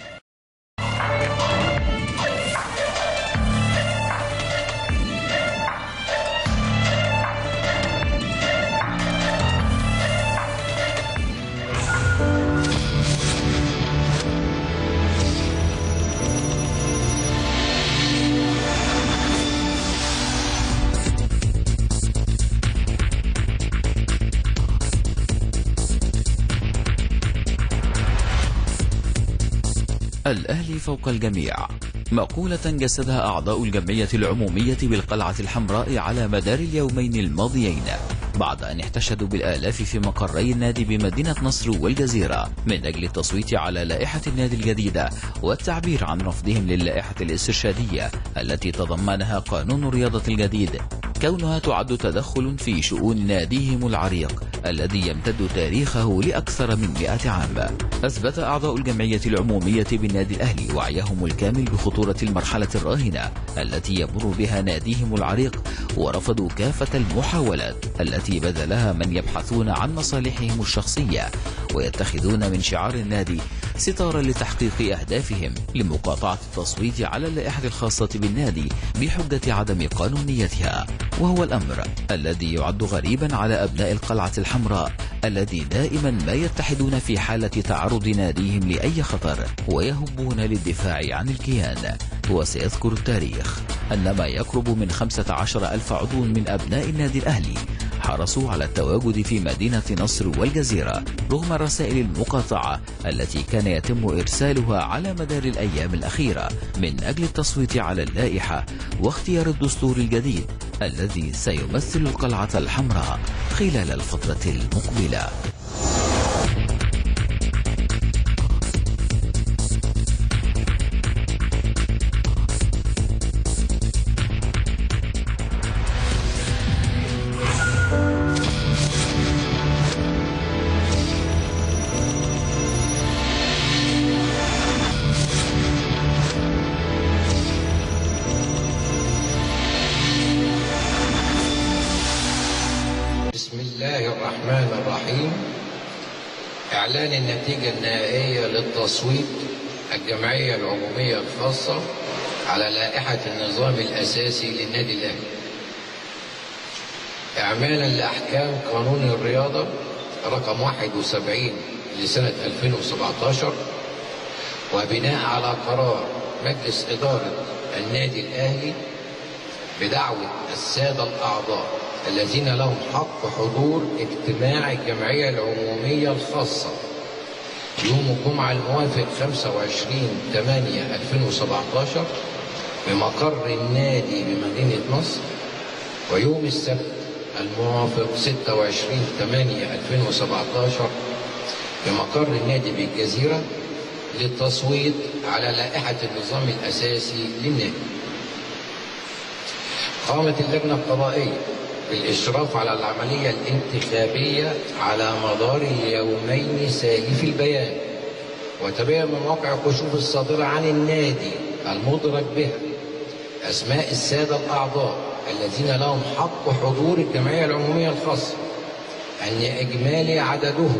الأهلي فوق الجميع مقولة جسدها أعضاء الجمعية العمومية بالقلعة الحمراء على مدار اليومين الماضيين بعد أن احتشدوا بالآلاف في مقري النادي بمدينة نصر والجزيرة من أجل التصويت على لائحة النادي الجديدة والتعبير عن رفضهم للائحة الاسترشادية التي تضمنها قانون الرياضة الجديد كونها تعد تدخل في شؤون ناديهم العريق الذي يمتد تاريخه لأكثر من مئة عام أثبت أعضاء الجمعية العمومية بالنادي الأهلي وعيهم الكامل بخطورة المرحلة الراهنة التي يمر بها ناديهم العريق ورفضوا كافة المحاولات التي بذلها من يبحثون عن مصالحهم الشخصية ويتخذون من شعار النادي ستارا لتحقيق أهدافهم لمقاطعة التصويت على اللائحة الخاصة بالنادي بحجة عدم قانونيتها وهو الأمر الذي يعد غريبا على أبناء القلعة الحمراء الذي دائما ما يتحدون في حالة تعرض ناديهم لأي خطر ويهبون للدفاع عن الكيان وسيذكر التاريخ أن ما يقرب من 15 ألف عضو من أبناء النادي الأهلي حرصوا على التواجد في مدينة نصر والجزيرة رغم الرسائل المقاطعة التي كان يتم إرسالها على مدار الأيام الأخيرة من أجل التصويت على اللائحة واختيار الدستور الجديد الذي سيمثل القلعة الحمراء خلال الفترة المقبلة بسم الله الرحمن الرحيم إعلان النتيجة النهائية للتصويت الجمعية العمومية الخاصة على لائحة النظام الأساسي للنادي الأهلي إعمالا لأحكام قانون الرياضة رقم 71 لسنة 2017 وبناء على قرار مجلس إدارة النادي الأهلي بدعوة السادة الأعضاء الذين لهم حق حضور اجتماع الجمعية العمومية الخاصة يوم الجمعة الموافق 25 8 2017 بمقر النادي بمدينة نصر ويوم السبت الموافق 26 8 2017 بمقر النادي بالجزيرة للتصويت على لائحة النظام الأساسي للنادي قامت اللجنة القضائية بالإشراف على العملية الانتخابية على مدار اليومين سالف البيان وتبين من موقع الكشوف الصادرة عن النادي المدرك بها أسماء السادة الأعضاء الذين لهم حق حضور الجمعية العمومية الخاصة أن إجمالي عددهم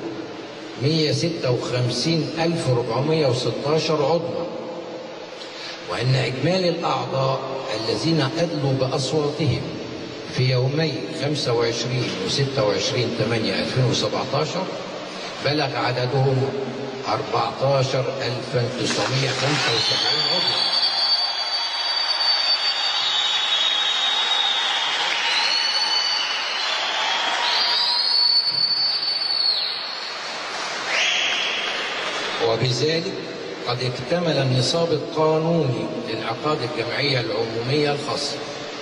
156416 عضوا وأن إجمالي الأعضاء الذين أدلوا بأصواتهم في يومي 25 و 26 8 2017 بلغ عددهم 14975 عضو وبذلك قد اكتمل النصاب القانوني للعقاد الجمعية العمومية الخاصة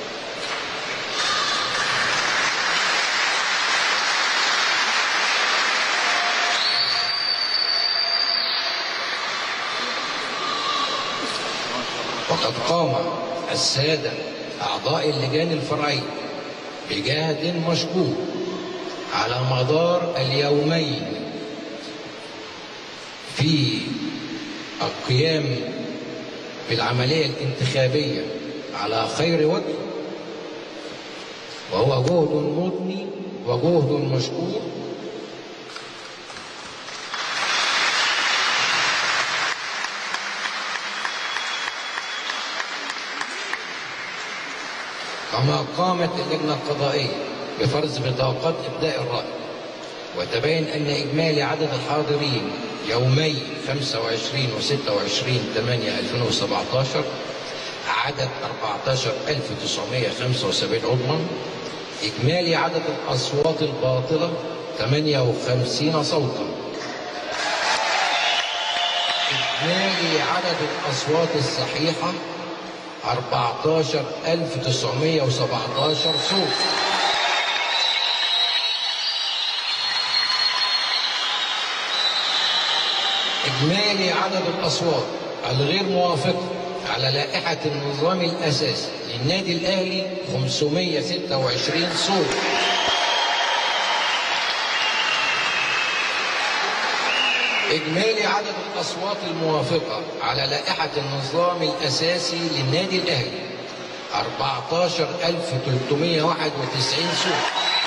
وقد قام السادة أعضاء اللجان الفرعية بجهد مشكور على مدار اليومين في القيام بالعملية الانتخابية على خير وجه وهو جهد مضني وجهد مشكور كما قامت اللجنة القضائية بفرز بطاقات إبداء الرأي وتبين أن إجمالي عدد الحاضرين يومي 25 و 26 8 2017 عدد 14975 عضوا إجمالي عدد الأصوات الباطلة 58 صوتا إجمالي عدد الأصوات الصحيحة 14917 صوت إجمالي عدد الأصوات الغير موافقة على لائحة النظام الأساسي للنادي الأهلي 526 صوت إجمالي عدد الأصوات الموافقة على لائحة النظام الأساسي للنادي الأهلي 14391 صوت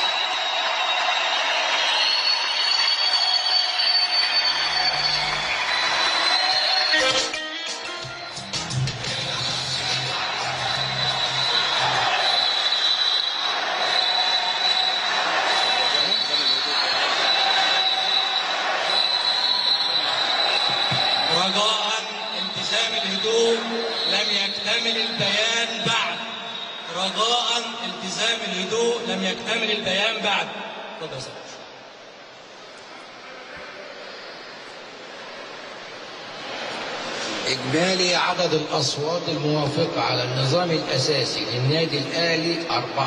رجاء التزام الهدوء لم يكتمل البيان بعد رجاء التزام الهدوء لم يكتمل البيان بعد اتفضل يا سيدي. إجمالي عدد الأصوات الموافقة على النظام الأساسي للنادي الأهلي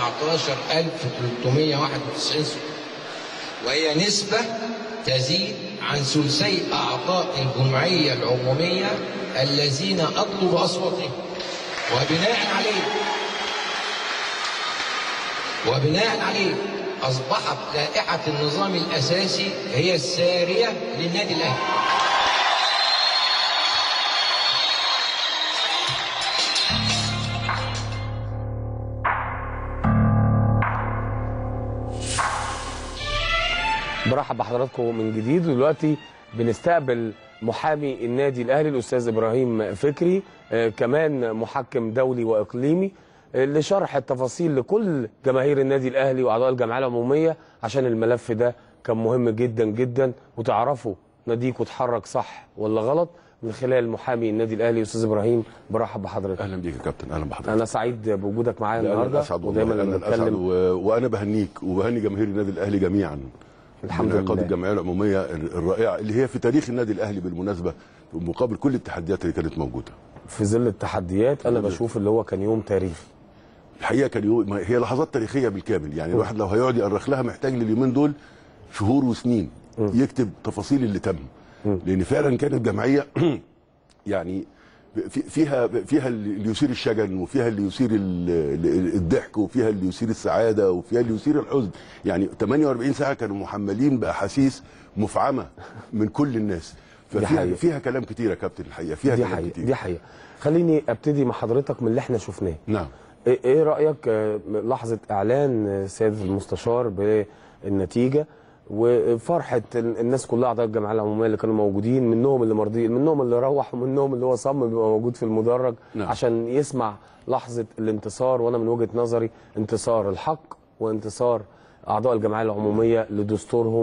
14391 صوت وهي نسبة تزيد عن ثلثي أعضاء الجمعية العمومية الذين أطلب أصواتهم وبناء عليه وبناء عليه أصبحت لائحة النظام الأساسي هي السارية للنادي الأهلي برحب بحضراتكم من جديد ودلوقتي بنستقبل محامي النادي الاهلي الاستاذ ابراهيم فكري آه، كمان محكم دولي واقليمي آه، لشرح التفاصيل لكل جماهير النادي الاهلي واعضاء الجمعيه العموميه عشان الملف ده كان مهم جدا جدا وتعرفوا ناديكوا اتحرك صح ولا غلط من خلال محامي النادي الاهلي استاذ ابراهيم برحب بحضرتك اهلا بيك يا كابتن اهلا بحضرتك انا سعيد بوجودك معايا لا، النهارده انا اسعد والله ودايما انا لما اسعد نتكلم و... وانا بهنيك وبهني جماهير النادي الاهلي جميعا الحمد بالعقاد لله. الجمعيه العموميه الرائعه اللي هي في تاريخ النادي الاهلي بالمناسبه مقابل كل التحديات اللي كانت موجوده في ظل التحديات انا بشوف اللي هو كان يوم تاريخي الحقيقه كان يوم ما هي لحظات تاريخيه بالكامل يعني الواحد لو هيقعد يأرخ لها محتاج لليومين دول شهور وسنين يكتب تفاصيل اللي تم لان فعلا كانت جمعيه يعني في- فيها فيها اللي يثير الشجن وفيها اللي يثير ال- ال- الضحك وفيها اللي يثير السعاده وفيها اللي يثير الحزن يعني 48 ساعه كانوا محملين باحاسيس مفعمه من كل الناس دي ففيها حقيقة. فيها كلام كتير يا كابتن الحقيقه فيها دي كلام حقيقة كتير دي حقيقة خليني ابتدي مع حضرتك من اللي احنا شفناه نعم ايه إيه رايك آه، لحظه اعلان آه، سياده المستشار بالنتيجه وفرحه ال- الناس كلها اعضاء الجمعيه العموميه اللي كانوا موجودين منهم اللي مرضي منهم اللي روح ومنهم اللي هو صمم يبقى موجود في المدرج نعم. عشان يسمع لحظه الانتصار وانا من وجهه نظري انتصار الحق وانتصار اعضاء الجمعيه العموميه لدستورهم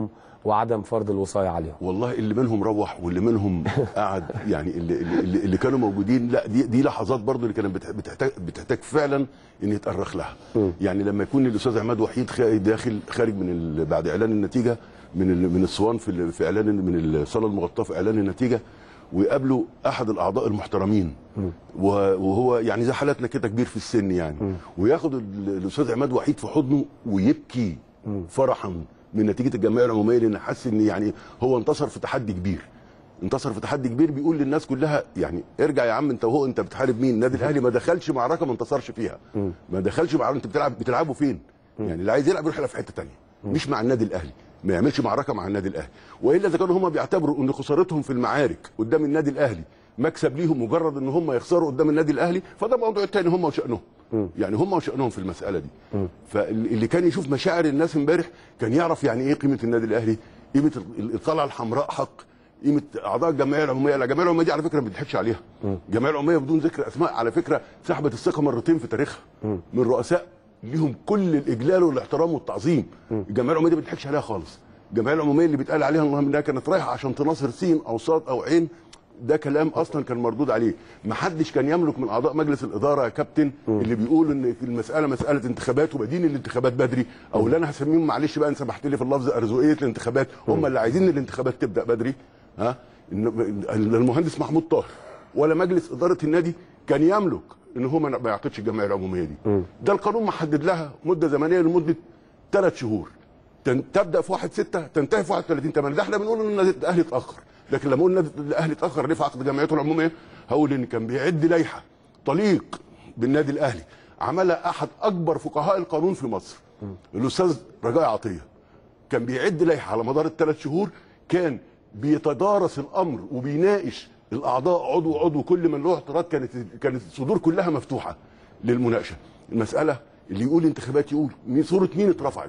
وعدم فرض الوصايه عليهم والله اللي منهم روح واللي منهم قعد يعني اللي, اللي, اللي كانوا موجودين لا دي دي لحظات برضو اللي كانت بتح- بتحتاج بتحتاج فعلا ان يتأرخ لها يعني لما يكون الاستاذ عماد وحيد خا- داخل خارج من ال- بعد اعلان النتيجه من ال- من الصوان في ال- في اعلان من الصاله المغطاه في اعلان النتيجه ويقابلوا احد الاعضاء المحترمين و- وهو يعني زي حالاتنا كده كبير في السن يعني وياخد ال- الاستاذ عماد وحيد في حضنه ويبكي فرحا من نتيجه الجمعيه العموميه لان حس ان يعني هو انتصر في تحدي كبير انتصر في تحدي كبير بيقول للناس كلها يعني ارجع يا عم انت وهو انت بتحارب مين النادي الاهلي ما دخلش معركه ما انتصرش فيها ما دخلش معركه انت بتلعب بتلعبوا فين يعني اللي عايز يلعب يروح يلعب في حته ثانيه مش مع النادي الاهلي ما يعملش معركه مع النادي الاهلي والا اذا كانوا هم بيعتبروا ان خسارتهم في المعارك قدام النادي الاهلي مكسب ليهم مجرد ان هم يخسروا قدام النادي الاهلي فده موضوع تاني هم وشانهم يعني هم وشانهم في المساله دي فاللي كان يشوف مشاعر الناس امبارح كان يعرف يعني ايه قيمه النادي الاهلي قيمه ال- الطلعه الحمراء حق قيمه اعضاء الجمعيه العموميه لا الجمعيه العموميه دي على فكره ما بيضحكش عليها الجمعيه العموميه بدون ذكر اسماء على فكره سحبت الثقه مرتين في تاريخها من رؤساء ليهم كل الاجلال والاحترام والتعظيم الجمعيه العموميه دي ما بيضحكش عليها خالص الجمعيه العموميه اللي بيتقال عليها اللهم انها كانت رايحه عشان تناصر سين او صاد او عين ده كلام اصلا كان مردود عليه ما حدش كان يملك من اعضاء مجلس الاداره يا كابتن اللي بيقول ان في المساله مساله انتخابات وبدين الانتخابات بدري او اللي انا هسميهم معلش بقى ان سمحت لي في اللفظ ارزقيه الانتخابات هم اللي عايزين الانتخابات تبدا بدري ها إن- المهندس محمود طاهر ولا مجلس اداره النادي كان يملك ان هو ما ما يعقدش الجمعيه العموميه دي ده القانون محدد لها مده زمنيه لمده ثلاث شهور تن- تبدا في 1 6 تنتهي في 31 8 ده احنا بنقول ان النادي الاهلي اتاخر لكن لما قلنا الاهلي اتاخر ليه في عقد جمعيته العموميه هقول ان كان بيعد لائحه تليق بالنادي الاهلي عملها احد اكبر فقهاء القانون في مصر الاستاذ رجاء عطيه كان بيعد لائحه على مدار الثلاث شهور كان بيتدارس الامر وبيناقش الاعضاء عضو عضو كل من له اعتراض كانت كانت الصدور كلها مفتوحه للمناقشه المساله اللي يقول انتخابات يقول مين صوره مين اترفعت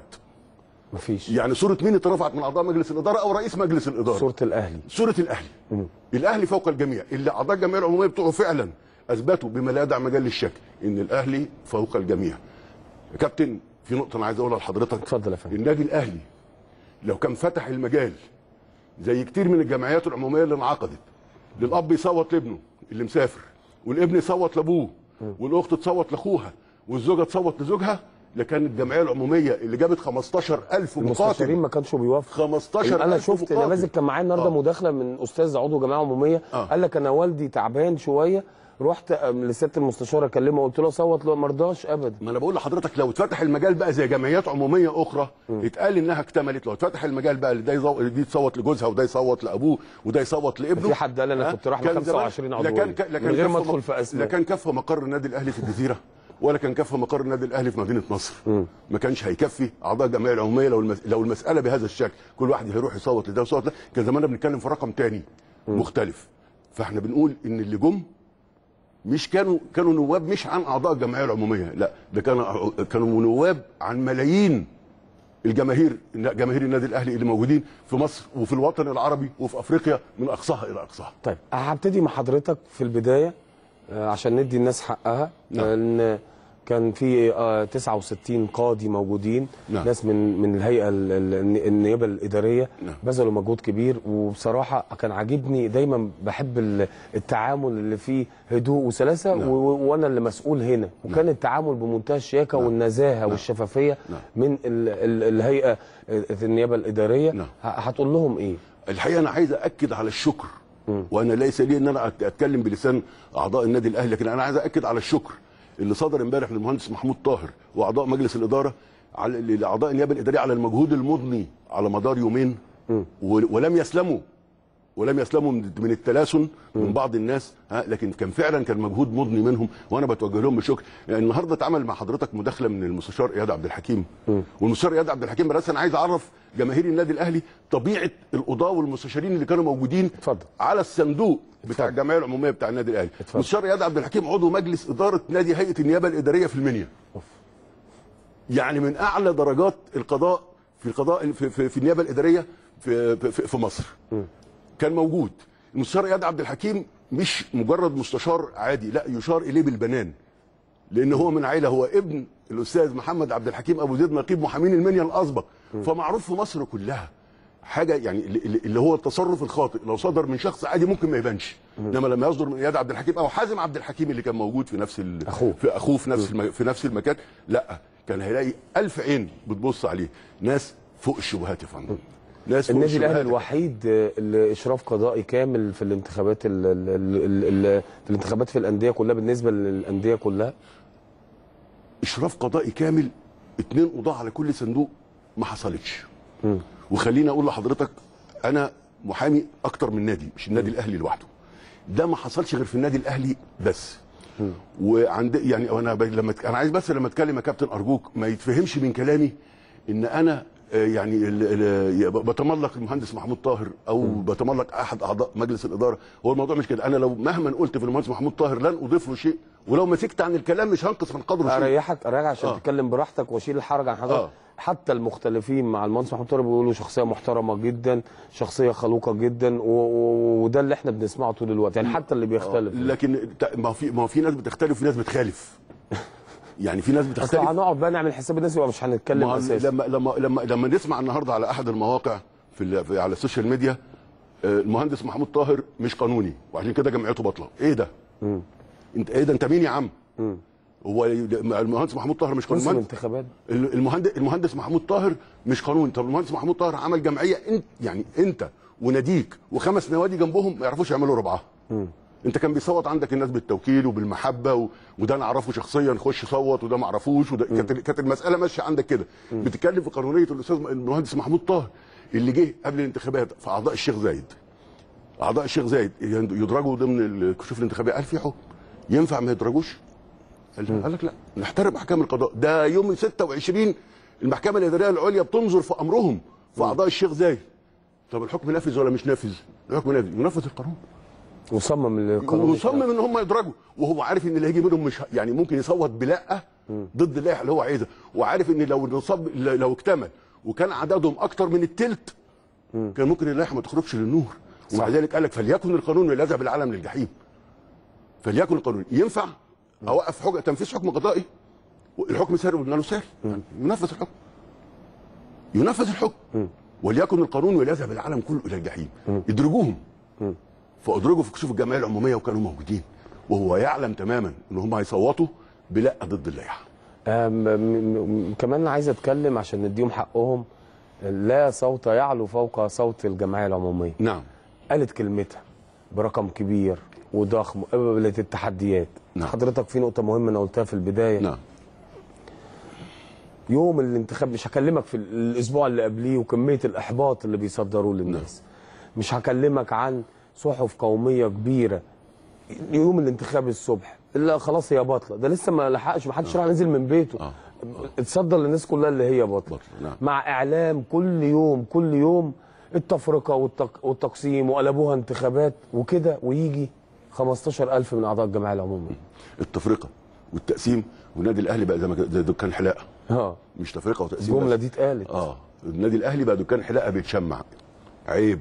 مفيش يعني صوره مين اترفعت من اعضاء مجلس الاداره او رئيس مجلس الاداره صوره الاهلي صوره الاهلي الاهلي فوق الجميع اللي اعضاء الجمعيه العموميه بتوعه فعلا اثبتوا بما لا يدع مجال للشك ان الاهلي فوق الجميع يا كابتن في نقطه انا عايز اقولها لحضرتك اتفضل يا فندم النادي الاهلي لو كان فتح المجال زي كتير من الجمعيات العموميه اللي انعقدت للاب يصوت لابنه اللي مسافر والابن يصوت لابوه والاخت تصوت لاخوها والزوجه تصوت لزوجها لكان الجمعيه العموميه اللي جابت 15000 المستشارين مقاتل ما كانش بيوافقوا 15 انا شفت نماذج كان معايا النهارده آه. مداخله من استاذ عضو جمعيه عموميه آه. قال لك انا والدي تعبان شويه رحت أم، لست المستشار اكلمه قلت له صوت له ما رضاش ابدا ما انا بقول لحضرتك لو اتفتح المجال بقى زي جمعيات عموميه اخرى اتقال انها اكتملت لو اتفتح المجال بقى اللي ده يزو... دي تصوت لجوزها وده يصوت لابوه وده يصوت لابنه في حد قال أنا ها؟ كنت رايح ل كان زمان- 25 عضو لا كان ولي. ك- لا من كان غير ما كف- أدخل في أسماء. لا كان كفى مقر النادي الاهلي في الجزيره ولا كان كفى مقر النادي الاهلي في مدينه نصر ما كانش هيكفي اعضاء الجمعيه العموميه لو المس... لو المساله بهذا الشكل كل واحد هيروح يصوت لده ويصوت لده كان زماننا بنتكلم في رقم تاني مختلف فاحنا بنقول ان اللي جم مش كانوا كانوا نواب مش عن اعضاء الجمعيه العموميه لا ده كانوا كانوا نواب عن ملايين الجماهير جماهير النادي الاهلي اللي موجودين في مصر وفي الوطن العربي وفي افريقيا من اقصاها الى اقصاها طيب هبتدي مع حضرتك في البدايه آه، عشان ندي الناس حقها نعم. لان كان في آه، 69 قاضي موجودين نعم. ناس من من الهيئه ال- ال- النيابه الاداريه نعم. بذلوا مجهود كبير وبصراحه كان عاجبني دايما بحب ال- التعامل اللي فيه هدوء وسلاسه نعم. و- و- وانا اللي مسؤول هنا وكان التعامل بمنتهى الشياكه والنزاهه والشفافيه نعم. من ال ال الهيئه آه، النيابه الاداريه نعم. ه- هتقول لهم ايه؟ الحقيقه انا عايز اكد على الشكر وانا ليس لي ان انا أت- اتكلم بلسان اعضاء النادي الاهلي لكن انا عايز اكد على الشكر اللي صدر امبارح من المهندس محمود طاهر واعضاء مجلس الاداره على لاعضاء النيابه الاداريه على المجهود المضني على مدار يومين و- ولم يسلموا ولم يسلموا من من التلاسن من بعض الناس ها لكن كان فعلا كان مجهود مضني منهم وانا بتوجه لهم بالشكر يعني النهارده اتعمل مع حضرتك مداخله من المستشار اياد عبد الحكيم والمستشار اياد عبد الحكيم بس انا عايز اعرف جماهير النادي الاهلي طبيعه القضاه والمستشارين اللي كانوا موجودين اتفضل. على الصندوق بتاع الجمعيه العموميه بتاع النادي الاهلي المستشار اياد عبد الحكيم عضو مجلس اداره نادي هيئه النيابه الاداريه في المنيا يعني من اعلى درجات القضاء في القضاء في, في, في النيابه الاداريه في, في, في مصر كان موجود المستشار اياد عبد الحكيم مش مجرد مستشار عادي لا يشار اليه بالبنان لان هو من عيله هو ابن الاستاذ محمد عبد الحكيم ابو زيد نقيب محامين المنيا الاسبق فمعروف في مصر كلها حاجه يعني اللي- اللي اللي هو التصرف الخاطئ لو صدر من شخص عادي ممكن ما يبانش انما لما يصدر من اياد عبد الحكيم او حازم عبد الحكيم اللي كان موجود في نفس ال... اخوه في اخوه في نفس الم... في نفس المكان لا كان هيلاقي ألف عين بتبص عليه ناس فوق الشبهات يا فندم ناس فوق النادي الاهلي الشبهات الوحيد آه، اللي اشراف قضائي كامل في الانتخابات ال ال ال ال في الانتخابات في الانديه كلها بالنسبه للانديه كلها اشراف قضائي كامل اتنين قضاة على كل صندوق ما حصلتش وخليني اقول لحضرتك انا محامي اكتر من نادي مش النادي الاهلي لوحده ده ما حصلش غير في النادي الاهلي بس وعند يعني انا ب... لما ت- انا عايز بس لما اتكلم يا كابتن ارجوك ما يتفهمش من كلامي ان انا آه، يعني ال... ال... بتملق المهندس محمود طاهر او بتملق احد اعضاء مجلس الاداره هو الموضوع مش كده انا لو مهما قلت في المهندس محمود طاهر لن اضيف له شيء ولو مسكت عن الكلام مش هنقص من قدره شيء اريحك اريحك عشان آه. تتكلم براحتك واشيل الحرج عن حضرتك آه. حتى المختلفين مع المهندس محمود طارق بيقولوا شخصيه محترمه جدا شخصيه خلوقه جدا و... و... وده اللي احنا بنسمعه طول الوقت يعني حتى اللي بيختلف لكن ت- ما هو في ما هو في ناس بتختلف وفي ناس بتخالف يعني في ناس اصل بتختلف هنقعد بقى نعمل حساب الناس يبقى مش هنتكلم ما هو اساسا لما لما لما لما نسمع النهارده على احد المواقع في, ال- في على السوشيال ميديا آه، المهندس محمود طاهر مش قانوني وعشان كده جمعيته باطله ايه ده انت ايه ده انت مين يا عم هو المهندس محمود طاهر مش قانوني موسم المهندس- انتخابات المهندس المهندس محمود طاهر مش قانوني طب المهندس محمود طاهر عمل جمعيه انت يعني انت وناديك وخمس نوادي جنبهم ما يعرفوش يعملوا ربعها انت كان بيصوت عندك الناس بالتوكيل وبالمحبه و... وده انا اعرفه شخصيا خش صوت وده ما اعرفوش وده كانت كانت المساله ماشيه عندك كده بتتكلم في قانونيه الاستاذ المهندس محمود طاهر اللي جه قبل الانتخابات في اعضاء الشيخ زايد اعضاء الشيخ زايد يدرجوا ضمن الكشوف الانتخابيه قال في حكم ينفع ما يدرجوش قال قال لك لا نحترم احكام القضاء ده يوم 26 المحكمه الاداريه العليا بتنظر في امرهم في اعضاء الشيخ زايد طب الحكم نافذ ولا مش نافذ؟ الحكم نافذ ينفذ القانون وصمم القانون وصمم ان هم يدرجوا وهو عارف ان اللي هيجي منهم مش ه- يعني ممكن يصوت بلا ضد اللائحه اللي هو عايزها وعارف ان لو نصب لو اكتمل وكان عددهم اكتر من التلت كان ممكن اللائحه ما تخرجش للنور ومع ذلك قال لك فليكن القانون ويذهب العالم للجحيم فليكن القانون ينفع اوقف حكم تنفيذ حكم قضائي الحكم ساري قلنا له ساري ينفذ الحكم ينفذ الحكم وليكن القانون وليذهب العالم كله الى الجحيم ادرجوهم فادرجوا في كشوف الجمعيه العموميه وكانوا موجودين وهو يعلم تماما ان هم هيصوتوا بلا ضد اللائحه آم، م- م- كمان عايز اتكلم عشان نديهم حقهم لا صوت يعلو فوق صوت الجمعيه العموميه نعم قالت كلمتها برقم كبير وضخم قبلت التحديات نعم. حضرتك في نقطه مهمه انا قلتها في البدايه نعم يوم الانتخاب مش هكلمك في الاسبوع اللي قبليه وكميه الاحباط اللي بيصدروه للناس مش هكلمك عن صحف قوميه كبيره يوم الانتخاب الصبح لا خلاص هي باطله ده لسه ما لحقش ما حدش راح نزل من بيته آه. اتصدر للناس كلها اللي هي باطله نعم. مع اعلام كل يوم كل يوم التفرقه والتق... والتقسيم وقلبوها انتخابات وكده ويجي 15000 من اعضاء الجمعيه العموميه التفرقه والتقسيم والنادي الاهلي بقى زي ما كان- زي دكان حلاقه اه مش تفرقه وتقسيم الجمله بس. دي اتقالت اه النادي الاهلي بقى دكان حلاقه بيتشمع عيب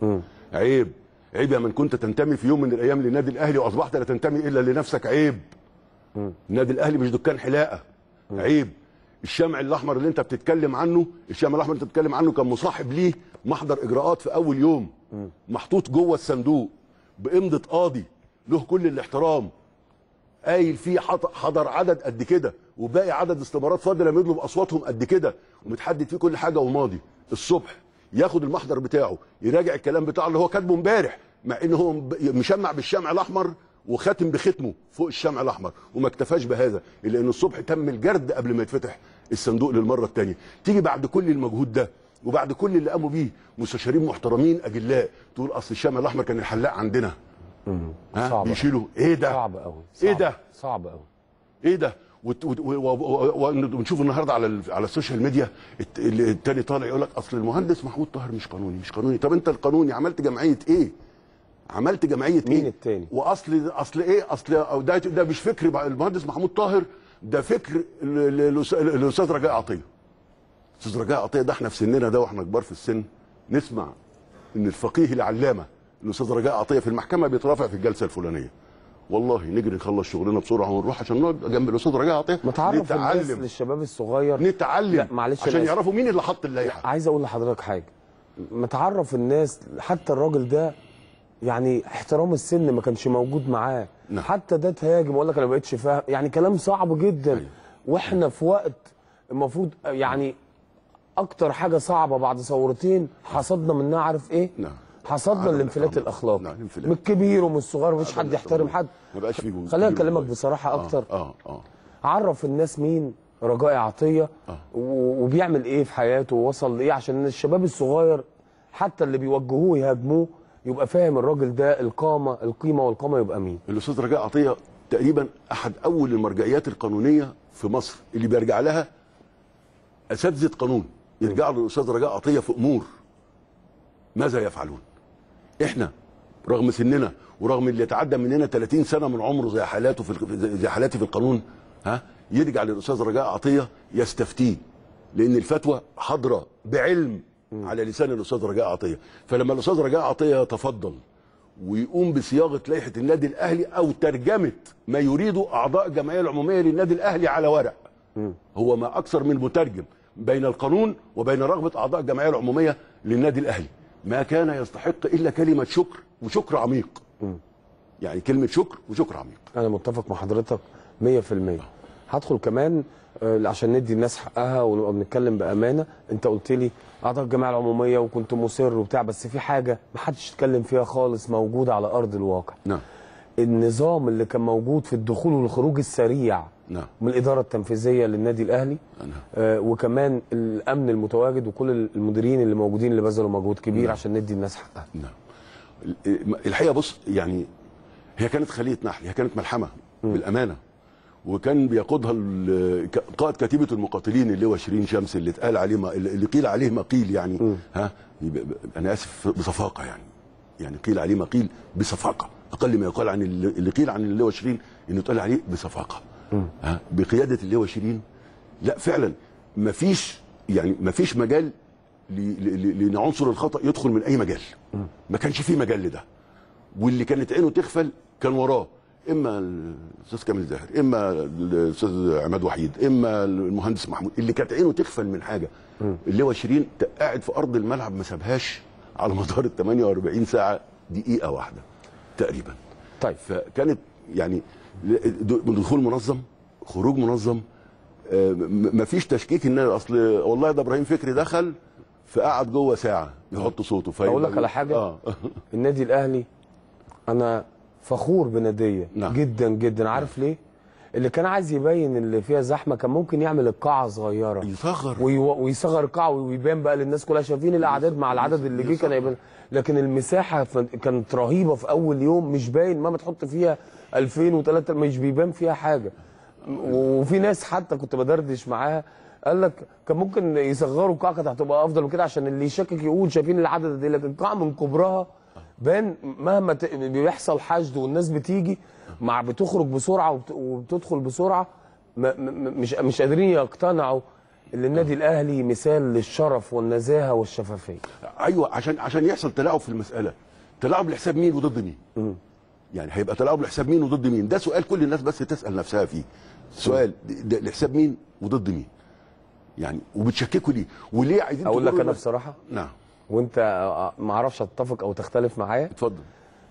عيب عيب يا من كنت تنتمي في يوم من الايام للنادي الاهلي واصبحت لا تنتمي الا لنفسك عيب النادي الاهلي مش دكان حلاقه عيب الشمع الاحمر اللي انت بتتكلم عنه الشمع الاحمر اللي انت بتتكلم عنه كان مصاحب ليه محضر اجراءات في اول يوم محطوط جوه الصندوق بامضه قاضي له كل الاحترام قايل فيه حط- حضر عدد قد كده وباقي عدد استمارات فاضل لما يطلب اصواتهم قد كده ومتحدد فيه كل حاجه وماضي الصبح ياخد المحضر بتاعه يراجع الكلام بتاعه اللي هو كاتبه امبارح مع ان هو مب- مشمع بالشمع الاحمر وخاتم بختمه فوق الشمع الاحمر وما اكتفاش بهذا الا ان الصبح تم الجرد قبل ما يتفتح الصندوق للمره الثانيه تيجي بعد كل المجهود ده وبعد كل اللي قاموا بيه مستشارين محترمين اجلاء تقول اصل الشمع الاحمر كان الحلاق عندنا ها صعب بيشيلوا ايه ده صعب قوي ايه ده صعب قوي ايه ده وت- وت- و- و- و- ونشوف النهارده على ال- على السوشيال ميديا الت- ال- التاني طالع يقول لك اصل المهندس محمود طاهر مش قانوني مش قانوني طب انت القانوني عملت جمعيه ايه عملت جمعيه مين ايه التاني؟ واصل اصل ايه اصل أو ده ده مش فكر بقى المهندس محمود طاهر ده فكر ال- ال- الأس- الاستاذ رجاء عطيه استاذ رجاء عطيه ده احنا في سننا ده واحنا كبار في السن نسمع ان الفقيه العلامه الاستاذ رجاء عطيه في المحكمه بيترافع في الجلسه الفلانيه والله نجري نخلص شغلنا بسرعه ونروح عشان نقعد جنب الاستاذ رجاء عطيه ما تعرف الناس نتعلم للشباب الصغير نتعلم لا معلش عشان أنا آسف. يعرفوا مين اللي حط اللائحه عايز اقول لحضرتك حاجه ما تعرف الناس حتى الراجل ده يعني احترام السن ما كانش موجود معاه نعم. حتى ده تهاجم اقول لك انا ما بقتش فاهم يعني كلام صعب جدا واحنا في وقت المفروض يعني اكتر حاجه صعبه بعد ثورتين حصدنا منها عارف ايه نعم حصدنا عدم الانفلات الاحترام. الاخلاقي نعم، الانفلات. من الكبير ومن الصغير مفيش حد يحترم حد ما بقاش فيه خلينا كبير اكلمك وصغير. بصراحه آه، اكتر اه اه عرف الناس مين رجاء عطيه و- وبيعمل ايه في حياته ووصل لايه عشان الشباب الصغير حتى اللي بيوجهوه يهاجموه يبقى فاهم الراجل ده القامه القيمه والقامه يبقى مين الاستاذ رجاء عطيه تقريبا احد اول المرجعيات القانونيه في مصر اللي بيرجع لها اساتذه قانون يرجعوا للاستاذ رجاء عطيه في امور ماذا يفعلون احنا رغم سننا ورغم اللي يتعدى مننا 30 سنه من عمره زي حالاته في الق- زي حالاتي في القانون ها يرجع للاستاذ رجاء عطيه يستفتيه لان الفتوى حاضره بعلم على لسان الاستاذ رجاء عطيه فلما الاستاذ رجاء عطيه يتفضل ويقوم بصياغه لائحه النادي الاهلي او ترجمه ما يريده اعضاء الجمعيه العموميه للنادي الاهلي على ورق هو ما اكثر من مترجم بين القانون وبين رغبه اعضاء الجمعيه العموميه للنادي الاهلي ما كان يستحق الا كلمه شكر وشكر عميق يعني كلمه شكر وشكر عميق انا متفق مع حضرتك 100% هدخل كمان آه، عشان ندي الناس حقها ونبقى بنتكلم بامانه انت قلت لي اعضاء الجمعيه العموميه وكنت مصر وبتاع بس في حاجه ما حدش اتكلم فيها خالص موجوده على ارض الواقع نعم النظام اللي كان موجود في الدخول والخروج السريع نعم من الاداره التنفيذيه للنادي الاهلي آه وكمان الامن المتواجد وكل المديرين اللي موجودين اللي بذلوا مجهود كبير نعم. عشان ندي الناس حقها نعم الحقيقه بص يعني هي كانت خليه نحل هي كانت ملحمه بالامانه وكان بيقودها ال- ك- قائد كتيبه المقاتلين اللي هو شيرين شمس اللي اتقال عليه ما اللي قيل عليه ما قيل يعني ها يبقى- انا اسف بصفاقه يعني يعني قيل عليه ما قيل بصفاقه اقل ما يقال عن اللي اللي قيل عن اللواء شيرين انه اتقال عليه بصفاقه ها بقياده اللواء شيرين لا فعلا مفيش يعني مفيش مجال ل- ل- ل- لعنصر الخطا يدخل من اي مجال ما كانش فيه مجال لده واللي كانت عينه تغفل كان وراه اما الاستاذ كامل زاهر اما الاستاذ عماد وحيد اما المهندس محمود اللي كانت عينه تغفل من حاجه اللي هو شيرين قاعد في ارض الملعب ما سابهاش على مدار ال 48 ساعه دقيقه واحده تقريبا طيب فكانت يعني د- دخول منظم خروج منظم آه، م- مفيش تشكيك ان اصل والله ده ابراهيم فكري دخل فقعد جوه ساعه يحط صوته فيبقى- اقول لك على حاجه اه النادي الاهلي انا فخور بناديه نعم. جدا جدا عارف ليه اللي كان عايز يبين اللي فيها زحمه كان ممكن يعمل القاعه صغيره يصغر ويصغر القاعه ويبان بقى للناس كلها شايفين الاعداد مع العدد اللي جه كان يبان لكن المساحه ف- كانت رهيبه في اول يوم مش باين مهما تحط فيها 2000 و3 مش بيبان فيها حاجه وفي ناس حتى كنت بدردش معاها قال لك كان ممكن يصغروا القاعه كانت هتبقى افضل وكده عشان اللي يشكك يقول شايفين العدد ده لكن القاعه من كبرها بان مهما ت- بيحصل حشد والناس بتيجي مع بتخرج بسرعه وبت- وبتدخل بسرعه ما م- مش مش قادرين يقتنعوا ان النادي الاهلي مثال للشرف والنزاهه والشفافيه ايوه عشان عشان يحصل تلاعب في المساله تلاعب لحساب مين وضد مين يعني هيبقى تلاعب لحساب مين وضد مين ده سؤال كل الناس بس تسال نفسها فيه سؤال ده لحساب مين وضد مين يعني وبتشككوا ليه وليه عايزين اقول لك تقولوا انا بس- بصراحه نعم وانت ما اعرفش اتفق او تختلف معايا اتفضل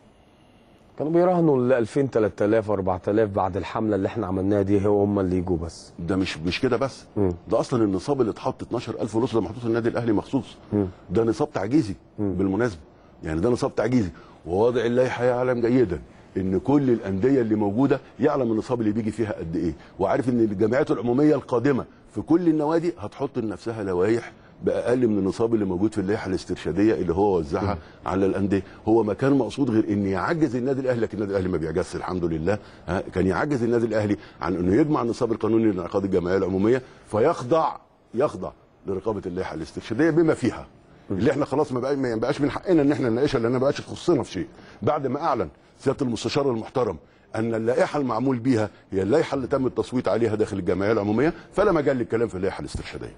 كانوا بيراهنوا ال 2000 3000 4000 بعد الحمله اللي احنا عملناها دي هو هم اللي يجوا بس ده مش مش كده بس ده اصلا النصاب اللي اتحط 12000 ونص ده محطوط النادي الاهلي مخصوص ده نصاب تعجيزي بالمناسبه يعني ده نصاب تعجيزي وواضع اللائحه يعلم جيدا ان كل الانديه اللي موجوده يعلم النصاب اللي بيجي فيها قد ايه وعارف ان الجمعيات العموميه القادمه في كل النوادي هتحط لنفسها لوائح باقل من النصاب اللي موجود في اللائحه الاسترشاديه اللي هو وزعها على الانديه هو ما كان مقصود غير ان يعجز النادي الاهلي لكن النادي الاهلي ما بيعجزش الحمد لله ها كان يعجز النادي الاهلي عن انه يجمع النصاب القانوني لانعقاد الجمعيه العموميه فيخضع يخضع لرقابه اللائحه الاسترشاديه بما فيها اللي احنا خلاص ما بقى- ما بقاش من حقنا ان احنا نناقشها لان ما بقاش تخصنا في شيء بعد ما اعلن سياده المستشار المحترم ان اللائحه المعمول بيها هي اللائحه اللي تم التصويت عليها داخل الجمعيه العموميه فلا مجال للكلام في اللائحه الاسترشاديه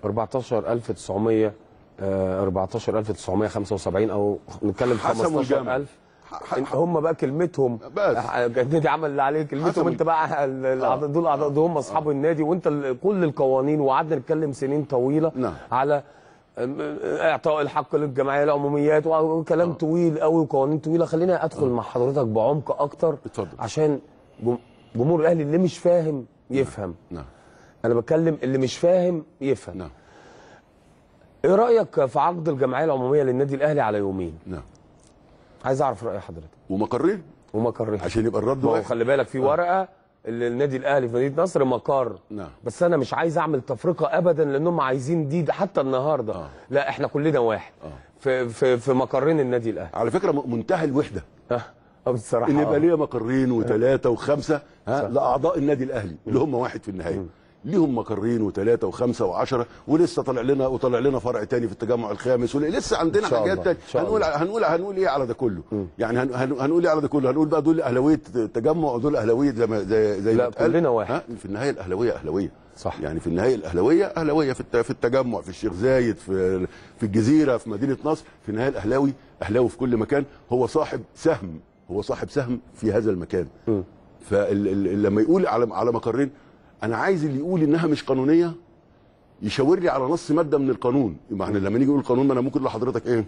14900 آه، 14975 او نتكلم حسموا الجامع. 15000 هم بقى كلمتهم بس. آه، النادي عمل اللي عليه كلمتهم حسموا انت بقى ال- الاعضاء دول اعضاء دول هم اصحاب النادي وانت ال- كل القوانين وقعدنا نتكلم سنين طويله نعم. على اعطاء الحق للجمعيه العموميات وكلام طويل قوي وقوانين طويله خلينا ادخل مع حضرتك بعمق اكتر اتفضل عشان جم- جمهور الاهلي اللي مش فاهم يفهم نعم انا بتكلم اللي مش فاهم يفهم نعم ايه رايك في عقد الجمعيه العموميه للنادي الاهلي على يومين نعم عايز اعرف راي حضرتك ومقرين ومقرين عشان يبقى الرد ما هو واحد خلي بالك في ورقه اللي النادي الاهلي في مدينه نصر مقر نعم بس انا مش عايز اعمل تفرقه ابدا لانهم عايزين دي حتى النهارده آه. لا احنا كلنا واحد آه. في في في مقرين النادي الاهلي على فكره م- منتهى الوحده اه آه، بصراحه ان يبقى آه. ليا مقرين وثلاثه وخمسه ها لاعضاء النادي الاهلي اللي هم واحد في النهايه ليهم مقرين وثلاثه وخمسه وعشرة ولسه طالع لنا وطالع لنا فرع تاني في التجمع الخامس ولسه عندنا إن شاء حاجات الله، تانية إن شاء هنقول الله. هنقول هنقول ايه على ده كله يعني هن- هن- هنقول ايه على ده كله هنقول بقى دول اهلاويه التجمع ودول اهلاويه زي ما زي زي لا، ما اتقال. كلنا واحد. ها؟ في النهايه الاهلاويه اهلاويه صح. يعني في النهايه الاهلاويه اهلاويه في الت- في التجمع في الشيخ زايد في في الجزيره في مدينه نصر في النهايه الاهلاوي اهلاوي في كل مكان هو صاحب سهم هو صاحب سهم في هذا المكان فلما يقول على على مقرين انا عايز اللي يقول انها مش قانونيه يشاور لي على نص ماده من القانون يبقى احنا لما نيجي نقول القانون ما انا ممكن اقول لحضرتك ايه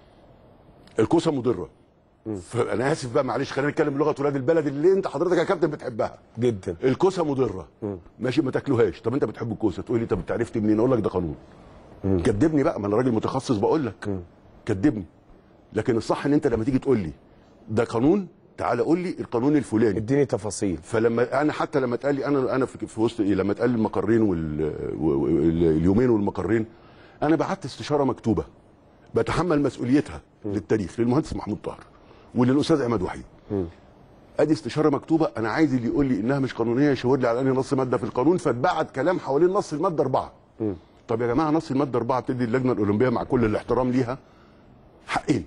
الكوسه مضره فانا اسف بقى معلش خلينا نتكلم بلغه ولاد البلد اللي انت حضرتك يا كابتن بتحبها جدا الكوسه مضره ماشي ما تاكلوهاش طب انت بتحب الكوسه تقول لي طب انت عرفت منين اقول لك ده قانون كدبني بقى ما انا راجل متخصص بقول لك كدبني لكن الصح ان انت لما تيجي تقول لي ده قانون تعالى قول لي القانون الفلاني اديني تفاصيل فلما انا حتى لما اتقال لي انا انا في, في وسط ايه لما اتقال لي المقرين واليومين والمقرين انا بعت استشاره مكتوبه بتحمل مسؤوليتها للتاريخ للمهندس محمود طاهر وللاستاذ عماد وحيد ادي استشاره مكتوبه انا عايز اللي يقول لي انها مش قانونيه يشاور لي على انهي نص ماده في القانون فاتبعت كلام حوالين نص الماده اربعه طب يا جماعه نص الماده اربعه بتدي اللجنه الاولمبيه مع كل الاحترام ليها حقين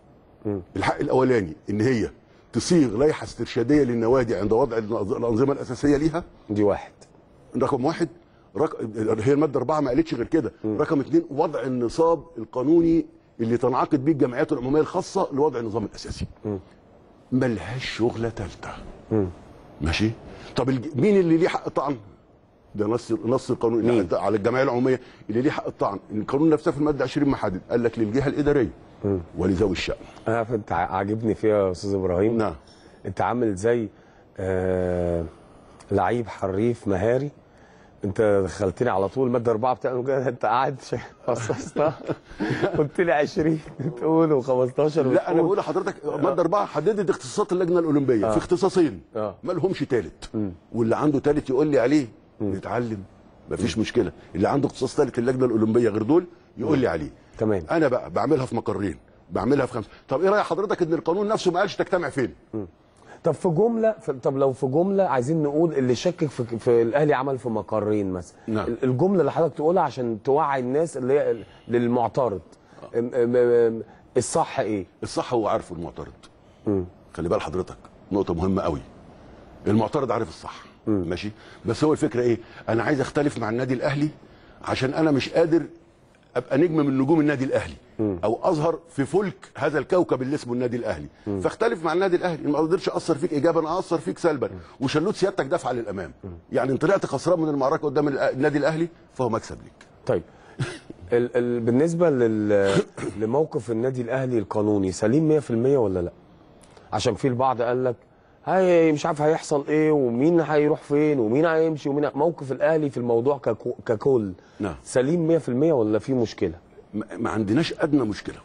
الحق الاولاني ان هي تصيغ لائحه استرشاديه للنوادي عند وضع الانظمه الاساسيه ليها دي واحد رقم واحد رق... هي الماده اربعه ما قالتش غير كده رقم اثنين وضع النصاب القانوني اللي تنعقد بيه الجمعيات العموميه الخاصه لوضع النظام الاساسي ملهاش شغله ثالثه ماشي طب الج... مين اللي ليه حق طعن ده نص نص القانون مين؟ على الجمعيه العموميه اللي ليه حق الطعن القانون نفسه في الماده 20 محدد قال لك للجهه الاداريه ولذوي الشأن انا انت عاجبني فيها يا استاذ ابراهيم نعم انت عامل زي آه لعيب حريف مهاري انت دخلتني على طول الماده اربعه بتاع كده انت قاعد خصصتها قلت لي 20 تقول و15 لا انا بقول لحضرتك ماده اربعه حددت اختصاصات اللجنه الاولمبيه آه. في اختصاصين آه. ما لهمش ثالث واللي عنده ثالث يقول لي عليه نتعلم مفيش مشكله اللي عنده اختصاص ثالث اللجنه الاولمبيه غير دول يقول لي عليه تمام انا بقى بعملها في مقرين بعملها في خمسه طب ايه راي حضرتك ان القانون نفسه ما قالش تجتمع فين طب في جمله في طب لو في جمله عايزين نقول اللي شكك في, في الاهلي عمل في مقرين مثلا نعم. ال- الجمله اللي حضرتك تقولها عشان توعي الناس اللي هي للمعترض ام- ام- ام- الصح ايه الصح هو عارفه المعترض خلي بال حضرتك نقطه مهمه قوي المعترض عارف الصح ماشي بس هو الفكره ايه انا عايز اختلف مع النادي الاهلي عشان انا مش قادر ابقى نجم من نجوم النادي الاهلي او اظهر في فلك هذا الكوكب اللي اسمه النادي الاهلي فاختلف مع النادي الاهلي ما اقدرش اثر فيك ايجابا اثر فيك سلبا وشلوت سيادتك دفعه للامام يعني ان طلعت خسران من المعركه قدام الأ- النادي الاهلي فهو مكسب ليك طيب ال ال بالنسبه لل لموقف النادي الاهلي القانوني سليم 100% ولا لا عشان في البعض قال لك هاي مش عارف هيحصل ايه ومين هيروح فين ومين هيمشي ومين موقف الاهلي في الموضوع ككو ككل نعم سليم 100% ولا في مشكله ما ما عندناش ادنى مشكله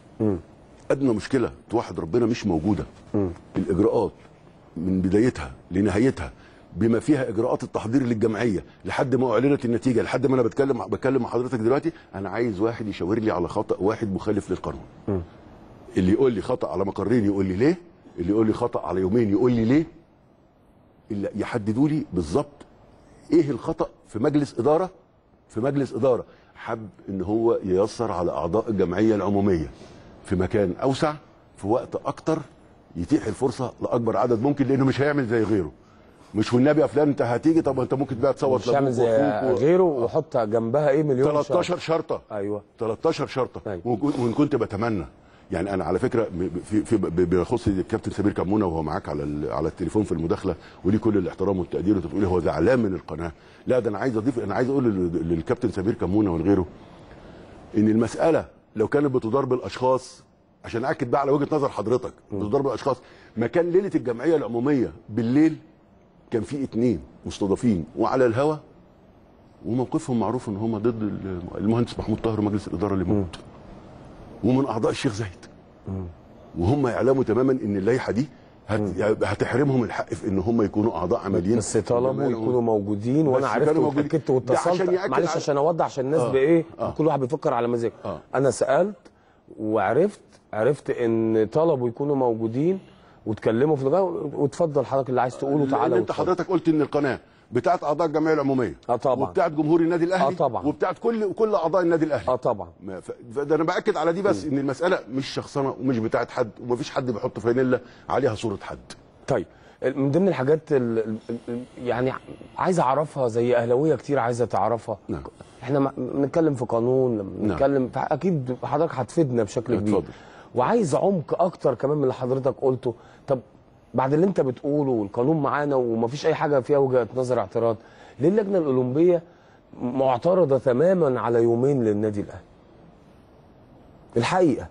ادنى مشكله توحد ربنا مش موجوده الاجراءات من بدايتها لنهايتها بما فيها اجراءات التحضير للجمعيه لحد ما اعلنت النتيجه لحد ما انا بتكلم بتكلم مع حضرتك دلوقتي انا عايز واحد يشاور لي على خطا واحد مخالف للقانون اللي يقول لي خطا على مقرين يقول لي ليه اللي يقول لي خطا على يومين يقول لي ليه اللي يحددوا لي بالظبط ايه الخطا في مجلس اداره في مجلس اداره حب ان هو ييسر على اعضاء الجمعيه العموميه في مكان اوسع في وقت اكتر يتيح الفرصه لاكبر عدد ممكن لانه مش هيعمل زي غيره مش والنبي يا فلان انت هتيجي طب انت ممكن بقى تصوت مش هعمل زي وأخوك و- غيره وحط جنبها ايه مليون 13 شرط. شرطه ايوه 13 شرطه أيوة. وك- وان كنت بتمنى يعني انا على فكره ب- في في ب- بيخص الكابتن سمير كمونه وهو معاك على ال- على التليفون في المداخله وليه كل الاحترام والتقدير انت بتقولي هو زعلان من القناه لا ده انا عايز اضيف انا عايز اقول لل- للكابتن سمير كمونه ولغيره ان المساله لو كانت بتدار بالاشخاص عشان اكد بقى على وجهه نظر حضرتك بتدار بالاشخاص ما كان ليله الجمعيه العموميه بالليل كان في اتنين مستضافين وعلى الهوا وموقفهم معروف ان هم ضد المهندس محمود طاهر ومجلس الاداره اللي موجود ومن اعضاء الشيخ زايد وهم يعلموا تماما ان اللائحه دي هت... هتحرمهم الحق في ان هم يكونوا اعضاء عمليين بس طلبوا يكونوا موجودين وانا بس عرفت كانوا موجودين. واتاكدت ده عشان واتصلت يأكد معلش على- عشان اوضح عشان الناس آه. بايه آه. كل واحد بيفكر على مزاجه آه. انا سالت وعرفت عرفت ان طلبوا يكونوا موجودين واتكلموا في الغاء وتفضل حضرتك اللي عايز تقوله لان تعالى انت واتفضل. حضرتك قلت ان القناه بتاعت اعضاء الجمعيه العموميه اه طبعا وبتاعت جمهور النادي الاهلي اه طبعا وبتاعت كل كل اعضاء النادي الاهلي اه طبعا ما ف... فده انا باكد على دي بس ان المساله مش شخصنه ومش بتاعت حد ومفيش حد بيحط فانيلا عليها صوره حد طيب من ضمن الحاجات ال- ال- ال- يعني عايز اعرفها زي اهلاويه كتير عايزه تعرفها نعم. احنا ما- بنتكلم في قانون لما نعم. بنتكلم في اكيد حضرتك هتفيدنا بشكل كبير اتفضل. وعايز عمق اكتر كمان من اللي حضرتك قلته طب بعد اللي انت بتقوله والقانون معانا ومفيش اي حاجه فيها وجهه نظر اعتراض ليه اللجنه الاولمبيه معترضه تماما على يومين للنادي الاهلي الحقيقه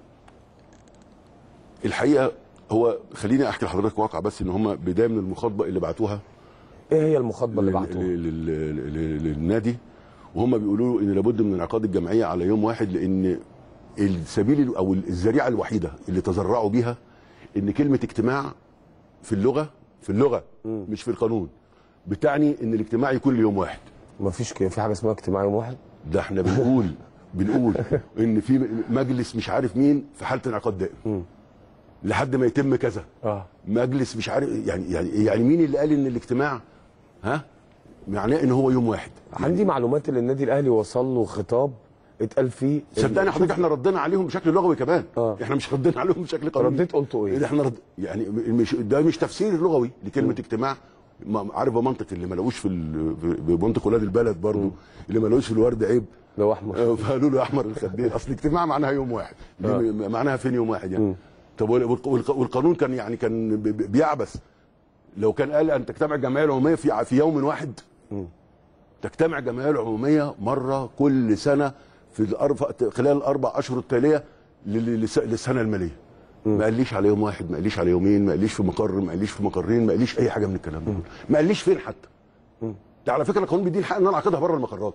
الحقيقه هو خليني احكي لحضرتك واقع بس ان هم بدايه من المخاطبه اللي بعتوها ايه هي المخاطبه اللي لل- بعتوها لل- لل- لل- للنادي وهم بيقولوا له ان لابد من انعقاد الجمعيه على يوم واحد لان السبيل او الذريعه الوحيده اللي تذرعوا بيها ان كلمه اجتماع في اللغه في اللغه مش في القانون بتعني ان الاجتماع يكون ليوم واحد مفيش كده في حاجه اسمها اجتماع يوم واحد ده احنا بنقول بنقول ان في مجلس مش عارف مين في حاله انعقاد دائم لحد ما يتم كذا اه مجلس مش عارف يعني يعني يعني مين اللي قال ان الاجتماع ها معناه ان هو يوم واحد عندي معلومات ان النادي الاهلي وصل له خطاب اتقال فيه صدقني حضرتك احنا ردينا عليهم بشكل لغوي كمان آه. احنا مش ردينا عليهم بشكل قانوني رديت قلتوا ايه؟ احنا رد يعني مش ده مش تفسير لغوي لكلمه اجتماع ما- عارف بمنطق اللي ما لقوش في ال- في- بمنطق ولاد البلد برضه اللي ما لقوش في الورد عيب لو احمر آه، فقالوا له يا احمر الخدين اصل اجتماع معناها يوم واحد دي آه. م- معناها فين يوم واحد يعني طب وال- والق- والق- والقانون كان يعني كان ب- ب- بيعبث لو كان قال ان تجتمع الجمعيه العموميه في ع- في يوم واحد تجتمع الجمعيه العموميه مره كل سنه في الاربع خلال الاربع اشهر التاليه لل- للس- للسنه الماليه ما قاليش على يوم واحد ما قاليش على يومين ما قاليش في مقر ما قاليش في مقرين ما قاليش اي حاجه من الكلام ده ما قاليش فين حتى ده على فكره القانون بيديني الحق ان انا اعقدها بره المقرات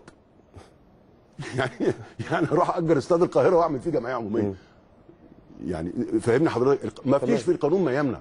يعني يعني اروح اجر استاد القاهره واعمل فيه جمعيه عموميه يعني فاهمني حضرتك ما فيش في القانون ما يمنع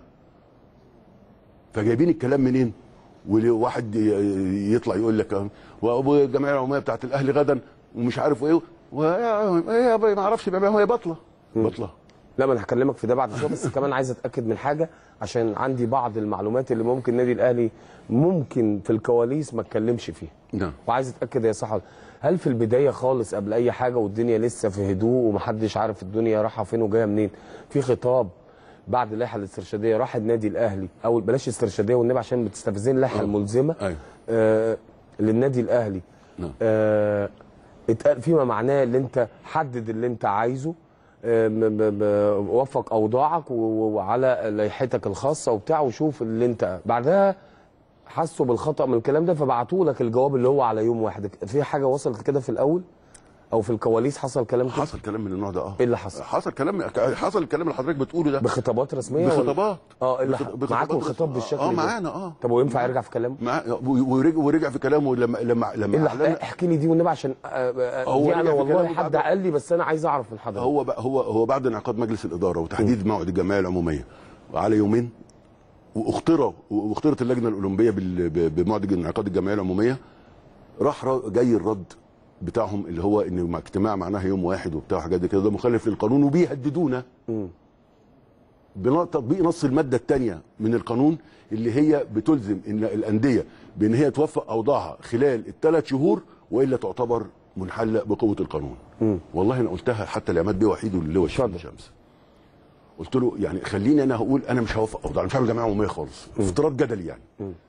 فجايبين الكلام منين وواحد ي- يطلع يقول لك آه، وابو الجمعيه العموميه بتاعت الاهلي غدا ومش عارف ايه وهي ما اعرفش بقى هي بطله بطله لا ما انا هكلمك في ده بعد شويه بس كمان عايز اتاكد من حاجه عشان عندي بعض المعلومات اللي ممكن النادي الاهلي ممكن في الكواليس ما اتكلمش فيها نعم وعايز اتاكد هي صح ولا- هل في البدايه خالص قبل اي حاجه والدنيا لسه في هدوء ومحدش عارف الدنيا رايحه فين وجايه منين في خطاب بعد اللائحه الاسترشاديه راح النادي الاهلي او بلاش استرشاديه والنبي عشان بتستفزين اللائحه الملزمه ايوه آه للنادي الاهلي نعم. آه اتقال فيما معناه اللي انت حدد اللي انت عايزه آه، م- ب- ب- وفق اوضاعك و- و- وعلى لائحتك الخاصه وبتاع وشوف اللي انت بعدها حسوا بالخطا من الكلام ده فبعتوا لك الجواب اللي هو على يوم واحد في حاجه وصلت كده في الاول او في الكواليس حصل كلام كده حصل كلام من النوع ده اه ايه اللي حصل حصل كلام حصل الكلام اللي حضرتك بتقوله ده بخطابات رسميه ولا- بخطابات اه ايه اللي بخ- ح- بخطابات معاكم رسمية. الخطاب بالشكل اه ده معانا اه طب وينفع يرجع في كلامه مع ورجع, ورجع في كلامه لما لما ايه لما اللي أعلن- احكي لي دي والنبي عشان آه، آه، هو دي رجع انا في والله كلامه حد بعد- قال لي بس انا عايز اعرف من حضرتك هو بقى هو هو بعد انعقاد مجلس الاداره وتحديد موعد الجمعيه العموميه على يومين واختروا واخترت اللجنه الاولمبيه بال- ب- بموعد انعقاد الجمعيه العموميه راح را- جاي الرد بتاعهم اللي هو ان مع اجتماع معناها يوم واحد وبتاع حاجات دي كده ده مخالف للقانون وبيهددونا بتطبيق نص الماده الثانيه من القانون اللي هي بتلزم ان الانديه بان هي توفق اوضاعها خلال الثلاث شهور والا تعتبر منحله بقوه القانون. والله انا قلتها حتى لعماد بيه وحيد واللي هو الشمس شمس. قلت له يعني خليني انا هقول انا مش هوافق اوضاع أنا مش هعمل جمعيه عموميه خالص افتراض جدلي يعني.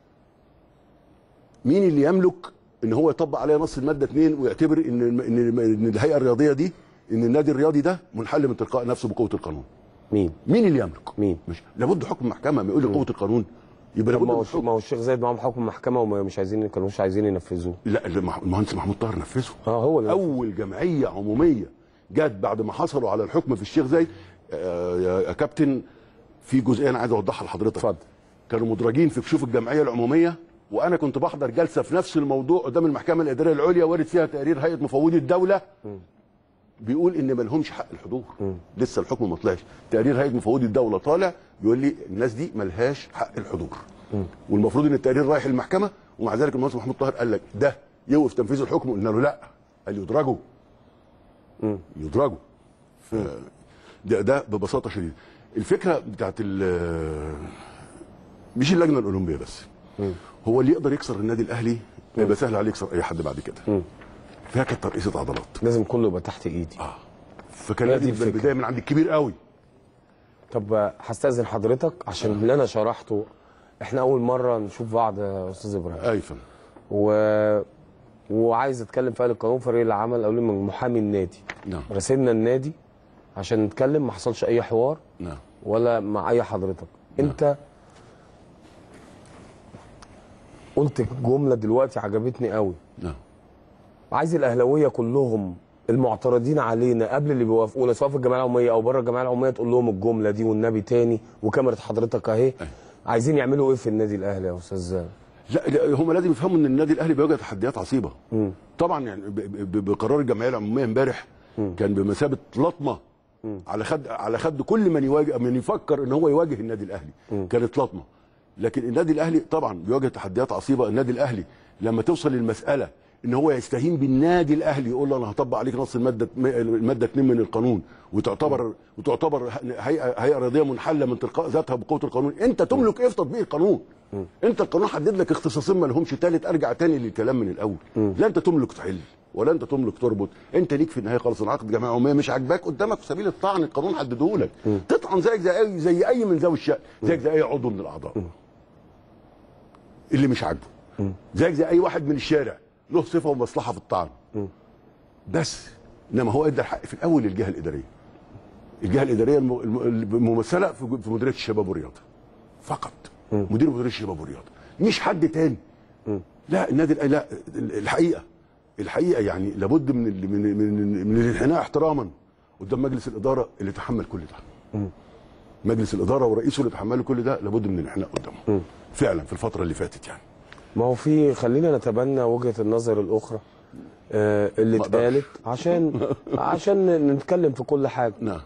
مين اللي يملك ان هو يطبق عليها نص الماده 2 ويعتبر ان ان ان الهيئه الرياضيه دي ان النادي الرياضي ده منحل من تلقاء نفسه بقوه القانون. مين؟ مين اللي يملك؟ مين؟ مش لابد حكم محكمه ما يقول لي قوه القانون يبقى طب لابد ما هو من الش- حكم ما هو الشيخ زايد معاهم حكم محكمه ومش عايزين كانوش عايزين ينفذوه لا المح- المهندس محمود طاهر نفذه اه هو اللي اول جمعيه عموميه جت بعد ما حصلوا على الحكم في الشيخ زايد آه، يا يا كابتن في جزئيه انا عايز اوضحها لحضرتك اتفضل كانوا مدرجين في كشوف الجمعيه العموميه وانا كنت بحضر جلسه في نفس الموضوع قدام المحكمه الاداريه العليا وارد فيها تقرير هيئه مفوضي الدوله بيقول ان ما لهمش حق الحضور لسه الحكم ما طلعش تقرير هيئه مفوضي الدوله طالع بيقول لي الناس دي ملهاش حق الحضور والمفروض ان التقرير رايح المحكمه ومع ذلك المهندس محمود طاهر قال لك ده يوقف تنفيذ الحكم قلنا له لا قال يدرجوا يدرجوا ف- ده ده ببساطه شديده الفكره بتاعت ال- مش اللجنه الاولمبيه بس هو اللي يقدر يكسر النادي الاهلي يبقى سهل عليه يكسر اي حد بعد كده فيها كانت ترقيصه عضلات لازم كله يبقى تحت ايدي اه فكان هي لازم دي يبقى الفكرة. البدايه من عند الكبير قوي طب آه، هستأذن حضرتك عشان اللي انا شرحته احنا اول مره نشوف بعض يا استاذ ابراهيم اي فندم و... وعايز اتكلم في آل القانون فريق العمل قالوا لي من محامي النادي نعم راسلنا النادي عشان نتكلم ما حصلش اي حوار نعم ولا مع اي حضرتك انت قلت جمله دلوقتي عجبتني قوي نعم عايز الاهلاويه كلهم المعترضين علينا قبل اللي بيوافقونا سواء في الجمعيه العموميه او بره الجمعيه العموميه تقول لهم الجمله دي والنبي تاني وكاميرا حضرتك اهي عايزين يعملوا ايه في النادي الاهلي يا استاذ لا لا، هم لازم يفهموا ان النادي الاهلي بيواجه تحديات عصيبه طبعا يعني ب- ب- بقرار الجمعيه العموميه امبارح كان بمثابه لطمه على خد على خد كل من يواجه من يفكر ان هو يواجه النادي الاهلي كانت لطمه لكن النادي الاهلي طبعا بيواجه تحديات عصيبه النادي الاهلي لما توصل للمساله ان هو يستهين بالنادي الاهلي يقول له انا هطبق عليك نص الماده الماده 2 من القانون وتعتبر وتعتبر هيئه هيئه رياضيه منحله من تلقاء ذاتها بقوه القانون انت تملك ايه في تطبيق القانون انت القانون حدد لك اختصاصين ما لهمش ثالث ارجع تاني للكلام من الاول لا انت تملك تحل ولا انت تملك تربط انت ليك في النهايه خالص انعقد جمعيه عموميه مش عاجباك قدامك في سبيل الطعن القانون حدده لك تطعن زيك زي اي زي اي من ذوي الشأن زيك زي اي عضو من الاعضاء اللي مش عاجبه زيك زي اي واحد من الشارع له صفه ومصلحه في الطعن بس انما هو ادى الحق في الاول للجهه الاداريه الجهه الاداريه الم- الم- الممثله في في مديريه الشباب والرياضه فقط مدير مديريه الشباب والرياضه مش حد تاني لا النادي الأهلي- لا الحقيقه الحقيقه يعني لابد من ال- من من, من الانحناء احتراما قدام مجلس الاداره اللي تحمل كل ده مجلس الاداره ورئيسه اللي تحملوا كل ده لابد من الانحناء قدامه فعلا في الفتره اللي فاتت يعني ما هو في خلينا نتبنى وجهه النظر الاخرى آه، اللي اتقالت عشان عشان نتكلم في كل حاجه نعم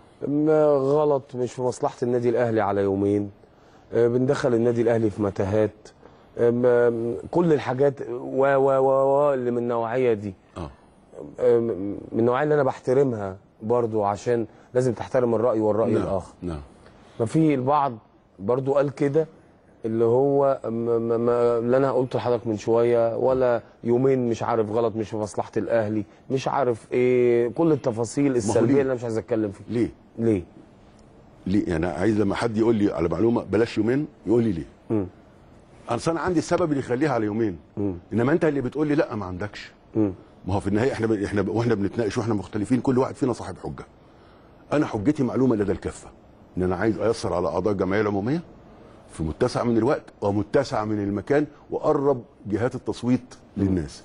غلط مش في مصلحه النادي الاهلي على يومين آه، بندخل النادي الاهلي في متاهات آم، آم، كل الحاجات و و و و اللي من النوعيه دي اه آم، من النوعيه اللي انا بحترمها برضو عشان لازم تحترم الراي والراي نعم. الاخر نعم ففي البعض برضو قال كده اللي هو م- م- م- اللي انا قلت لحضرتك من شويه ولا يومين مش عارف غلط مش في مصلحه الاهلي مش عارف ايه كل التفاصيل السلبيه ليه؟ اللي انا مش عايز اتكلم فيها ليه ليه ليه يعني عايز لما حد يقول لي على معلومه بلاش يومين يقول لي ليه مم. اصل انا عندي السبب اللي يخليها على يومين انما انت اللي بتقول لي لا ما عندكش ما هو في النهايه احنا ب... احنا ب... واحنا بنتناقش واحنا مختلفين كل واحد فينا صاحب حجه انا حجتي معلومه لدى الكافه ان انا عايز ايسر على اعضاء الجمعيه العموميه في متسع من الوقت ومتسع من المكان واقرب جهات التصويت للناس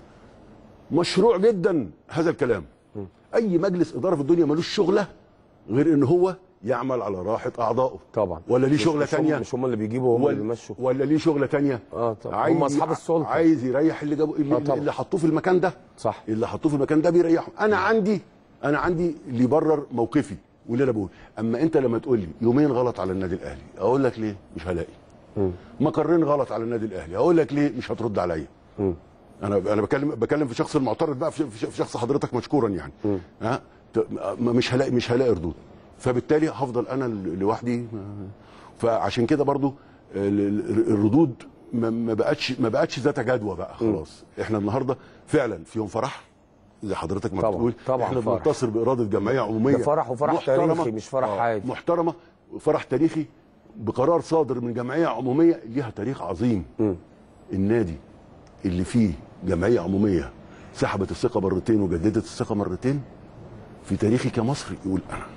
مشروع جدا هذا الكلام اي مجلس اداره في الدنيا ملوش شغله غير ان هو يعمل على راحه اعضائه طبعا ولا ليه مش- شغله مش هم- تانية مش هم اللي بيجيبوا هم ولا- اللي بيمشوا ولا ليه شغله تانية اه طبعا هم اصحاب السلطه عايز يريح اللي جابوا اللي, آه طبعا. اللي حطوه في المكان ده صح اللي حطوه في المكان ده بيريحهم انا عندي انا عندي اللي يبرر موقفي واللي انا بقول اما انت لما تقول لي يومين غلط على النادي الاهلي اقول لك ليه مش هلاقي مقرين غلط على النادي الاهلي اقول لك ليه مش هترد عليا انا انا بكلم بكلم في شخص المعترض بقى في في شخص حضرتك مشكورا يعني ها ت- ما- مش هلاقي مش هلاقي ردود فبالتالي هفضل انا ل- لوحدي فعشان كده برضو ال- ال- الردود ما ما بقتش ما بقتش ذات جدوى بقى خلاص احنا النهارده فعلا في يوم فرح زي حضرتك ما طبعا، بتقول طبعا احنا فرح. بننتصر باراده جمعيه عموميه ده فرح وفرح محترمة. تاريخي مش فرح آه، عادي. محترمه فرح تاريخي بقرار صادر من جمعيه عموميه ليها تاريخ عظيم النادي اللي فيه جمعيه عموميه سحبت الثقه مرتين وجددت الثقه مرتين في تاريخي كمصري يقول انا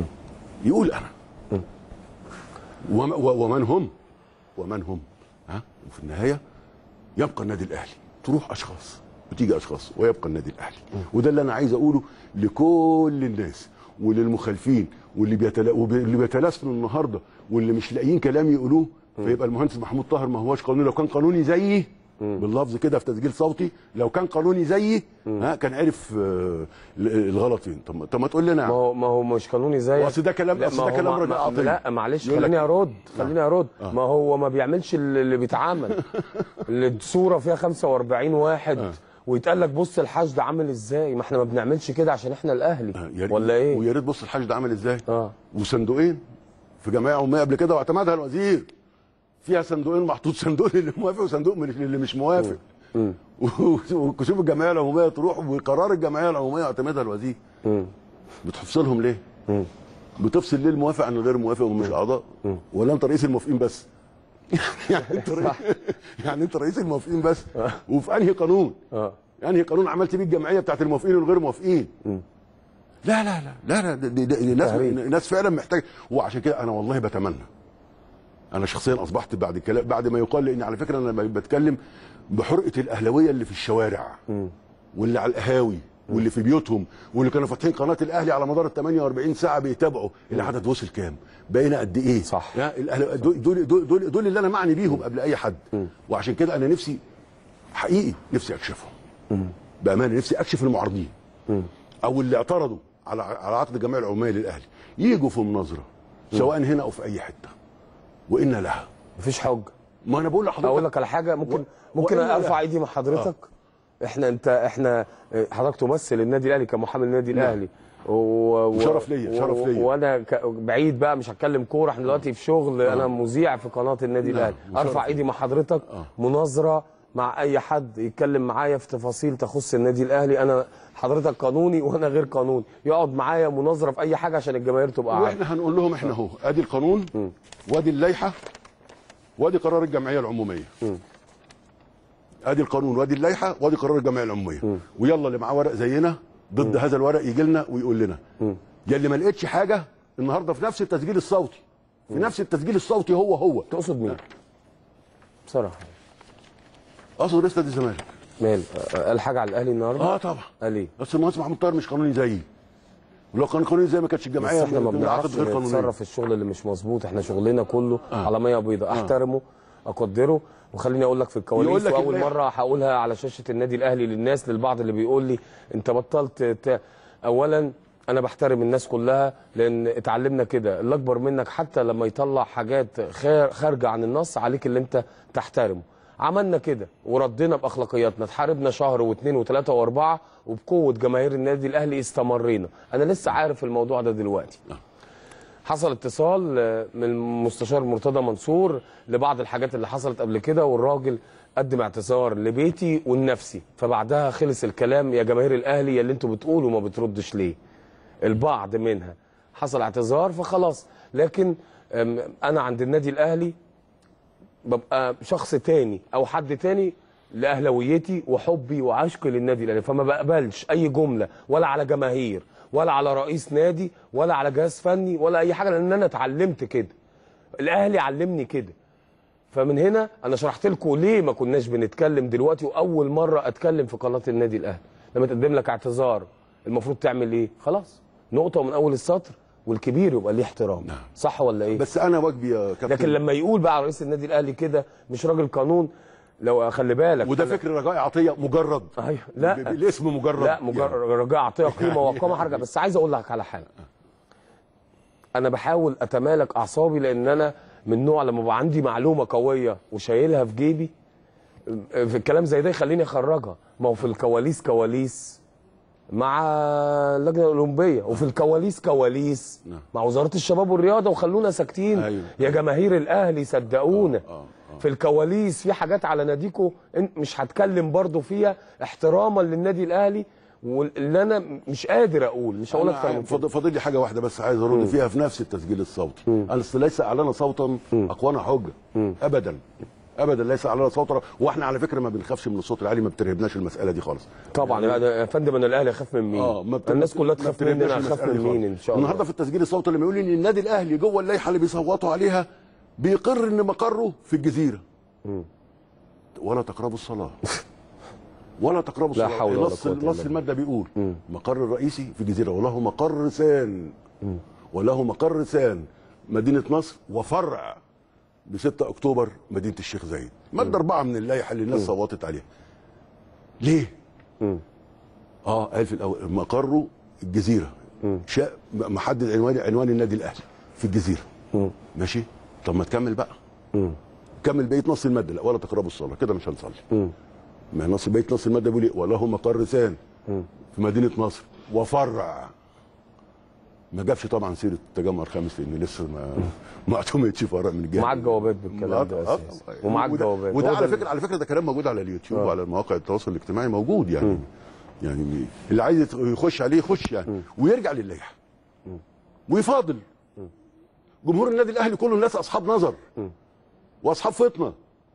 يقول انا وم- و- ومن هم ومن هم ها وفي النهايه يبقى النادي الاهلي تروح اشخاص وتيجي اشخاص ويبقى النادي الاهلي وده اللي انا عايز اقوله لكل الناس وللمخالفين واللي بيتلا... واللي بيتلاسنوا النهارده واللي مش لاقيين كلام يقولوه فيبقى المهندس محمود طاهر ما هوش قانوني لو كان قانوني زيي باللفظ كده في تسجيل صوتي لو كان قانوني زيي ها كان عرف آه، الغلط فين طب ما- طب ما تقول لنا ما هو ما هو مش قانوني زيك اصل ده كلام لا، اصل ما ده هو كلام ما- رجاء ما- عطيه لا معلش يقول لك- خليني ارد آه. خليني ارد آه. ما هو ما بيعملش اللي اللي بيتعمل اللي الصوره فيها 45 واحد ويتقال لك بص الحشد عامل ازاي ما احنا ما بنعملش كده عشان احنا الاهلي يا ريت- ولا ايه ويا ريت بص الحاج ده عامل ازاي اه وصندوقين في جمعيه عموميه قبل كده واعتمدها الوزير فيها صندوقين محطوط صندوق للي موافق وصندوق من اللي مش موافق وكشوف الجمعيه العموميه تروح وقرار الجمعيه العموميه يعتمدها الوزير بتفصلهم ليه؟ بتفصل ليه الموافق عن الغير موافق ومش اعضاء ولا انت رئيس الموافقين بس يعني انت رئيس يعني انت رئيس الموافقين بس وفي انهي قانون انهي قانون عملت بيه الجمعيه بتاعت الموافقين والغير موافقين لا لا لا لا لا دي, دي, دي ناس تهريج. ناس فعلا محتاجه وعشان كده انا والله بتمنى انا شخصيا اصبحت بعد كلام بعد ما يقال لان على فكره انا بتكلم بحرقه الاهلاويه اللي في الشوارع واللي على القهاوي واللي في بيوتهم واللي كانوا فاتحين قناه الاهلي على مدار ال 48 ساعه بيتابعوا العدد وصل كام بقينا قد ايه صح دول دول دول, دول, دول اللي انا معني بيهم قبل اي حد وعشان كده انا نفسي حقيقي نفسي اكشفهم بامانه نفسي اكشف المعارضين او اللي اعترضوا على على عقد الجمعيه العموميه للاهلي يجوا في مناظره سواء هنا او في اي حته وان لها مفيش حجه ما انا بقول لحضرتك اقول لك على حاجه ممكن ممكن وإلا لا. ارفع ايدي مع حضرتك احنا انت احنا حضرتك تمثل النادي الاهلي كمحامي النادي الاهلي و... و... شرف ليا، شرف و- ليا. وانا ك... بعيد بقى مش هتكلم كوره احنا دلوقتي في شغل انا مذيع في قناه النادي نعم، الاهلي وشرف ارفع ايدي مع حضرتك مناظره مع اي حد يتكلم معايا في تفاصيل تخص النادي الاهلي انا حضرتك قانوني وانا غير قانوني يقعد معايا مناظره في اي حاجه عشان الجماهير تبقى عارفه واحنا هنقول لهم احنا اهو ادي القانون وادي اللائحه وادي قرار الجمعيه العموميه ادي القانون وادي اللائحه وادي قرار الجمعيه العموميه ويلا اللي معاه ورق زينا ضد هذا الورق يجي لنا ويقول لنا يا اللي ما لقيتش حاجه النهارده في نفس التسجيل الصوتي في نفس التسجيل الصوتي هو هو تقصد مين؟ بصراحه اقصد رئيس نادي الزمالك مال قال حاجه على الاهلي النهارده؟ اه طبعا قال ايه؟ بس المهندس محمود طاهر مش قانوني زيي ولو كان قانوني زي ما كانتش بس الجمعيه احنا ما بالعقد بنعرفش غير قانوني نتصرف في الشغل اللي مش مظبوط احنا شغلنا كله آه. على ميه بيضاء آه. احترمه اقدره وخليني اقول لك في يقول الكواليس لك واول اللي- مره هقولها على شاشه النادي الاهلي للناس للبعض اللي بيقول لي انت بطلت ت... اولا انا بحترم الناس كلها لان اتعلمنا كده اللي اكبر منك حتى لما يطلع حاجات خار- خارجه عن النص عليك اللي انت تحترمه عملنا كده وردينا باخلاقياتنا اتحاربنا شهر واثنين وثلاثه واربعه وبقوه جماهير النادي الاهلي استمرينا انا لسه عارف الموضوع ده دلوقتي حصل اتصال آه، من المستشار مرتضى منصور لبعض الحاجات اللي حصلت قبل كده والراجل قدم اعتذار لبيتي والنفسي فبعدها خلص الكلام يا جماهير الاهلي يا اللي انتوا بتقولوا ما بتردش ليه البعض منها حصل اعتذار فخلاص لكن آم، انا عند النادي الاهلي ببقى شخص تاني او حد تاني لاهلويتي وحبي وعشقي للنادي الاهلي فما بقبلش اي جمله ولا على جماهير ولا على رئيس نادي ولا على جهاز فني ولا اي حاجه لان انا اتعلمت كده الاهلي علمني كده فمن هنا انا شرحت لكم ليه ما كناش بنتكلم دلوقتي واول مره اتكلم في قناه النادي الاهلي لما تقدم لك اعتذار المفروض تعمل ايه خلاص نقطه من اول السطر والكبير يبقى ليه احترام صح ولا ايه بس انا واجبي يا كابتن لكن لما يقول بقى رئيس النادي الاهلي كده مش راجل قانون لو خلي بالك وده أنا- فكر رجاء عطيه مجرد ايوه لا ب- بالاسم مجرد لا مجرد رجاء عطيه قيمه وقامه حرجه بس عايز اقول لك على حاجه انا بحاول اتمالك اعصابي لان انا من نوع لما بقى عندي معلومه قويه وشايلها في جيبي في الكلام زي ده يخليني اخرجها ما هو في الكواليس كواليس مع اللجنه الاولمبيه وفي الكواليس كواليس مع وزاره الشباب والرياضه وخلونا ساكتين أيوة. يا جماهير الاهلي صدقونا في الكواليس في حاجات على ناديكو انت مش هتكلم برضو فيها احتراما للنادي الاهلي واللي انا مش قادر اقول مش هقول أنا اكتر من عايز- كده فاضل فاضل لي حاجه واحده بس عايز ارد فيها في نفس التسجيل الصوتي انا أصل ليس اعلان صوتا اقوانا حجه ابدا ابدا ليس اعلان صوتا واحنا على فكره ما بنخافش من الصوت العالي ما بترهبناش المساله دي خالص طبعا يا فندم انا الاهلي اخاف من مين اه ما بت- الناس كلها ما تخاف بترهبناش مني انا اخاف المسألة من دي مين خالص. ان شاء الله النهارده في التسجيل الصوتي لما يقول ان النادي الاهلي جوه اللائحه اللي بيصوتوا عليها بيقر ان مقره في الجزيره ولا تقربوا الصلاه ولا تقربوا لا الصلاه حول ولا نص قوة إلا نص بالله. الماده بيقول مقر الرئيسي في الجزيره وله مقر ثان وله مقر ثان مدينه نصر وفرع ب 6 اكتوبر مدينه الشيخ زايد ماده اربعه من اللائحه اللي الناس صوتت عليها ليه؟ اه قال في الاول مقره الجزيره شاء محدد عنوان عنوان النادي الاهلي في الجزيره ماشي طب ما تكمل بقى كمل بقيه نص الماده لا ولا تقربوا الصلاه كده مش هنصلي ما نص بقيه نص الماده بيقول ايه وله مقر ثان في مدينه نصر وفرع ما جابش طبعا سيره التجمع الخامس لان لسه ما ما اعتمدش فرع من الجهه معاك جوابات بالكلام ده آه، اساسا آه. ومعاك وده- جوابات وده هو على ده فكره على فكره ده كلام موجود على اليوتيوب آه. وعلى مواقع التواصل الاجتماعي موجود يعني يعني اللي عايز يت- يخش عليه يخش يعني ويرجع للائحه ويفاضل جمهور النادي الاهلي كله الناس اصحاب نظر واصحاب فطنه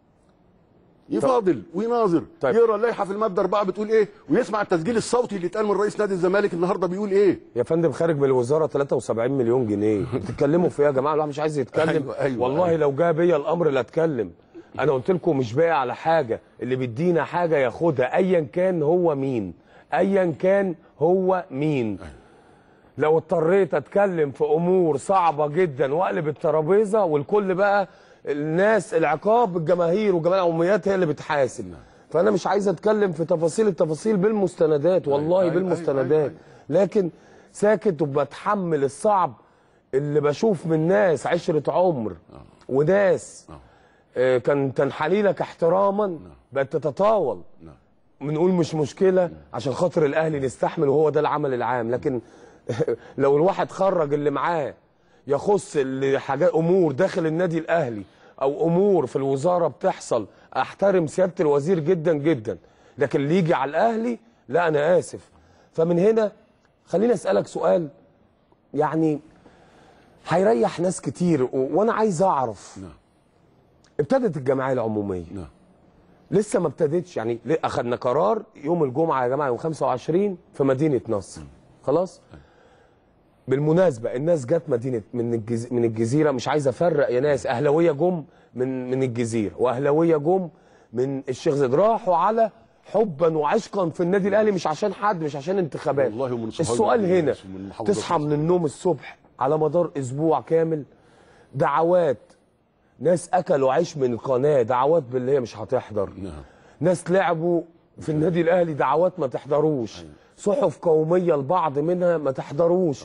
يفاضل ويناظر طيب. يقرا اللائحه في الماده اربعه بتقول ايه ويسمع التسجيل الصوتي اللي اتقال من رئيس نادي الزمالك النهارده بيقول ايه يا فندم خارج من الوزاره 73 مليون جنيه بتتكلموا في ايه يا جماعه الواحد مش عايز يتكلم أيوة، أيوة، والله أيوة. لو جه بيا الامر لا اتكلم انا قلت لكم مش باقي على حاجه اللي بيدينا حاجه ياخدها ايا كان هو مين ايا كان هو مين لو اضطريت اتكلم في امور صعبه جدا واقلب الترابيزه والكل بقى الناس العقاب الجماهير وجماهير العموميات هي اللي بتحاسب فانا مش عايز اتكلم في تفاصيل التفاصيل بالمستندات والله أيوة، بالمستندات لكن ساكت وبتحمل الصعب اللي بشوف من ناس عشره عمر وناس آه، كان تنحني لك احتراما بقت تتطاول بنقول مش مشكله عشان خاطر الاهلي نستحمل وهو ده العمل العام لكن لو الواحد خرج اللي معاه يخص اللي حاجات امور داخل النادي الاهلي او امور في الوزاره بتحصل احترم سياده الوزير جدا جدا لكن اللي يجي على الاهلي لا انا اسف فمن هنا خليني اسالك سؤال يعني هيريح ناس كتير و... وانا عايز اعرف ابتدت الجمعيه العموميه نعم لسه ما ابتدتش يعني ليه اخذنا قرار يوم الجمعه يا جماعه يوم 25 في مدينه نصر خلاص بالمناسبه الناس جت مدينه من الجز... من الجزيره مش عايز افرق يا ناس اهلاويه جم من من الجزيره واهلاويه جم من الشيخ زايد راحوا على حبا وعشقا في النادي الاهلي مش عشان حد مش عشان انتخابات والله ومن صحابي السؤال هنا ومن محافظات تصحى من النوم الصبح على مدار اسبوع كامل دعوات ناس اكلوا عيش من القناه دعوات باللي هي مش هتحضر ناس لعبوا في النادي الاهلي دعوات ما تحضروش صحف قوميه البعض منها ما تحضروش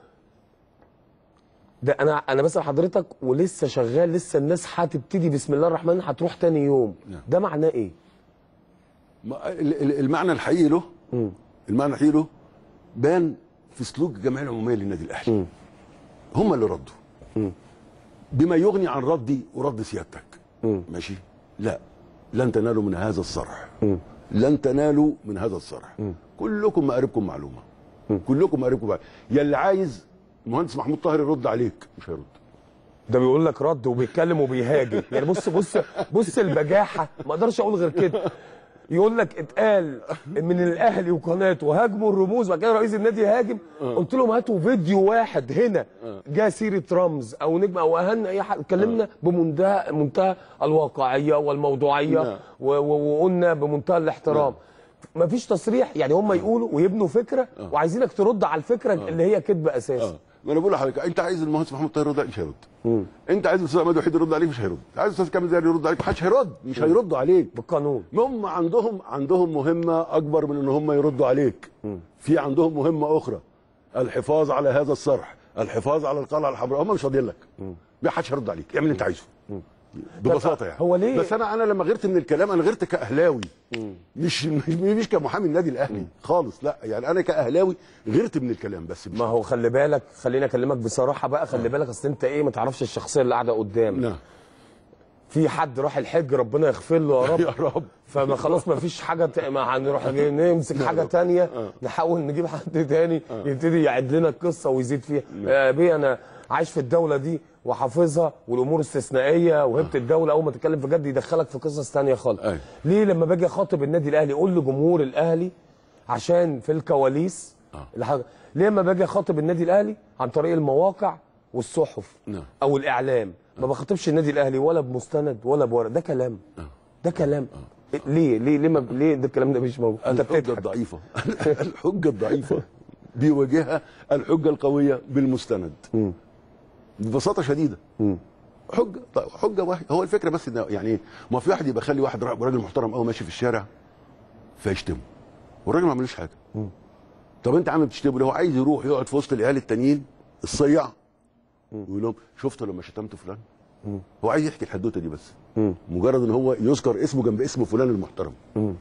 ده انا انا بسال حضرتك ولسه شغال لسه الناس هتبتدي بسم الله الرحمن الرحيم هتروح تاني يوم ده معناه ايه ما- ال- ال- المعنى الحقيقي له المعنى الحقيقي له بان في سلوك الجمعيه العموميه للنادي الاهلي هم اللي ردوا بما يغني عن ردي ورد سيادتك ماشي لا لن تنالوا من هذا الصرح لن تنالوا من هذا الصرح كلكم مقاربكم معلومه كلكم مقاربكم معلومة. يا اللي عايز المهندس محمود طاهر يرد عليك مش هيرد ده بيقول لك رد وبيتكلم وبيهاجم يعني بص بص بص البجاحه ما اقدرش اقول غير كده يقول لك اتقال من الاهلي وقناته هاجموا الرموز وبعد كده رئيس النادي هاجم قلت لهم هاتوا فيديو واحد هنا جاء سيره رمز او نجم او اهن اي حد اتكلمنا بمنتهى منتهى الواقعيه والموضوعيه نعم. و- و- وقلنا بمنتهى الاحترام مفيش تصريح يعني هم يقولوا ويبنوا فكره وعايزينك ترد على الفكره اللي هي كذب اساسا ما انا بقول لحضرتك انت عايز المهندس محمود طاهر يرد عليك مش هيرد انت عايز الاستاذ احمد وحيد يرد عليك مش هيرد عايز الاستاذ كامل زاهر يرد عليك محدش هيرد مش هيردوا عليك بالقانون هم عندهم عندهم مهمه اكبر من ان هم يردوا عليك في عندهم مهمه اخرى الحفاظ على هذا الصرح الحفاظ على القلعه الحمراء هم مش راضيين لك ما حدش هيرد عليك اعمل اللي انت عايزه ببساطه يعني هو ليه؟ بس انا انا لما غيرت من الكلام انا غيرت كاهلاوي مش مش, مش كمحامي النادي الاهلي خالص لا يعني انا كاهلاوي غيرت من الكلام بس مش ما هو خلي بالك خليني اكلمك بصراحه بقى خلي بالك اصل انت ايه ما تعرفش الشخصيه اللي قاعده قدام نعم في حد راح الحج ربنا يغفر له يا رب يا رب فما خلاص ما فيش حاجه ت... ما هنروح نمسك حاجه تانية نحاول نجيب حد تاني يبتدي يعد لنا القصه ويزيد فيها يا بيه انا عايش في الدوله دي وحافظها والامور استثنائيه وهبه الدوله اول ما تتكلم في جد يدخلك في قصص تانية خالص أيوة. ليه لما باجي اخاطب النادي الاهلي اقول لجمهور الاهلي عشان في الكواليس الحاجة. ليه لما باجي اخاطب النادي الاهلي عن طريق المواقع والصحف نعم. او الاعلام ما بخاطبش النادي الاهلي ولا بمستند ولا بورق ده كلام ده كلام ليه ليه ليه ما ليه ده الكلام ده مش موجود انت الحجه بتضحك الضعيفه الحجه الضعيفه بيواجهها الحجه القويه بالمستند ببساطه شديده حجه طيب حجه واحده هو الفكره بس إن يعني ما في واحد يبقى خلي واحد را- راجل محترم قوي ماشي في الشارع فيشتمه والراجل ما عملوش حاجه طب انت عامل بتشتمه ليه؟ هو عايز يروح يقعد في وسط العيال التانيين الصيع ويقول لهم شفتوا لما شتمت فلان هو عايز يحكي الحدوته دي بس مجرد ان هو يذكر اسمه جنب اسم فلان المحترم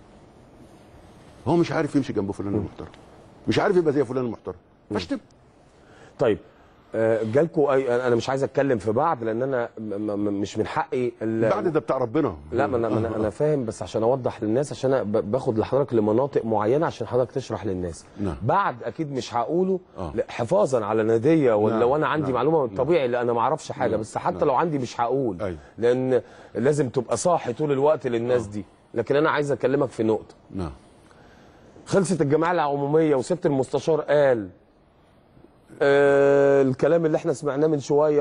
هو مش عارف يمشي جنب فلان المحترم مش عارف يبقى زي فلان المحترم فاشتم طيب آه، جالكوا اي انا مش عايز اتكلم في بعض لان انا م- م- مش من حقي ال- بعد ده بتاع ربنا لا ما انا ما انا انا فاهم بس عشان اوضح للناس عشان انا ب- باخد لحضرتك لمناطق معينه عشان حضرتك تشرح للناس نعم. بعد اكيد مش هقوله آه. لا، حفاظا على نديه ولا نعم، لو انا عندي نعم، معلومه من الطبيعي لا انا ما اعرفش حاجه نعم، بس حتى نعم. لو عندي مش هقول أيوة. لان لازم تبقى صاحي طول الوقت للناس دي لكن انا عايز اكلمك في نقطه نعم خلصت الجمعيه العموميه وسبت المستشار قال آه الكلام اللي احنا سمعناه من شويه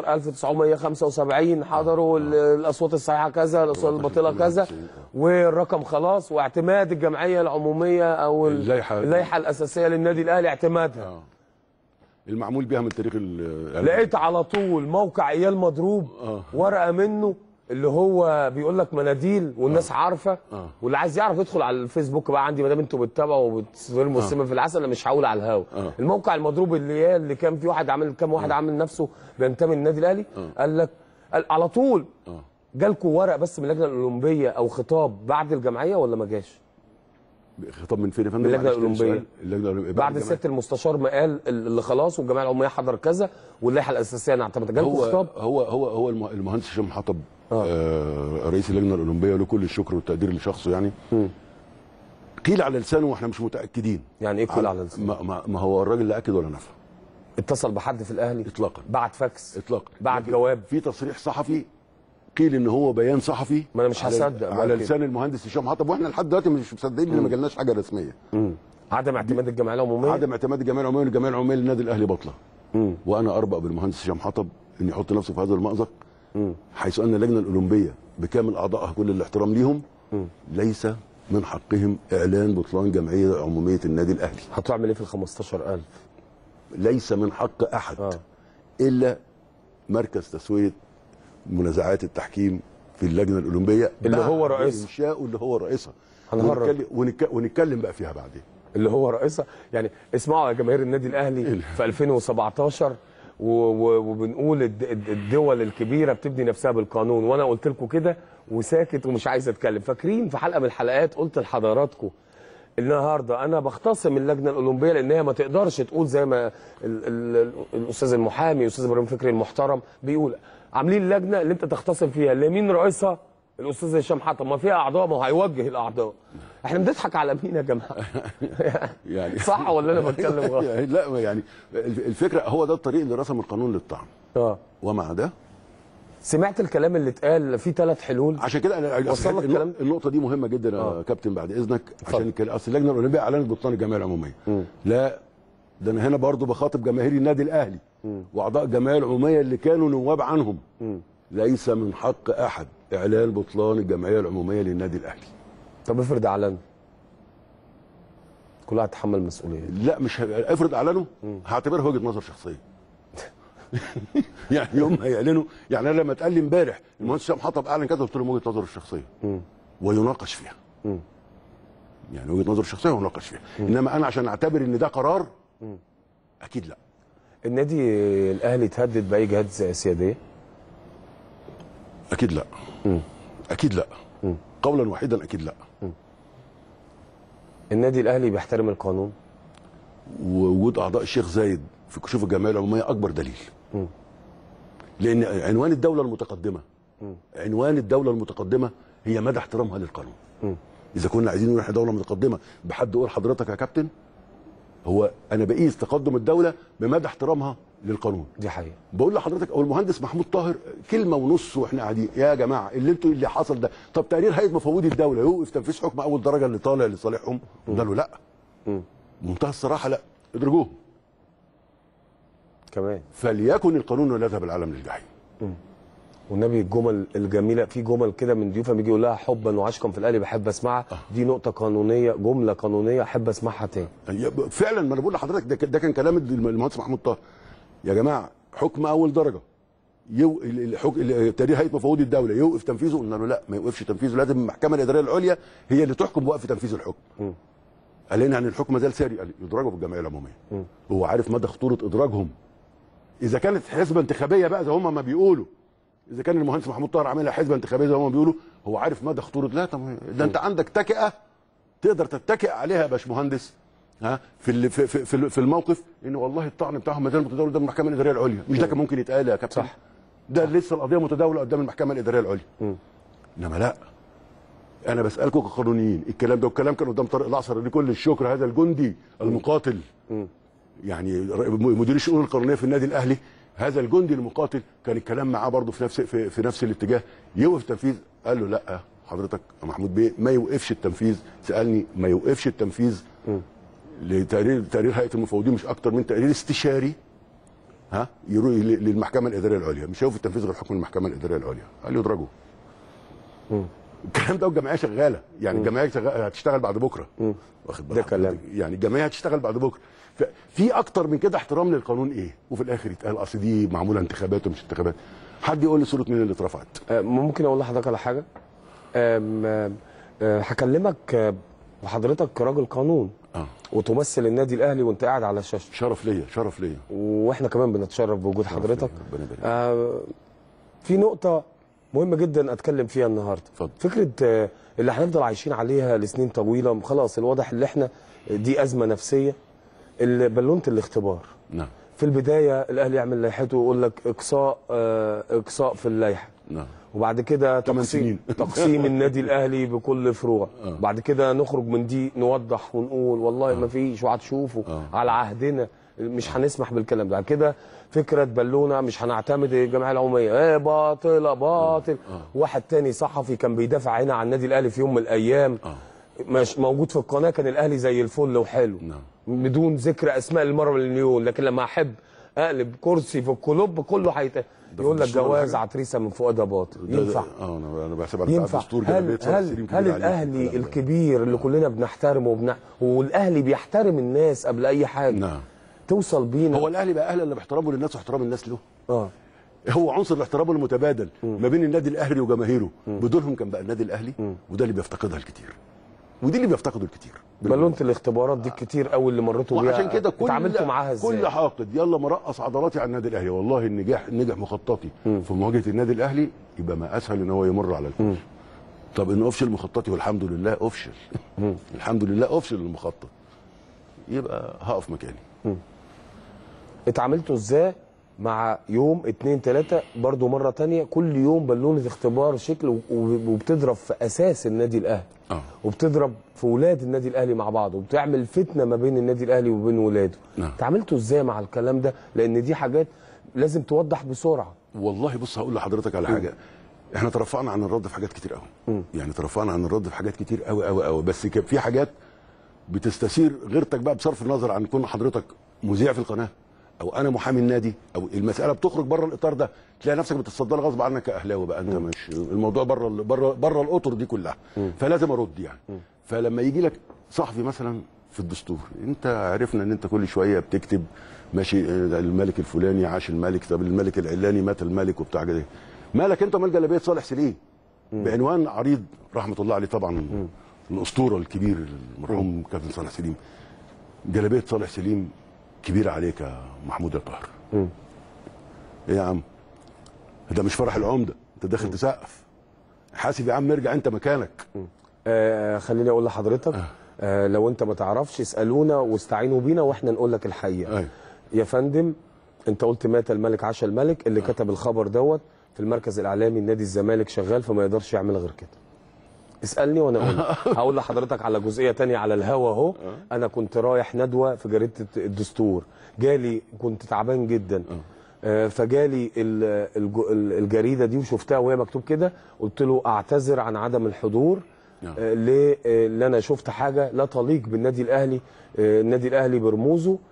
14975 حضروا ال- الاصوات الصحيحه كذا الاصوات الباطله كذا والرقم خلاص واعتماد الجمعيه العموميه او ال- اللائحة. اللائحه الاساسيه للنادي الاهلي اعتمادها المعمول بيها من تاريخ ال- لقيت على طول موقع ايال مضروب ورقه منه اللي هو بيقول لك مناديل والناس عارفه آه. واللي عايز يعرف يدخل على الفيسبوك بقى عندي ما دام انتوا بتتابعوا وبترموا آه. السم في العسل انا مش هقول على الهوا آه. الموقع المضروب اللي هي اللي كان في واحد عامل كام واحد عامل نفسه بينتمي للنادي الاهلي قال لك قال على طول آه. جالكوا ورق بس من اللجنه الاولمبيه او خطاب بعد الجمعيه ولا ما جاش؟ خطاب من فين يا فندم؟ من اللجنة معلش تاني الأولمبية. سؤال. اللجنه الاولمبيه بعد الجماعة. سياده المستشار ما قال اللي خلاص والجمعيه العموميه حضر كذا واللائحه الاساسيه انا اعتمدت جالكوا هو خطاب؟ هو هو هو الم- المهندس هشام حطب آه رئيس اللجنه الاولمبيه له كل الشكر والتقدير لشخصه يعني قيل على لسانه واحنا مش متاكدين يعني ايه قيل على لسانه؟ ما, ما, ما هو الراجل لا اكد ولا نفى اتصل بحد في الاهلي اطلاقا بعت فاكس اطلاقا بعت لكن جواب في تصريح صحفي قيل ان هو بيان صحفي ما أنا مش على- هصدق على ممكن. لسان المهندس هشام حطب واحنا لحد دلوقتي مش مصدقين ان ما جالناش حاجه رسميه عدم اعتماد الجمعيه العموميه عدم اعتماد الجمعيه العموميه والجمعيه العموميه للنادي الاهلي بطله وانا اربأ بالمهندس هشام حطب ان يحط نفسه في هذا المأزق حيث ان اللجنه الاولمبيه بكامل اعضائها كل الاحترام ليهم ليس من حقهم اعلان بطلان جمعيه عموميه النادي الاهلي هتعمل ايه في ال 15000 ليس من حق احد الا مركز تسويه منازعات التحكيم في اللجنه الاولمبيه اللي بعد هو رئيسها. انشاؤه اللي هو رئيسها هنهرج. ونتكلم, ونك- ونتكلم بقى فيها بعدين اللي هو رئيسها يعني اسمعوا يا جماهير النادي الاهلي في 2017 و- و- وبنقول الد- الد- الدول الكبيره بتبني نفسها بالقانون وانا قلت لكم كده وساكت ومش عايز اتكلم فاكرين في حلقه من الحلقات قلت لحضراتكم النهارده انا بختصم اللجنه الاولمبيه لان هي ما تقدرش تقول زي ما ال ال الاستاذ المحامي الاستاذ ابراهيم فكري المحترم بيقول عاملين لجنه اللي انت تختصم فيها اللي مين رئيسها الاستاذ هشام حطب ما فيها اعضاء ما هو هيوجه الاعضاء احنا بنضحك على مين يا جماعه يعني صح ولا انا بتكلم غلط يعني لا يعني الف- الفكره هو ده الطريق اللي رسم القانون للطعن اه ومع ده سمعت الكلام اللي اتقال في ثلاث حلول عشان كده انا وصل لك النق- الكلام النقطه دي مهمه جدا يا آه. كابتن بعد اذنك عشان كان اصل اللجنه الاولمبيه اعلنت بطلان الجمعيه العموميه لا ده انا هنا برضو بخاطب جماهير النادي الاهلي واعضاء الجمعيه العموميه اللي كانوا نواب عنهم ليس من حق احد اعلان بطلان الجمعيه العموميه للنادي الاهلي طب افرض اعلن كل واحد يتحمل المسؤوليه لا مش ه- افرض اعلنوا هعتبرها وجهه نظر شخصيه يعني يوم ما يعلنوا يعني انا لما اتقال لي امبارح المهندس هشام حطب اعلن كذا قلت لهم وجهه نظره الشخصيه ويناقش فيها يعني وجهه نظر شخصيه ويناقش فيها انما انا عشان اعتبر ان ده قرار اكيد لا النادي الاهلي اتهدد باي جهات سياديه اكيد لا اكيد لا قولا واحدا اكيد لا النادي الاهلي بيحترم القانون ووجود اعضاء الشيخ زايد في كشوف الجمعيه العموميه اكبر دليل لان عنوان الدوله المتقدمه عنوان الدوله المتقدمه هي مدى احترامها للقانون اذا كنا عايزين نقول احنا دوله متقدمه بحد قول حضرتك يا كابتن هو انا بقيس تقدم الدوله بمدى احترامها للقانون دي حقيقه بقول لحضرتك او المهندس محمود طاهر كلمه ونص واحنا قاعدين يا جماعه اللي انتوا اللي حصل ده طب تقرير هيئه مفوضي الدوله يوقف تنفيذ حكم اول درجه اللي طالع لصالحهم قلنا له لا بمنتهى الصراحه لا ادرجوه كمان فليكن القانون ولا يذهب العالم للجحيم والنبي الجمل الجميله في جمل كده من ضيوفها بيجي يقول لها حبا وعشقا في القلب بحب اسمعها دي نقطه قانونيه جمله قانونيه احب اسمعها تاني فعلا ما انا بقول لحضرتك ده, ده كان كلام المهندس محمود طه يا جماعه حكم اول درجه يو الحك... تقرير هيئه مفوضي الدوله يوقف تنفيذه قلنا له لا ما يوقفش تنفيذه لازم المحكمه الاداريه العليا هي اللي تحكم بوقف تنفيذ الحكم قال لنا ان الحكم ما زال ساري قال يدرجوا في الجمعيه العموميه هو عارف مدى خطوره ادراجهم اذا كانت حسبه انتخابيه بقى زي هم ما بيقولوا اذا كان المهندس محمود طاهر عاملها حسبه انتخابيه زي ما هم بيقولوا هو عارف مدى خطوره لا طب ده انت عندك تكئه تقدر تتكئ عليها يا باشمهندس ها في ال- في في, في, في الموقف ان والله الطعن بتاعهم ما زال متداول قدام المحكمه الاداريه العليا مش ده كان ممكن يتقال يا كابتن صح ده لسه القضيه متداوله قدام المحكمه الاداريه العليا انما لا انا بسالكم كقانونيين الكلام ده والكلام كان قدام طارق الاعصر لكل الشكر هذا الجندي المقاتل يعني مدير الشؤون القانونيه في النادي الاهلي هذا الجندي المقاتل كان الكلام معاه برضه في نفس في, في نفس الاتجاه يوقف التنفيذ قال له لا حضرتك يا محمود بيه ما يوقفش التنفيذ سالني ما يوقفش التنفيذ لتقرير تقرير هيئه المفوضين مش اكتر من تقرير استشاري ها يروح ل- للمحكمه الاداريه العليا مش هيوقف التنفيذ غير حكم المحكمه الاداريه العليا قال له اضربه الكلام ده والجمعيه شغاله يعني الجمعيه شغالة هتشتغل بعد بكره واخد بالك ده كلام يعني الجمعيه هتشتغل بعد بكره في اكتر من كده احترام للقانون ايه وفي الاخر يتقال اصل دي معموله انتخابات ومش انتخابات حد يقول لي صوره مين اللي اترفعت ممكن اقول لحضرتك على حاجه أم، أم، أه، هكلمك أه، وحضرتك راجل قانون اه وتمثل النادي الاهلي وانت قاعد على الشاشه شرف ليا شرف ليا واحنا كمان بنتشرف بوجود حضرتك آه في نقطه مهمه جدا اتكلم فيها النهارده اتفضل. فكره آه، اللي هنفضل عايشين عليها لسنين طويله خلاص الواضح ان احنا دي ازمه نفسيه اللي بالونه الاختبار نعم في البدايه الاهلي يعمل لائحته ويقول لك اقصاء آه، اقصاء في اللائحه نعم وبعد كده تقسيم سنين. تقسيم النادي الاهلي بكل فروع بعد كده نخرج من دي نوضح ونقول والله ما فيش وهتشوفوا على عهدنا مش هنسمح بالكلام ده بعد كده فكره بالونه مش هنعتمد الجمعيه العموميه ايه باطله باطل واحد تاني صحفي كان بيدافع هنا عن النادي الاهلي في يوم من الايام مش موجود في القناه كان الاهلي زي الفل وحلو بدون ذكر اسماء المره مليون لكن لما احب اقلب كرسي في الكلوب كله هيت يقول لك الدستور ولا جواز حاجة؟ عتريسه من فؤاد باطل ده- ده- ينفع اه انا انا بحسبها بتاع ينفع الدستور هل جلابيه صالح هل, سليم هل كبير عليه. الاهلي الكبير اللي كلنا بنحترمه وبنع... والاهلي بيحترم الناس قبل اي حاجه نعم توصل بينا هو الاهلي بقى اهلا باحترامه للناس واحترام الناس له اه هو عنصر الاحترام المتبادل ما بين النادي الاهلي وجماهيره بدونهم كان بقى النادي الاهلي وده اللي بيفتقدها الكتير ودي اللي بيفتقده الكتير بالونه الاختبارات دي كتير قوي اللي مريتوا بيها وعشان كده كل اتعاملتوا معاها ازاي كل حاقد يلا مرقص عضلاتي على النادي الاهلي والله النجاح نجح مخططي في مواجهه النادي الاهلي يبقى ما اسهل ان هو يمر على الكل طب ان افشل مخططي والحمد لله افشل الحمد لله افشل المخطط يبقى هقف مكاني اتعاملتوا ازاي مع يوم اتنين تلاتة برضو مرة تانية كل يوم بالونة اختبار شكل و- وبتضرب في أساس النادي الأهلي اه وبتضرب في ولاد النادي الأهلي مع بعض وبتعمل فتنة ما بين النادي الأهلي وبين ولاده نعم. اتعاملتوا ازاي مع الكلام ده لأن دي حاجات لازم توضح بسرعة والله بص هقول لحضرتك على حاجه احنا ترفعنا عن الرد في حاجات كتير قوي يعني ترفعنا عن الرد في حاجات كتير قوي قوي قوي بس كان في حاجات بتستثير غيرتك بقى بصرف النظر عن كون حضرتك مذيع في القناه او انا محامي النادي او المساله بتخرج بره الاطار ده تلاقي نفسك بتتصدى لها غصب عنك كاهلاوي بقى انت مش الموضوع بره ال- بره بره الاطر دي كلها فلازم ارد يعني فلما يجي لك صحفي مثلا في الدستور انت عرفنا ان انت كل شويه بتكتب ماشي آه، الملك الفلاني عاش الملك طب الملك العلاني مات الملك وبتاع كده مالك انت ومال جلابيه صالح سليم بعنوان عريض رحمه الله عليه طبعا الاسطوره الكبير المرحوم كابتن صالح سليم جلابيه صالح سليم كبيره عليك يا محمود يا طاهر ايه يا عم ده مش فرح العمده انت داخل تسقف حاسب يا عم ارجع انت مكانك آه خليني اقول لحضرتك آه لو انت ما تعرفش اسالونا واستعينوا بينا واحنا نقول لك الحقيقه أيوة. يا فندم انت قلت مات الملك عاش الملك اللي كتب الخبر دوت في المركز الاعلامي نادي الزمالك شغال فما يقدرش يعمل غير كده اسالني وانا اقول لك. هقول لحضرتك على جزئيه تانية على الهوا اهو انا كنت رايح ندوه في جريده الدستور جالي كنت تعبان جدا آه، فجالي ال- الج- ال- الجريده دي وشفتها وهي مكتوب كده قلت له اعتذر عن عدم الحضور نعم. آه، ليه آه، اللي انا شفت حاجه لا تليق بالنادي الاهلي آه، النادي الاهلي برموزه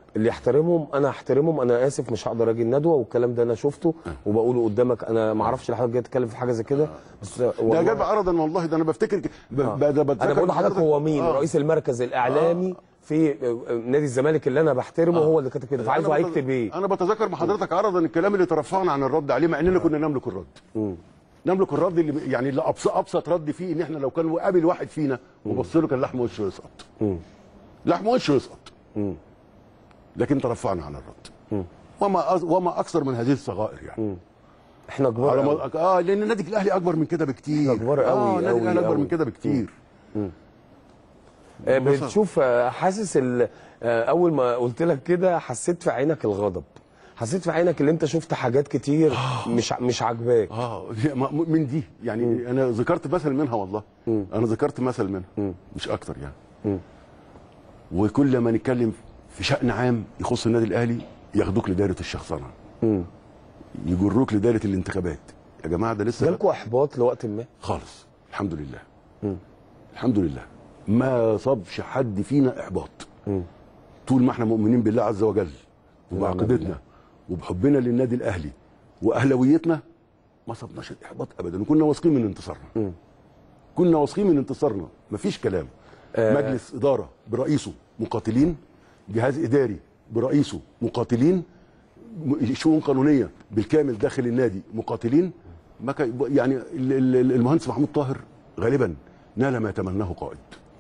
اللي يحترمهم انا احترمهم انا اسف مش هقدر اجي الندوه والكلام ده انا شفته وبقوله قدامك انا ما اعرفش لحضرتك جاي تتكلم في حاجه زي كده بس ده والله- جاب عرضا والله ده انا بفتكر ك- ب- آه. ب- ده بتذكر انا بقول لحضرتك هو مين آه. رئيس المركز الاعلامي في آه، نادي الزمالك اللي انا بحترمه هو اللي كاتب كده فعايزه أنا بت- هيكتب ايه انا بتذكر مع حضرتك عرضا الكلام اللي ترفعنا عن الرد عليه مع اننا كنا نملك الرد نملك الرد اللي يعني اللي ابسط ابسط رد فيه ان احنا لو كان قابل واحد فينا وبص له كان لحم وشه يسقط لحم وشه يسقط لكن ترفعنا عن الرد وما أز- وما اكثر من هذه الصغائر يعني احنا كبار على قوي. ما اه لان النادي الاهلي اكبر من كده بكتير كبار قوي، اه النادي قوي، الاهلي اكبر قوي. من كده بكتير آه، بتشوف آه، حاسس ال- آه، اول ما قلت لك كده حسيت في عينك الغضب حسيت في عينك اللي انت شفت حاجات كتير مش مش عاجباك اه ما- من دي يعني انا ذكرت مثل منها والله انا ذكرت مثل منها مش اكتر يعني وكل ما نتكلم في شأن عام يخص النادي الاهلي ياخدوك لدائره الشخصنه يجروك لدائره الانتخابات يا جماعه ده لسه جالكوا احباط لوقت ما خالص الحمد لله الحمد لله ما صابش حد فينا احباط طول ما احنا مؤمنين بالله عز وجل وبعقيدتنا وبحبنا للنادي الاهلي واهلاويتنا ما صابناش الاحباط ابدا وكنا واثقين من انتصارنا كنا واثقين من انتصارنا مفيش كلام آه. مجلس اداره برئيسه مقاتلين جهاز اداري برئيسه مقاتلين م- شؤون قانونيه بالكامل داخل النادي مقاتلين ما كان يعني ال- ال- المهندس محمود طاهر غالبا نال ما يتمناه قائد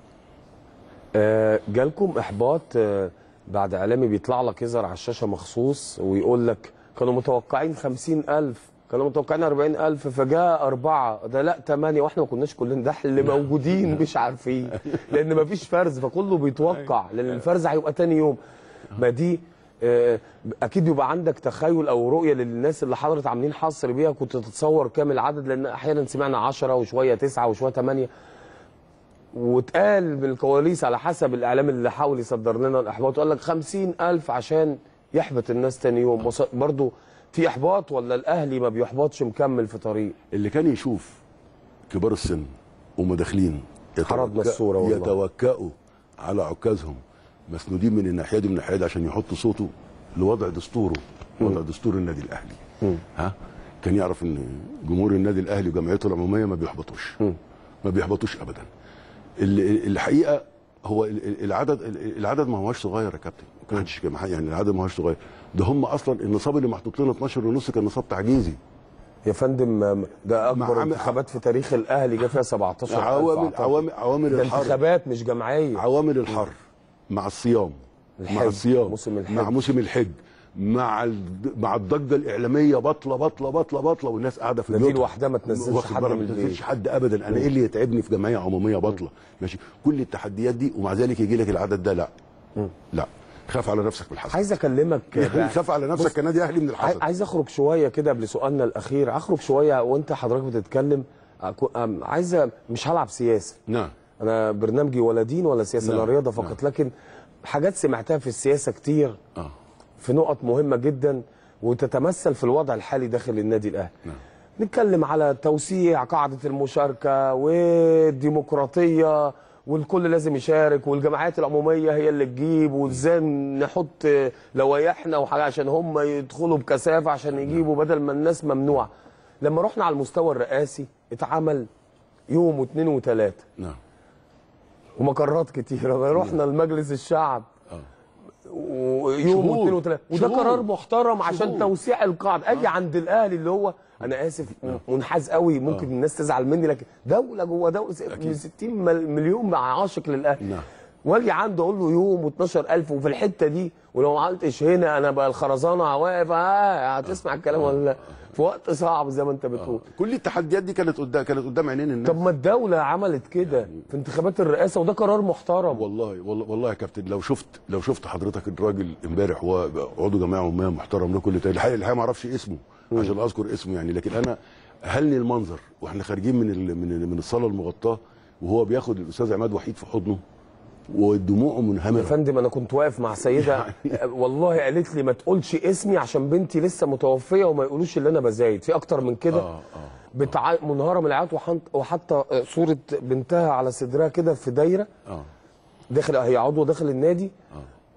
آه، جالكم احباط آه، بعد اعلامي بيطلع لك يظهر على الشاشه مخصوص ويقول لك كانوا متوقعين خمسين ألف كانوا متوقعين أربعين ألف فجاء أربعة ده لا ثمانية وإحنا ما كناش كلنا ده اللي موجودين مش عارفين لأن ما فيش فرز فكله بيتوقع لأن الفرز هيبقى تاني يوم ما دي آه، أكيد يبقى عندك تخيل أو رؤية للناس اللي حضرت عاملين حصر بيها كنت تتصور كام العدد لأن أحيانا سمعنا عشرة وشوية تسعة وشوية ثمانية واتقال بالكواليس على حسب الاعلام اللي حاول يصدر لنا الاحباط وقال لك خمسين الف عشان يحبط الناس تاني يوم وص- برضو في احباط ولا الاهلي ما بيحبطش مكمل في طريق اللي كان يشوف كبار السن وهم داخلين حرضنا يتوكأ- الصورة والله. يتوكأوا على عكازهم مسنودين من الناحيه دي ومن الناحيه دي عشان يحطوا صوته لوضع دستوره وضع دستور النادي الاهلي ها كان يعرف ان جمهور النادي الاهلي وجمعيته العموميه ما بيحبطوش ما بيحبطوش ابدا ال- الحقيقه هو ال- ال- العدد ال- العدد ما هوش صغير يا كابتن ما حدش كده يعني العدد ما هوش صغير ده هم اصلا النصاب اللي محطوط لنا 12 ونص كان نصاب تعجيزي يا فندم ده اكبر مع- انتخابات في تاريخ الاهلي جه فيها 17 عوامل عوامل عوامل ده الحر انتخابات مش جمعيه عوامل الحر مع الصيام الحج، مع الصيام موسم الحج. مع موسم الحج مع الد- مع الضجه الاعلاميه بطله بطله بطله بطله والناس قاعده في ده دي بيوتها. لوحدها ما تنزلش واخد حد بالك؟ من ما البيت. تنزلش حد ابدا انا ايه اللي يتعبني في جمعيه عموميه بطله ماشي كل التحديات دي ومع ذلك يجي لك العدد ده لا لا خاف على نفسك بالحسد عايز اكلمك يعني خاف على نفسك بص، كنادي اهلي من عاي- الحسد عايز اخرج شويه كده قبل سؤالنا الاخير اخرج شويه وانت حضرتك بتتكلم أكو- أم- عايز أ- مش هلعب سياسه نعم انا برنامجي ولا دين ولا سياسه نعم، انا رياضه فقط لكن حاجات سمعتها في السياسه كتير اه في نقط مهمه جدا وتتمثل في الوضع الحالي داخل النادي الاهلي نعم. نتكلم على توسيع قاعده المشاركه والديمقراطيه والكل لازم يشارك والجمعيات العموميه هي اللي تجيب وازاي نحط لوائحنا وحاجه عشان هم يدخلوا بكثافه عشان يجيبوا بدل ما الناس ممنوعه لما رحنا على المستوى الرئاسي اتعمل يوم واثنين وثلاثه نعم ومقرات كتيره رحنا لمجلس الشعب ويوم شهور. واثنين وثلاثه وده شهور. قرار محترم عشان شهور. توسيع القاعده اجي عند الاهلي اللي هو انا اسف منحاز قوي ممكن الناس تزعل مني لكن دوله جوه دوله من 60 مل- مليون مع عاشق للاهلي نعم واجي عنده اقول له يوم و12000 وفي الحته دي ولو ما عملتش هنا انا بقى الخرزانه واقف اه هتسمع الكلام ولا لا في وقت صعب زي ما انت بتقول كل التحديات دي كانت قدام كانت قدام عينين الناس طب ما الدوله عملت كده في انتخابات الرئاسه وده قرار محترم والله والله والله يا كابتن لو شفت لو شفت حضرتك الراجل امبارح هو عضو جمعيه عموميه محترم له كل تاني الحقيقه الحقيقه ما اعرفش اسمه عشان اذكر اسمه يعني لكن انا هلني المنظر واحنا خارجين من ال- من ال- من الصاله المغطاه وهو بياخد الاستاذ عماد وحيد في حضنه ودموعه يا منهمره فندم انا كنت واقف مع سيده والله قالت لي ما تقولش اسمي عشان بنتي لسه متوفيه وما يقولوش اللي انا بزايد في اكتر من كده اه اه بتع... منهاره من العياط وحن- وحاطه صوره بنتها على صدرها كده في دايره اه داخل هي عضوه داخل النادي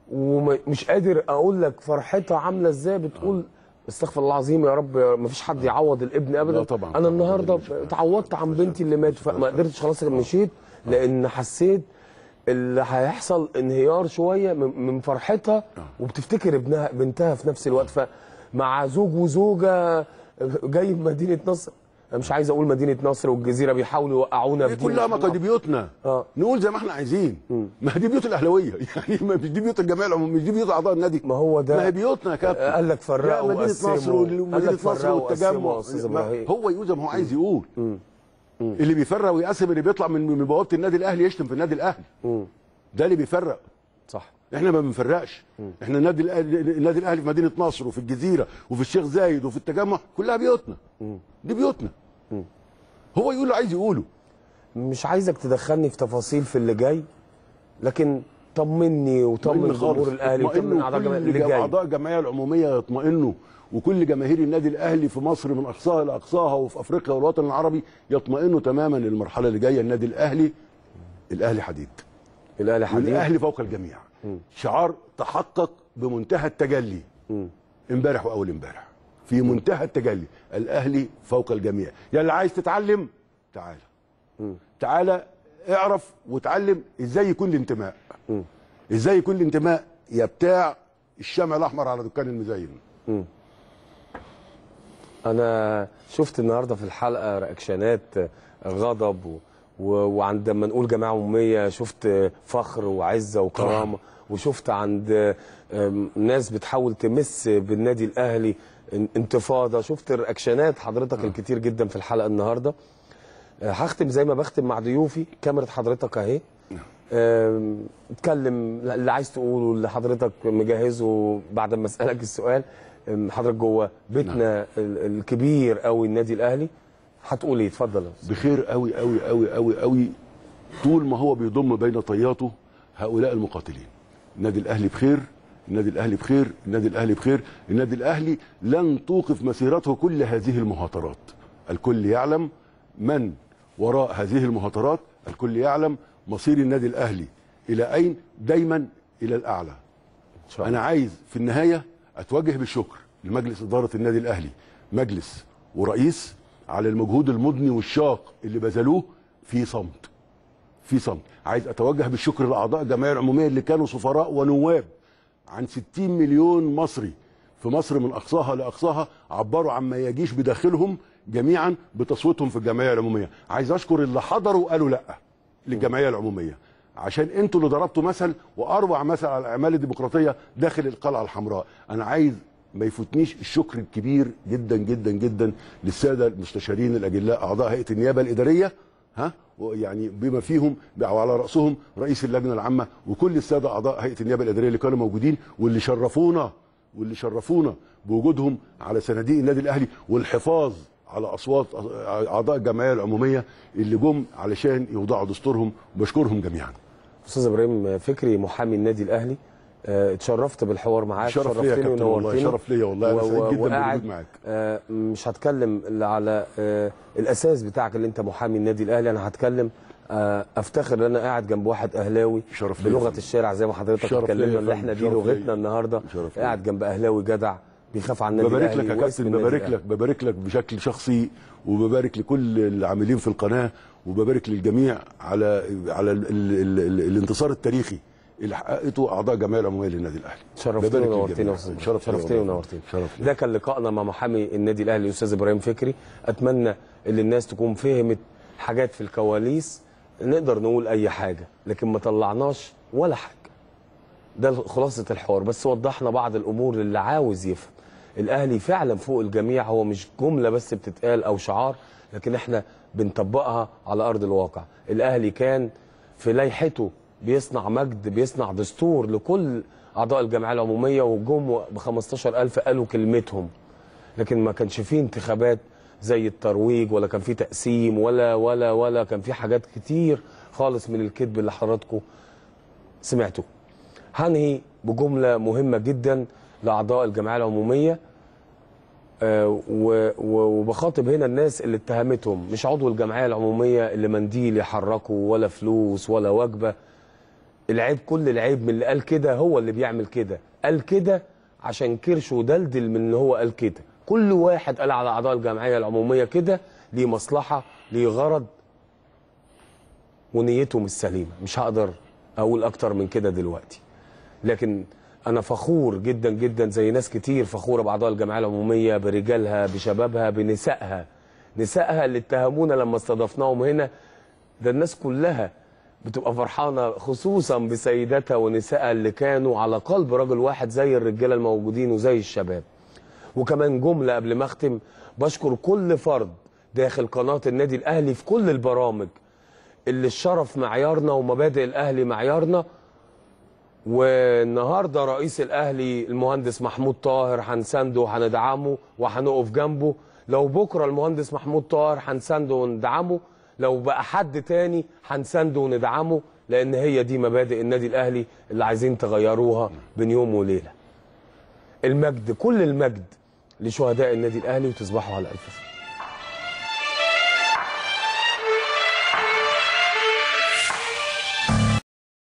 ومش قادر اقول لك فرحتها عامله ازاي بتقول استغفر الله العظيم يا رب ما فيش حد يعوض الابن ابدا لا طبعاً. انا النهارده اتعوضت عن بنتي اللي ماتت فما قدرتش خلاص مشيت لان حسيت اللي هيحصل انهيار شويه من من فرحتها وبتفتكر ابنها بنتها في نفس الوقت فمع زوج وزوجه جاي من مدينه نصر انا مش عايز اقول مدينه نصر والجزيره بيحاولوا يوقعونا في هي دي كلها مش ما دي بيوتنا اه نقول زي ما احنا عايزين ما هي دي بيوت الاهلاويه يعني ما مش دي بيوت الجمعيه العموميه مش دي بيوت اعضاء النادي ما هو ده ما هي بيوتنا يا كابتن قال لك فرقوا يا مدينه وقسموا. نصر قال ومدينه لك نصر فرقوا وقسموا يا والتجمع أستاذ ما إبراهيم. هو يقول زي ما هو عايز يقول اللي بيفرق ويقسم اللي بيطلع من من بوابه النادي الاهلي يشتم في النادي الاهلي ده اللي بيفرق صح احنا ما بنفرقش احنا النادي الاهلي النادي الاهلي في مدينه نصر وفي الجزيره وفي الشيخ زايد وفي التجمع كلها بيوتنا دي بيوتنا هو يقول اللي عايز يقوله مش عايزك تدخلني في تفاصيل في اللي جاي لكن طمني وطمن اطمئن خالص. جمهور الاهلي وطمن اطمئنوا اعضاء الجماهير كل اللي جم- جاي اعضاء الجمعيه العموميه يطمئنوا وكل جماهير النادي الاهلي في مصر من اقصاها لاقصاها وفي افريقيا والوطن العربي يطمئنوا تماما للمرحله اللي جايه النادي الاهلي الاهلي حديد الاهلي حديد والاهلي فوق الجميع شعار تحقق بمنتهى التجلي امبارح واول امبارح في منتهى التجلي الاهلي فوق الجميع يا اللي عايز تتعلم تعالى تعالى اعرف وتعلم ازاي يكون الانتماء ازاي يكون الانتماء يا بتاع الشمع الاحمر على دكان المزين انا شفت النهارده في الحلقه رياكشنات غضب و... و... وعندما نقول جماعه عموميه شفت فخر وعزه وكرامه وشفت عند أم، ناس بتحاول تمس بالنادي الاهلي ان- انتفاضه شفت رياكشنات حضرتك الكتير جدا في الحلقه النهارده أه، هختم زي ما بختم مع ضيوفي كاميرا حضرتك اهي أم، اتكلم اللي عايز تقوله اللي حضرتك مجهزه بعد ما اسالك السؤال أم، حضرتك جوه بيتنا ال- الكبير قوي النادي الاهلي هتقول ايه اتفضل يا أستاذ. بخير قوي قوي قوي قوي قوي طول ما هو بيضم بين طياته هؤلاء المقاتلين النادي الاهلي بخير النادي الاهلي بخير النادي الاهلي بخير النادي الاهلي لن توقف مسيرته كل هذه المهاترات الكل يعلم من وراء هذه المهاترات الكل يعلم مصير النادي الاهلي الى اين دايما الى الاعلى انا عايز في النهايه اتوجه بالشكر لمجلس اداره النادي الاهلي مجلس ورئيس على المجهود المضني والشاق اللي بذلوه في صمت في صمت عايز اتوجه بالشكر لاعضاء الجمعيه العموميه اللي كانوا سفراء ونواب عن 60 مليون مصري في مصر من اقصاها لاقصاها عبروا عما يجيش بداخلهم جميعا بتصويتهم في الجمعيه العموميه عايز اشكر اللي حضروا وقالوا لا للجمعيه العموميه عشان انتوا اللي ضربتوا مثل واروع مثل على الاعمال الديمقراطيه داخل القلعه الحمراء انا عايز ما يفوتنيش الشكر الكبير جدا جدا جدا للساده المستشارين الاجلاء اعضاء هيئه النيابه الاداريه ها يعني بما فيهم وعلى راسهم رئيس اللجنه العامه وكل الساده اعضاء هيئه النيابه الاداريه اللي كانوا موجودين واللي شرفونا واللي شرفونا بوجودهم على صناديق النادي الاهلي والحفاظ على اصوات اعضاء الجمعيه العموميه اللي جم علشان يوضعوا دستورهم وبشكرهم جميعا استاذ ابراهيم فكري محامي النادي الاهلي آه، اتشرفت بالحوار معاك شرف ليا يا شرفتني كابتن والله، ونورتني شرف ليا والله، أنا و- سعيد و- جداً وقاعد، بالوجود معاك. آه، مش هتكلم إلا على آه، الاساس بتاعك اللي انت محامي النادي الاهلي انا هتكلم آه، افتخر ان انا قاعد جنب واحد اهلاوي شرف ليا. بلغه الشارع زي ما حضرتك شرف ليا اتكلمنا يا ان فندم، احنا دي شرف لغتنا ليا. النهارده شرف ليا. قاعد جنب اهلاوي جدع بيخاف على النادي ببارك الاهلي لك يا واسم كابتن النادي ببارك الأهلي. لك ببارك لك بشكل شخصي وببارك لكل العاملين في القناه وببارك للجميع على على ال ال ال الانتصار التاريخي اللي حققته اعضاء الجمعيه العموميه للنادي الاهلي شرفتني ببارك ونورتني للجميع. يا استاذ شرف ليا شرفتني والله. ونورتني شرف ليا. ده كان لقائنا مع محامي النادي الاهلي الاستاذ ابراهيم فكري اتمنى ان الناس تكون فهمت حاجات في الكواليس نقدر نقول اي حاجه لكن ما طلعناش ولا حاجه ده خلاصه الحوار بس وضحنا بعض الامور اللي عاوز يفهم الاهلي فعلا فوق الجميع هو مش جمله بس بتتقال او شعار لكن احنا بنطبقها على ارض الواقع الاهلي كان في لائحته بيصنع مجد بيصنع دستور لكل اعضاء الجمعيه العموميه وجم ب 15000 قالوا كلمتهم لكن ما كانش فيه انتخابات زي الترويج ولا كان فيه تقسيم ولا ولا ولا كان فيه حاجات كتير خالص من الكذب اللي حضراتكم سمعتوه هنهي بجمله مهمه جدا لاعضاء الجمعيه العموميه آه، و- و- وبخاطب هنا الناس اللي اتهمتهم مش عضو الجمعيه العموميه اللي منديل يحركه ولا فلوس ولا وجبه العيب كل العيب من اللي قال كده هو اللي بيعمل كده قال كده عشان كرشه دلدل من ان هو قال كده كل واحد قال على اعضاء الجمعيه العموميه كده ليه مصلحه ليه غرض ونيته مش سليمه مش هقدر اقول اكتر من كده دلوقتي لكن انا فخور جدا جدا زي ناس كتير فخوره باعضاء الجمعيه العموميه برجالها بشبابها بنسائها نسائها اللي اتهمونا لما استضفناهم هنا ده الناس كلها بتبقى فرحانه خصوصا بسيداتها ونسائها اللي كانوا على قلب رجل واحد زي الرجاله الموجودين وزي الشباب وكمان جمله قبل ما اختم بشكر كل فرد داخل قناه النادي الاهلي في كل البرامج اللي الشرف معيارنا ومبادئ الاهلي معيارنا والنهارده رئيس الاهلي المهندس محمود طاهر هنسانده وهندعمه وهنقف جنبه لو بكره المهندس محمود طاهر هنسانده وندعمه لو بقى حد تاني هنسانده وندعمه لان هي دي مبادئ النادي الاهلي اللي عايزين تغيروها بين يوم وليله المجد كل المجد لشهداء النادي الاهلي وتصبحوا على الف خير